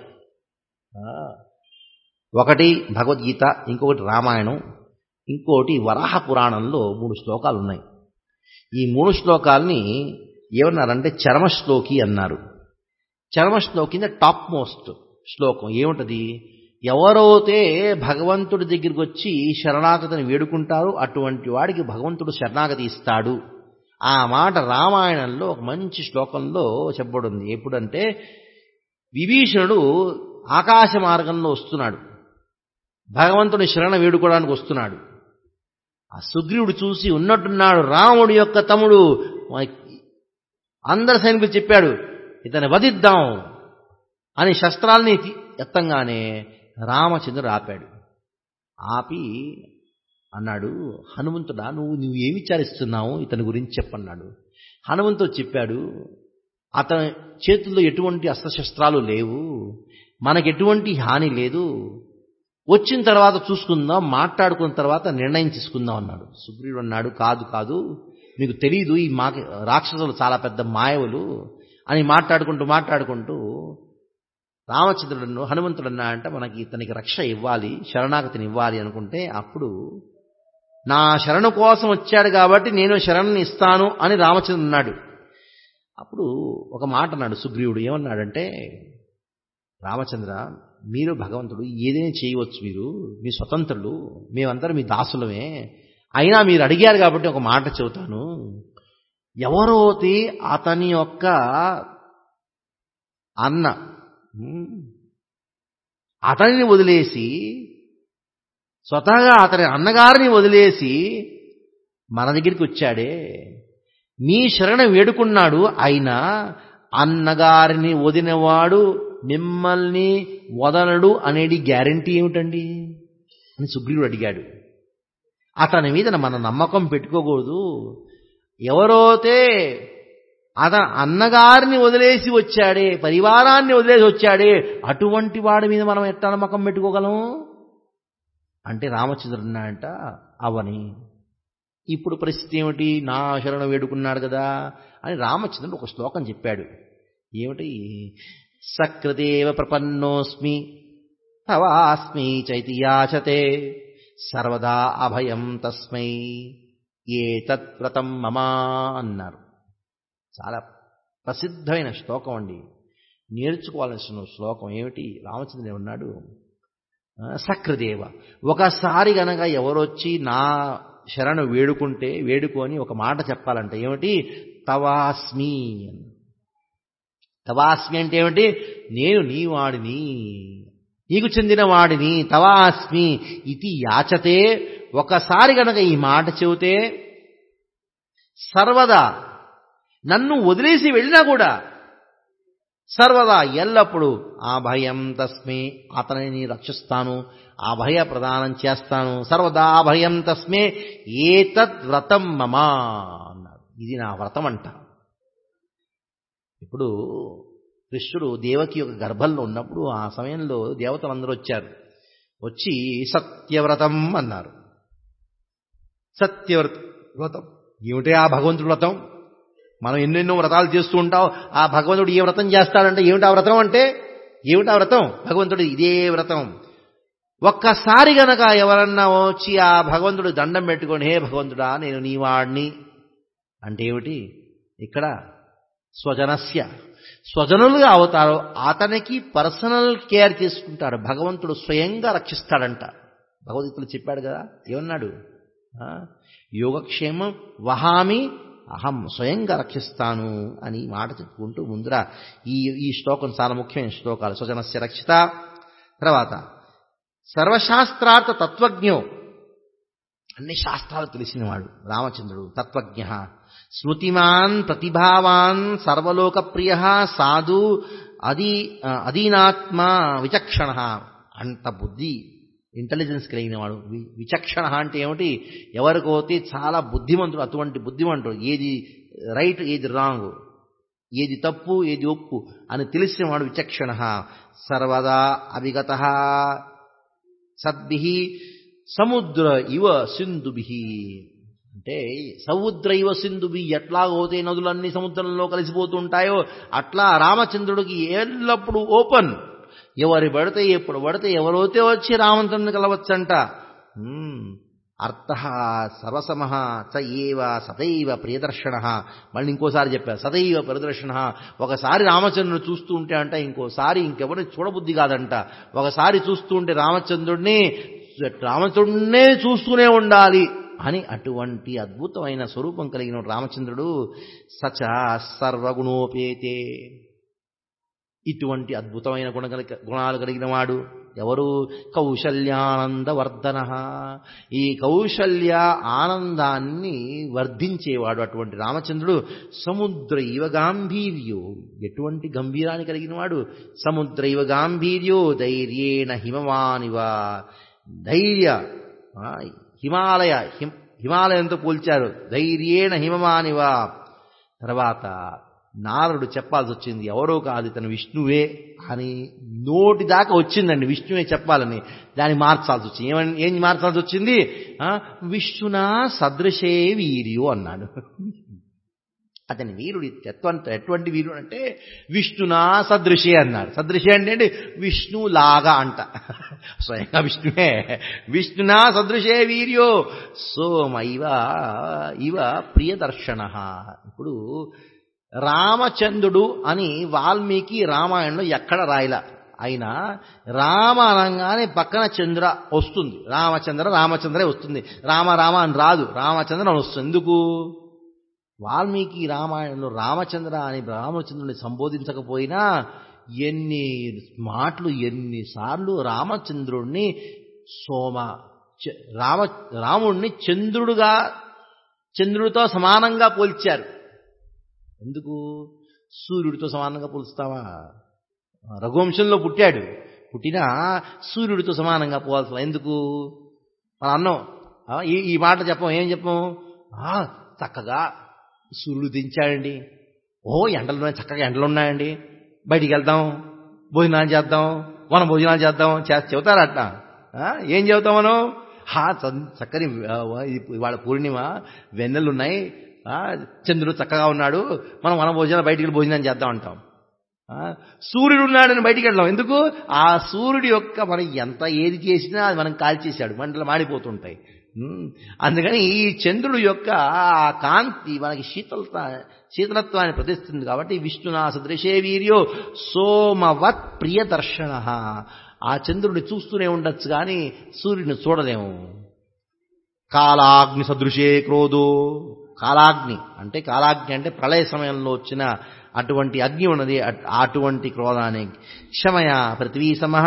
ఒకటి భగవద్గీత ఇంకొకటి రామాయణం ఇంకోటి వరాహ పురాణంలో మూడు శ్లోకాలు ఉన్నాయి ఈ మూడు శ్లోకాల్ని ఏమన్నారంటే చరమశ్లోకి అన్నారు చరమశ్లోకి టాప్ మోస్ట్ శ్లోకం ఏముంటది ఎవరైతే భగవంతుడి దగ్గరికి వచ్చి శరణాగతిని వేడుకుంటారో అటువంటి వాడికి భగవంతుడు శరణాగతి ఇస్తాడు ఆ మాట రామాయణంలో ఒక మంచి శ్లోకంలో చెప్పబడింది ఎప్పుడంటే విభీషణుడు ఆకాశ మార్గంలో వస్తున్నాడు భగవంతుని శరణ వేడుకోవడానికి వస్తున్నాడు ఆ సుగ్రీవుడు చూసి ఉన్నట్టున్నాడు రాముడి యొక్క తమ్ముడు అందరి సైనికులు చెప్పాడు ఇతన్ని వధిద్దాం అని శస్త్రాల్ని ఎత్తంగానే రామచంద్రుడు ఆపాడు ఆపి అన్నాడు హనుమంతుడా నువ్వు నువ్వు ఏమి విచారిస్తున్నావు ఇతని గురించి చెప్పన్నాడు హనుమంతుడు చెప్పాడు అతని చేతుల్లో ఎటువంటి అస్త్రశస్త్రాలు లేవు మనకు ఎటువంటి హాని లేదు వచ్చిన తర్వాత చూసుకుందాం మాట్లాడుకున్న తర్వాత నిర్ణయం తీసుకుందాం అన్నాడు సుగ్రీవుడు అన్నాడు కాదు కాదు మీకు తెలియదు ఈ మా రాక్షసులు చాలా పెద్ద మాయవులు అని మాట్లాడుకుంటూ మాట్లాడుకుంటూ రామచంద్రుడు హనుమంతుడు అన్నా అంటే మనకి ఇతనికి రక్ష ఇవ్వాలి శరణాగతిని ఇవ్వాలి అనుకుంటే అప్పుడు నా శరణు కోసం వచ్చాడు కాబట్టి నేను శరణ్ని ఇస్తాను అని రామచంద్రుడు అన్నాడు అప్పుడు ఒక మాట అన్నాడు సుగ్రీవుడు ఏమన్నాడంటే రామచంద్ర మీరు భగవంతుడు ఏదైనా చేయవచ్చు మీరు మీ స్వతంత్రులు మేమందరం మీ దాసులమే అయినా మీరు అడిగారు కాబట్టి ఒక మాట చెబుతాను ఎవరోతి అతని యొక్క అన్న అతనిని వదిలేసి స్వతహాగా అతని అన్నగారిని వదిలేసి మన దగ్గరికి వచ్చాడే మీ శరణ వేడుకున్నాడు అయినా అన్నగారిని వదినవాడు మిమ్మల్ని వదలడు అనేది గ్యారంటీ ఏమిటండి అని సుగ్రీవుడు అడిగాడు అతని మీద మన నమ్మకం పెట్టుకోకూడదు ఎవరైతే అతను అన్నగారిని వదిలేసి వచ్చాడే పరివారాన్ని వదిలేసి వచ్చాడే అటువంటి వాడి మీద మనం ఎట్లా నమ్మకం పెట్టుకోగలం అంటే రామచంద్రుడు అన్నాడంట అవని ఇప్పుడు పరిస్థితి ఏమిటి నా శరణ వేడుకున్నాడు కదా అని రామచంద్రుడు ఒక శ్లోకం చెప్పాడు ఏమిటి సకృదేవ ప్రపన్నోస్మి తవాస్మి చైతి యాచతే సర్వదా అభయం తస్మై ఏ తత్వ్రతం మమా అన్నారు చాలా ప్రసిద్ధమైన శ్లోకం అండి నేర్చుకోవాల్సిన శ్లోకం ఏమిటి రామచంద్రుడు ఉన్నాడు సక్రదేవ ఒకసారి గనక ఎవరొచ్చి నా శరణు వేడుకుంటే వేడుకొని ఒక మాట చెప్పాలంటే ఏమిటి తవాస్మి తవాస్మి అంటే ఏమిటి నేను నీ వాడిని నీకు చెందిన వాడిని తవాస్మి ఇది యాచతే ఒకసారి గనక ఈ మాట చెబితే సర్వదా నన్ను వదిలేసి వెళ్ళినా కూడా సర్వదా ఎల్లప్పుడూ ఆ భయం తస్మే అతనిని రక్షిస్తాను ఆ భయ ప్రదానం చేస్తాను సర్వదా ఆ భయం తస్మే ఏతద్ వ్రతం మమా అన్నాడు ఇది నా వ్రతం అంట ఇప్పుడు కృష్ణుడు దేవకి యొక్క గర్భంలో ఉన్నప్పుడు ఆ సమయంలో దేవతలందరూ వచ్చారు వచ్చి సత్యవ్రతం అన్నారు సత్యవ్రత వ్రతం ఏమిటే ఆ భగవంతుడి వ్రతం మనం ఎన్నెన్నో వ్రతాలు చేస్తూ ఉంటాం ఆ భగవంతుడు ఏ వ్రతం చేస్తాడంటే ఏమిటా వ్రతం అంటే ఏమిటా వ్రతం భగవంతుడు ఇదే వ్రతం ఒక్కసారి గనక ఎవరన్నా వచ్చి ఆ భగవంతుడు దండం పెట్టుకొని హే భగవంతుడా నేను నీ వాడిని అంటే ఏమిటి ఇక్కడ స్వజనస్య స్వజనులుగా అవుతారు అతనికి పర్సనల్ కేర్ చేసుకుంటాడు భగవంతుడు స్వయంగా రక్షిస్తాడంట భగవద్గీతలు చెప్పాడు కదా ఏమన్నాడు యోగక్షేమం వహామి అహం స్వయంగా రక్షిస్తాను అని మాట చెప్పుకుంటూ ముందర ఈ ఈ శ్లోకం చాలా ముఖ్యమైన శ్లోకాలు స్వజనస్య రక్షిత తర్వాత సర్వశాస్త్రార్థ తత్వజ్ఞో అన్ని శాస్త్రాలు తెలిసినవాడు రామచంద్రుడు తత్వజ్ఞ స్మృతిమాన్ ప్రతిభావాన్ సర్వలోక ప్రియ సాధు అదీ అధీనాత్మ విచక్షణ అంత బుద్ధి ఇంటెలిజెన్స్ కలిగిన వాడు విచక్షణ అంటే ఏమిటి ఎవరికోతే చాలా బుద్ధిమంతుడు అటువంటి బుద్ధిమంతుడు ఏది రైట్ ఏది రాంగ్ ఏది తప్పు ఏది ఒప్పు అని తెలిసినవాడు విచక్షణ సర్వదా అవిగత సద్భి సముద్ర ఇవ సింధుభి అంటే సముద్ర ఇవ సింధుభి ఎట్లాగోతే నదులన్నీ సముద్రంలో కలిసిపోతుంటాయో అట్లా రామచంద్రుడికి ఎల్లప్పుడూ ఓపెన్ ఎవరి పడితే ఎప్పుడు పడితే ఎవరైతే వచ్చి రామచంద్రుని కలవచ్చంట అర్థ సర్వసమ చ ఏవ సదైవ ప్రియదర్శన మళ్ళీ ఇంకోసారి చెప్పారు సదైవ ప్రియదర్శన ఒకసారి రామచంద్రుని చూస్తూ ఉంటే అంట ఇంకోసారి ఇంకెవరిని చూడబుద్ధి కాదంట ఒకసారి చూస్తూ ఉంటే రామచంద్రుడిని రామచంద్రుడినే చూస్తూనే ఉండాలి అని అటువంటి అద్భుతమైన స్వరూపం కలిగిన రామచంద్రుడు సచ సర్వగుణోపేతే ఇటువంటి అద్భుతమైన గుణ గుణాలు కలిగిన వాడు ఎవరు కౌశల్యానందవర్ధన ఈ కౌశల్య ఆనందాన్ని వర్ధించేవాడు అటువంటి రామచంద్రుడు సముద్ర ఇవ గాంభీర్యో ఎటువంటి గంభీరాన్ని కలిగిన వాడు సముద్ర ఇవ గాంభీర్యో ధైర్యేణ హిమవానివ ధైర్య హిమాలయ హిమ హిమాలయంతో పోల్చారు ధైర్యేణ హిమవానివ తర్వాత నారదుడు చెప్పాల్సి వచ్చింది ఎవరో కాదు ఇతను విష్ణువే అని నోటి దాకా వచ్చిందండి విష్ణువే చెప్పాలని దాన్ని మార్చాల్సి వచ్చింది ఏమని ఏం మార్చాల్సి వచ్చింది విష్ణునా సదృశే వీర్యు అన్నాడు అతని వీరుడు ఎటువంటి ఎటువంటి వీరుడు అంటే విష్ణునా సదృశే అన్నాడు సదృశే అంటే ఏంటి విష్ణు లాగా అంట స్వయంగా విష్ణువే విష్ణునా సదృశే వీర్యో సోమ ఇవ ఇవ ప్రియదర్శన ఇప్పుడు రామచంద్రుడు అని వాల్మీకి రామాయణంలో ఎక్కడ రాయలా అయినా రామ అనగానే పక్కన చంద్ర వస్తుంది రామచంద్ర రామచంద్రే వస్తుంది రామ రామ అని రాదు రామచంద్ర అని వస్తుంది ఎందుకు వాల్మీకి రామాయణంలో రామచంద్ర అని రామచంద్రుని సంబోధించకపోయినా ఎన్ని మాటలు ఎన్నిసార్లు రామచంద్రుడిని సోమ రామ రాముడిని చంద్రుడుగా చంద్రుడితో సమానంగా పోల్చారు ఎందుకు సూర్యుడితో సమానంగా పోల్స్తావా రఘువంశంలో పుట్టాడు పుట్టినా సూర్యుడితో సమానంగా పోవాల్సిన ఎందుకు మన అన్నం ఈ ఈ మాట చెప్పం ఏం చెప్పం చక్కగా సూర్యుడు దించాడండి ఓ ఎండలు చక్కగా ఎండలు ఉన్నాయండి బయటికి వెళ్దాం భోజనాలు చేద్దాం మనం భోజనాలు చేద్దాం చెబుతారా అట్లా ఏం చెబుతాం మనం హా చక్కని ఇవాళ పూర్ణిమ వెన్నెలు ఉన్నాయి చంద్రుడు చక్కగా ఉన్నాడు మనం మన భోజనం బయటికి భోజనం చేద్దాం అంటాం సూర్యుడు ఉన్నాడని బయటికి వెళ్దాం ఎందుకు ఆ సూర్యుడి యొక్క మనం ఎంత ఏది చేసినా అది మనం కాల్చేశాడు మంటలు మాడిపోతుంటాయి అందుకని ఈ చంద్రుడు యొక్క ఆ కాంతి మనకి శీతలత శీతలత్వాన్ని ప్రదర్శిస్తుంది కాబట్టి విష్ణునా సదృశే వీర్యో సోమవత్ ప్రియదర్శన ఆ చంద్రుడిని చూస్తూనే ఉండొచ్చు కానీ సూర్యుడిని చూడలేము కాలాగ్ని సదృశే క్రోధో కాలాగ్ని అంటే కాలాగ్ని అంటే ప్రళయ సమయంలో వచ్చిన అటువంటి అగ్ని ఉన్నది అటువంటి క్రోధాన్ని క్షమయ పృథ్వీ సమహ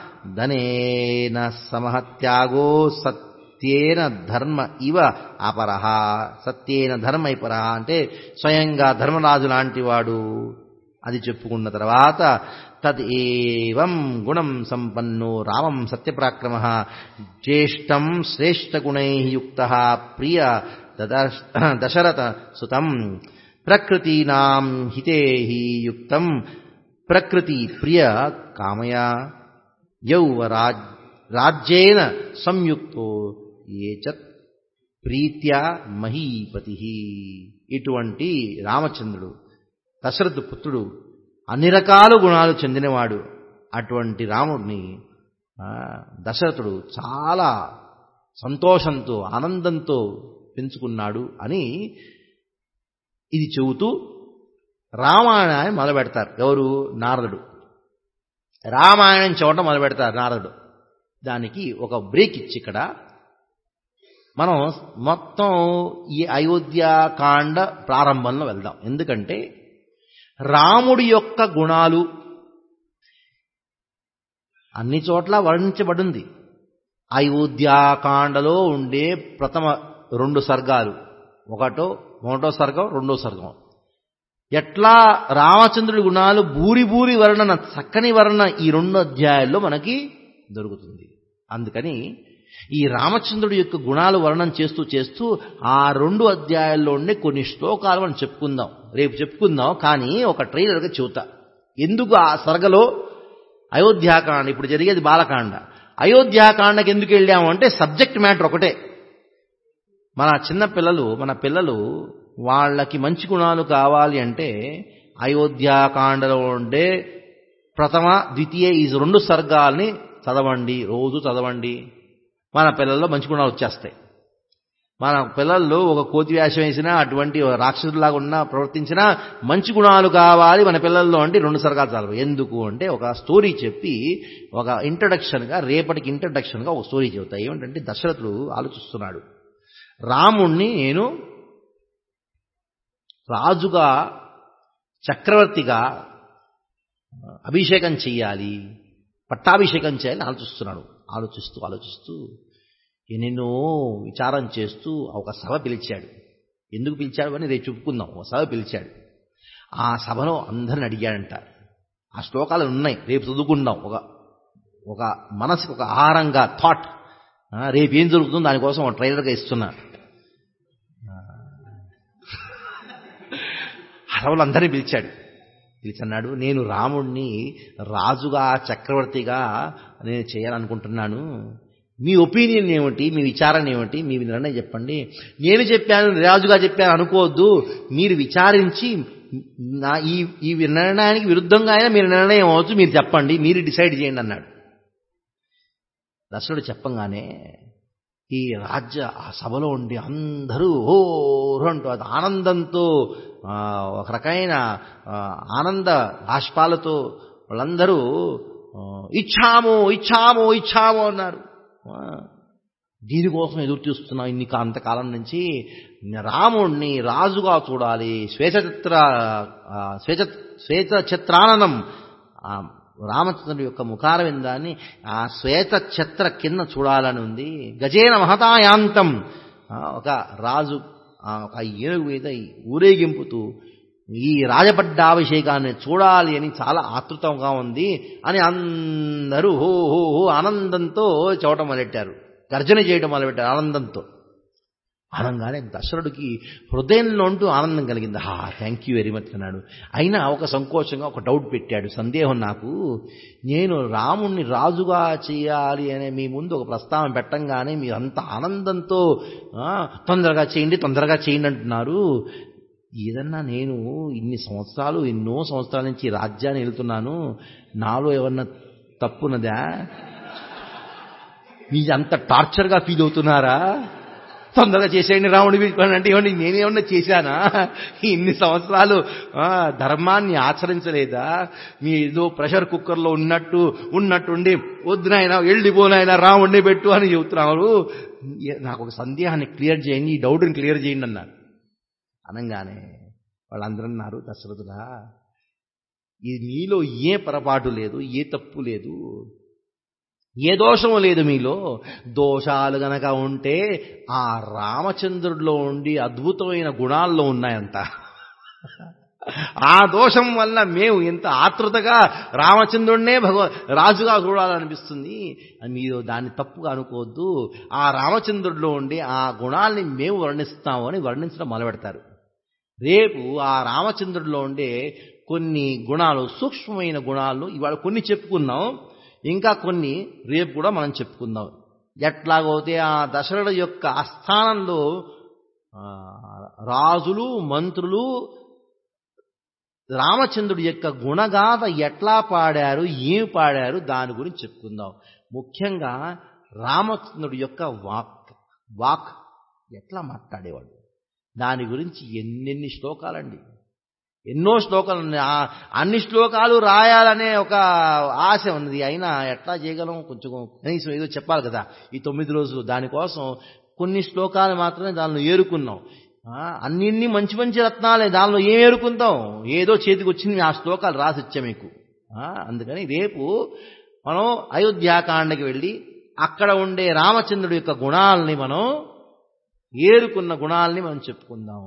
ధనేన సమహ త్యాగో సత్యేన ధర్మ ఇవ అపరహ సత్యేన ధర్మ ఇపరహ అంటే స్వయంగా ధర్మరాజు లాంటివాడు అది చెప్పుకున్న తర్వాత తదేవం గుణం సంపన్నో రామం సత్యపరాక్రమ జ్యేష్టం శ్రేష్టగుణై యుక్త ప్రియ దశరథ సుతం ప్రకృతీనాం హితే యుక్తం ప్రకృతి ప్రియ కామయా యౌవరాజ్ రాజ్యేన సంయుక్తో ఏ చత్ ప్రీత్యా మహీపతి ఇటువంటి రామచంద్రుడు దశరథ పుత్రుడు అన్ని రకాల గుణాలు చెందినవాడు అటువంటి రాముడిని ఆ, దశరథుడు చాలా సంతోషంతో ఆనందంతో పెంచుకున్నాడు అని ఇది చెబుతూ రామాయణాన్ని మొదలు పెడతారు ఎవరు నారదుడు రామాయణం చూడటం మొదలు పెడతారు నారదుడు దానికి ఒక బ్రేక్ ఇచ్చి ఇక్కడ మనం మొత్తం ఈ అయోధ్యాకాండ ప్రారంభంలో వెళ్దాం ఎందుకంటే రాముడి యొక్క గుణాలు అన్ని చోట్ల వర్ణించబడింది అయోధ్యాకాండలో ఉండే ప్రథమ రెండు సర్గాలు ఒకటో ఒకటో సర్గం రెండో సర్గం ఎట్లా రామచంద్రుడి గుణాలు బూరి బూరి వర్ణన చక్కని వర్ణన ఈ రెండు అధ్యాయాల్లో మనకి దొరుకుతుంది అందుకని ఈ రామచంద్రుడి యొక్క గుణాలు వర్ణన చేస్తూ చేస్తూ ఆ రెండు అధ్యాయాల్లో ఉండే కొన్ని శ్లోకాలు మనం చెప్పుకుందాం రేపు చెప్పుకుందాం కానీ ఒక ట్రైలర్గా చెబుతా ఎందుకు ఆ సర్గలో అయోధ్యాకాండ ఇప్పుడు జరిగేది బాలకాండ అయోధ్యాకాండకి ఎందుకు వెళ్ళాము అంటే సబ్జెక్ట్ మ్యాటర్ ఒకటే మన చిన్న పిల్లలు మన పిల్లలు వాళ్ళకి మంచి గుణాలు కావాలి అంటే అయోధ్యాకాండలో ఉండే ప్రథమ ద్వితీయ ఈ రెండు సర్గాల్ని చదవండి రోజు చదవండి మన పిల్లల్లో మంచి గుణాలు వచ్చేస్తాయి మన పిల్లల్లో ఒక కోతి వేషం వేసినా అటువంటి రాక్షసులాగా ఉన్నా ప్రవర్తించినా మంచి గుణాలు కావాలి మన పిల్లల్లో అంటే రెండు సర్గాలు చదవాలి ఎందుకు అంటే ఒక స్టోరీ చెప్పి ఒక ఇంట్రడక్షన్గా రేపటికి ఇంట్రడక్షన్గా ఒక స్టోరీ చెబుతా ఏమిటంటే దశరథుడు ఆలోచిస్తున్నాడు రాముణ్ణి నేను రాజుగా చక్రవర్తిగా అభిషేకం చెయ్యాలి పట్టాభిషేకం చేయాలని ఆలోచిస్తున్నాడు ఆలోచిస్తూ ఆలోచిస్తూ ఎన్నెన్నో విచారం చేస్తూ ఒక సభ పిలిచాడు ఎందుకు పిలిచాడు అని రేపు చెప్పుకుందాం ఒక సభ పిలిచాడు ఆ సభలో అందరిని అడిగాడంట ఆ శ్లోకాలు ఉన్నాయి రేపు చదువుకుందాం ఒక ఒక మనసుకు ఒక ఆహారంగా థాట్ రేపు ఏం జరుగుతుందో దానికోసం ఒక ట్రైలర్గా ఇస్తున్నా అరవులు అందరినీ పిలిచాడు పిలిచన్నాడు నేను రాముణ్ణి రాజుగా చక్రవర్తిగా నేను చేయాలనుకుంటున్నాను మీ ఒపీనియన్ ఏమిటి మీ విచారణ ఏమిటి మీ నిర్ణయం చెప్పండి నేను చెప్పాను రాజుగా చెప్పాను అనుకోవద్దు మీరు విచారించి నా ఈ ఈ నిర్ణయానికి విరుద్ధంగా అయినా మీరు నిర్ణయం అవ్వచ్చు మీరు చెప్పండి మీరు డిసైడ్ చేయండి అన్నాడు దశరుడు చెప్పంగానే ఈ రాజ్య ఆ సభలో ఉండి అందరూ ఓరు అంటూ అది ఆనందంతో ఒక రకమైన ఆనంద బాష్పాలతో వాళ్ళందరూ ఇచ్చాము ఇచ్చాము ఇచ్చాము అన్నారు దీనికోసం ఎదురు చూస్తున్నాం ఇన్ని అంతకాలం నుంచి రాముణ్ణి రాజుగా చూడాలి శ్వేతచిత్ర శ్వేత శ్వేత చిత్రాననం రామచంద్రుడి యొక్క ముఖార విందాన్ని ఆ శ్వేత ఛత్ర కింద చూడాలని ఉంది గజేన మహతాయాంతం ఒక రాజు ఒక ఏనుగు మీద ఊరేగింపుతూ ఈ రాజపడ్డాభిషేకాన్ని చూడాలి అని చాలా ఆతృతంగా ఉంది అని అందరూ హో హో హో ఆనందంతో చూడటం మొదలెట్టారు గర్జన చేయడం మొదలుపెట్టారు ఆనందంతో అనగానే దశరుడికి హృదయంలో ఉంటూ ఆనందం కలిగింది హా థ్యాంక్ యూ వెరీ మచ్ అన్నాడు అయినా ఒక సంకోచంగా ఒక డౌట్ పెట్టాడు సందేహం నాకు నేను రాముణ్ణి రాజుగా చేయాలి అనే మీ ముందు ఒక ప్రస్తావన పెట్టంగానే మీరు అంత ఆనందంతో తొందరగా చేయండి తొందరగా చేయండి అంటున్నారు ఏదన్నా నేను ఇన్ని సంవత్సరాలు ఎన్నో సంవత్సరాల నుంచి రాజ్యాన్ని వెళ్తున్నాను నాలో ఏమన్నా తప్పున్నదా మీరు అంత టార్చర్గా ఫీల్ అవుతున్నారా తొందరగా చేసేయండి రాముడి అంటే ఏమండి నేనేమన్నా చేశానా ఇన్ని సంవత్సరాలు ధర్మాన్ని ఆచరించలేదా మీ ఏదో ప్రెషర్ కుక్కర్లో ఉన్నట్టు ఉన్నట్టుండి వద్దునైనా వెళ్ళిపోనైనా రాముడిని పెట్టు అని చెబుతున్నారు నాకు ఒక సందేహాన్ని క్లియర్ చేయండి ఈ డౌట్ని క్లియర్ చేయండి అన్నారు అనగానే వాళ్ళందరూ అన్నారు దశరథుడా ఇది మీలో ఏ పొరపాటు లేదు ఏ తప్పు లేదు ఏ దోషము లేదు మీలో దోషాలు గనక ఉంటే ఆ రామచంద్రుడిలో ఉండి అద్భుతమైన గుణాల్లో ఉన్నాయంత ఆ దోషం వల్ల మేము ఎంత ఆతృతగా రామచంద్రుడినే భగవ రాజుగా చూడాలనిపిస్తుంది మీరు దాన్ని తప్పుగా అనుకోవద్దు ఆ రామచంద్రుడిలో ఉండి ఆ గుణాల్ని మేము వర్ణిస్తాము అని వర్ణించడం మొదలుపెడతారు రేపు ఆ రామచంద్రుడిలో ఉండే కొన్ని గుణాలు సూక్ష్మమైన గుణాలు ఇవాళ కొన్ని చెప్పుకున్నాం ఇంకా కొన్ని రేపు కూడా మనం చెప్పుకుందాం ఎట్లాగైతే ఆ దశరథ యొక్క ఆస్థానంలో ఆ, రాజులు మంత్రులు రామచంద్రుడి యొక్క గుణగాథ ఎట్లా పాడారు ఏమి పాడారు దాని గురించి చెప్పుకుందాం ముఖ్యంగా రామచంద్రుడి యొక్క వాక్ వాక్ ఎట్లా మాట్లాడేవాడు దాని గురించి ఎన్నెన్ని శ్లోకాలండి ఎన్నో శ్లోకాలు ఉన్నాయి ఆ అన్ని శ్లోకాలు రాయాలనే ఒక ఆశ ఉన్నది అయినా ఎట్లా చేయగలం కొంచెం కనీసం ఏదో చెప్పాలి కదా ఈ తొమ్మిది రోజులు దానికోసం కొన్ని శ్లోకాలు మాత్రమే దానిలో ఏరుకున్నాం ఆ, అన్నిన్ని మంచి మంచి రత్నాలే దానిలో ఏం ఏరుకుంటాం ఏదో చేతికి వచ్చింది ఆ శ్లోకాలు రాసి ఇచ్చా మీకు ఆ, అందుకని రేపు మనం అయోధ్యాకాండకి వెళ్ళి అక్కడ ఉండే రామచంద్రుడి యొక్క గుణాలని మనం ఏరుకున్న గుణాలని మనం చెప్పుకుందాం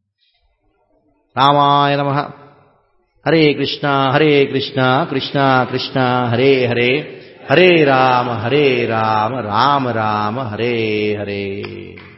రామాయ నమ హరే కృష్ణ హరే కృష్ణ కృష్ణ కృష్ణ హరే హరే హరే రామ హరే రామ రామ రామ హరే హరే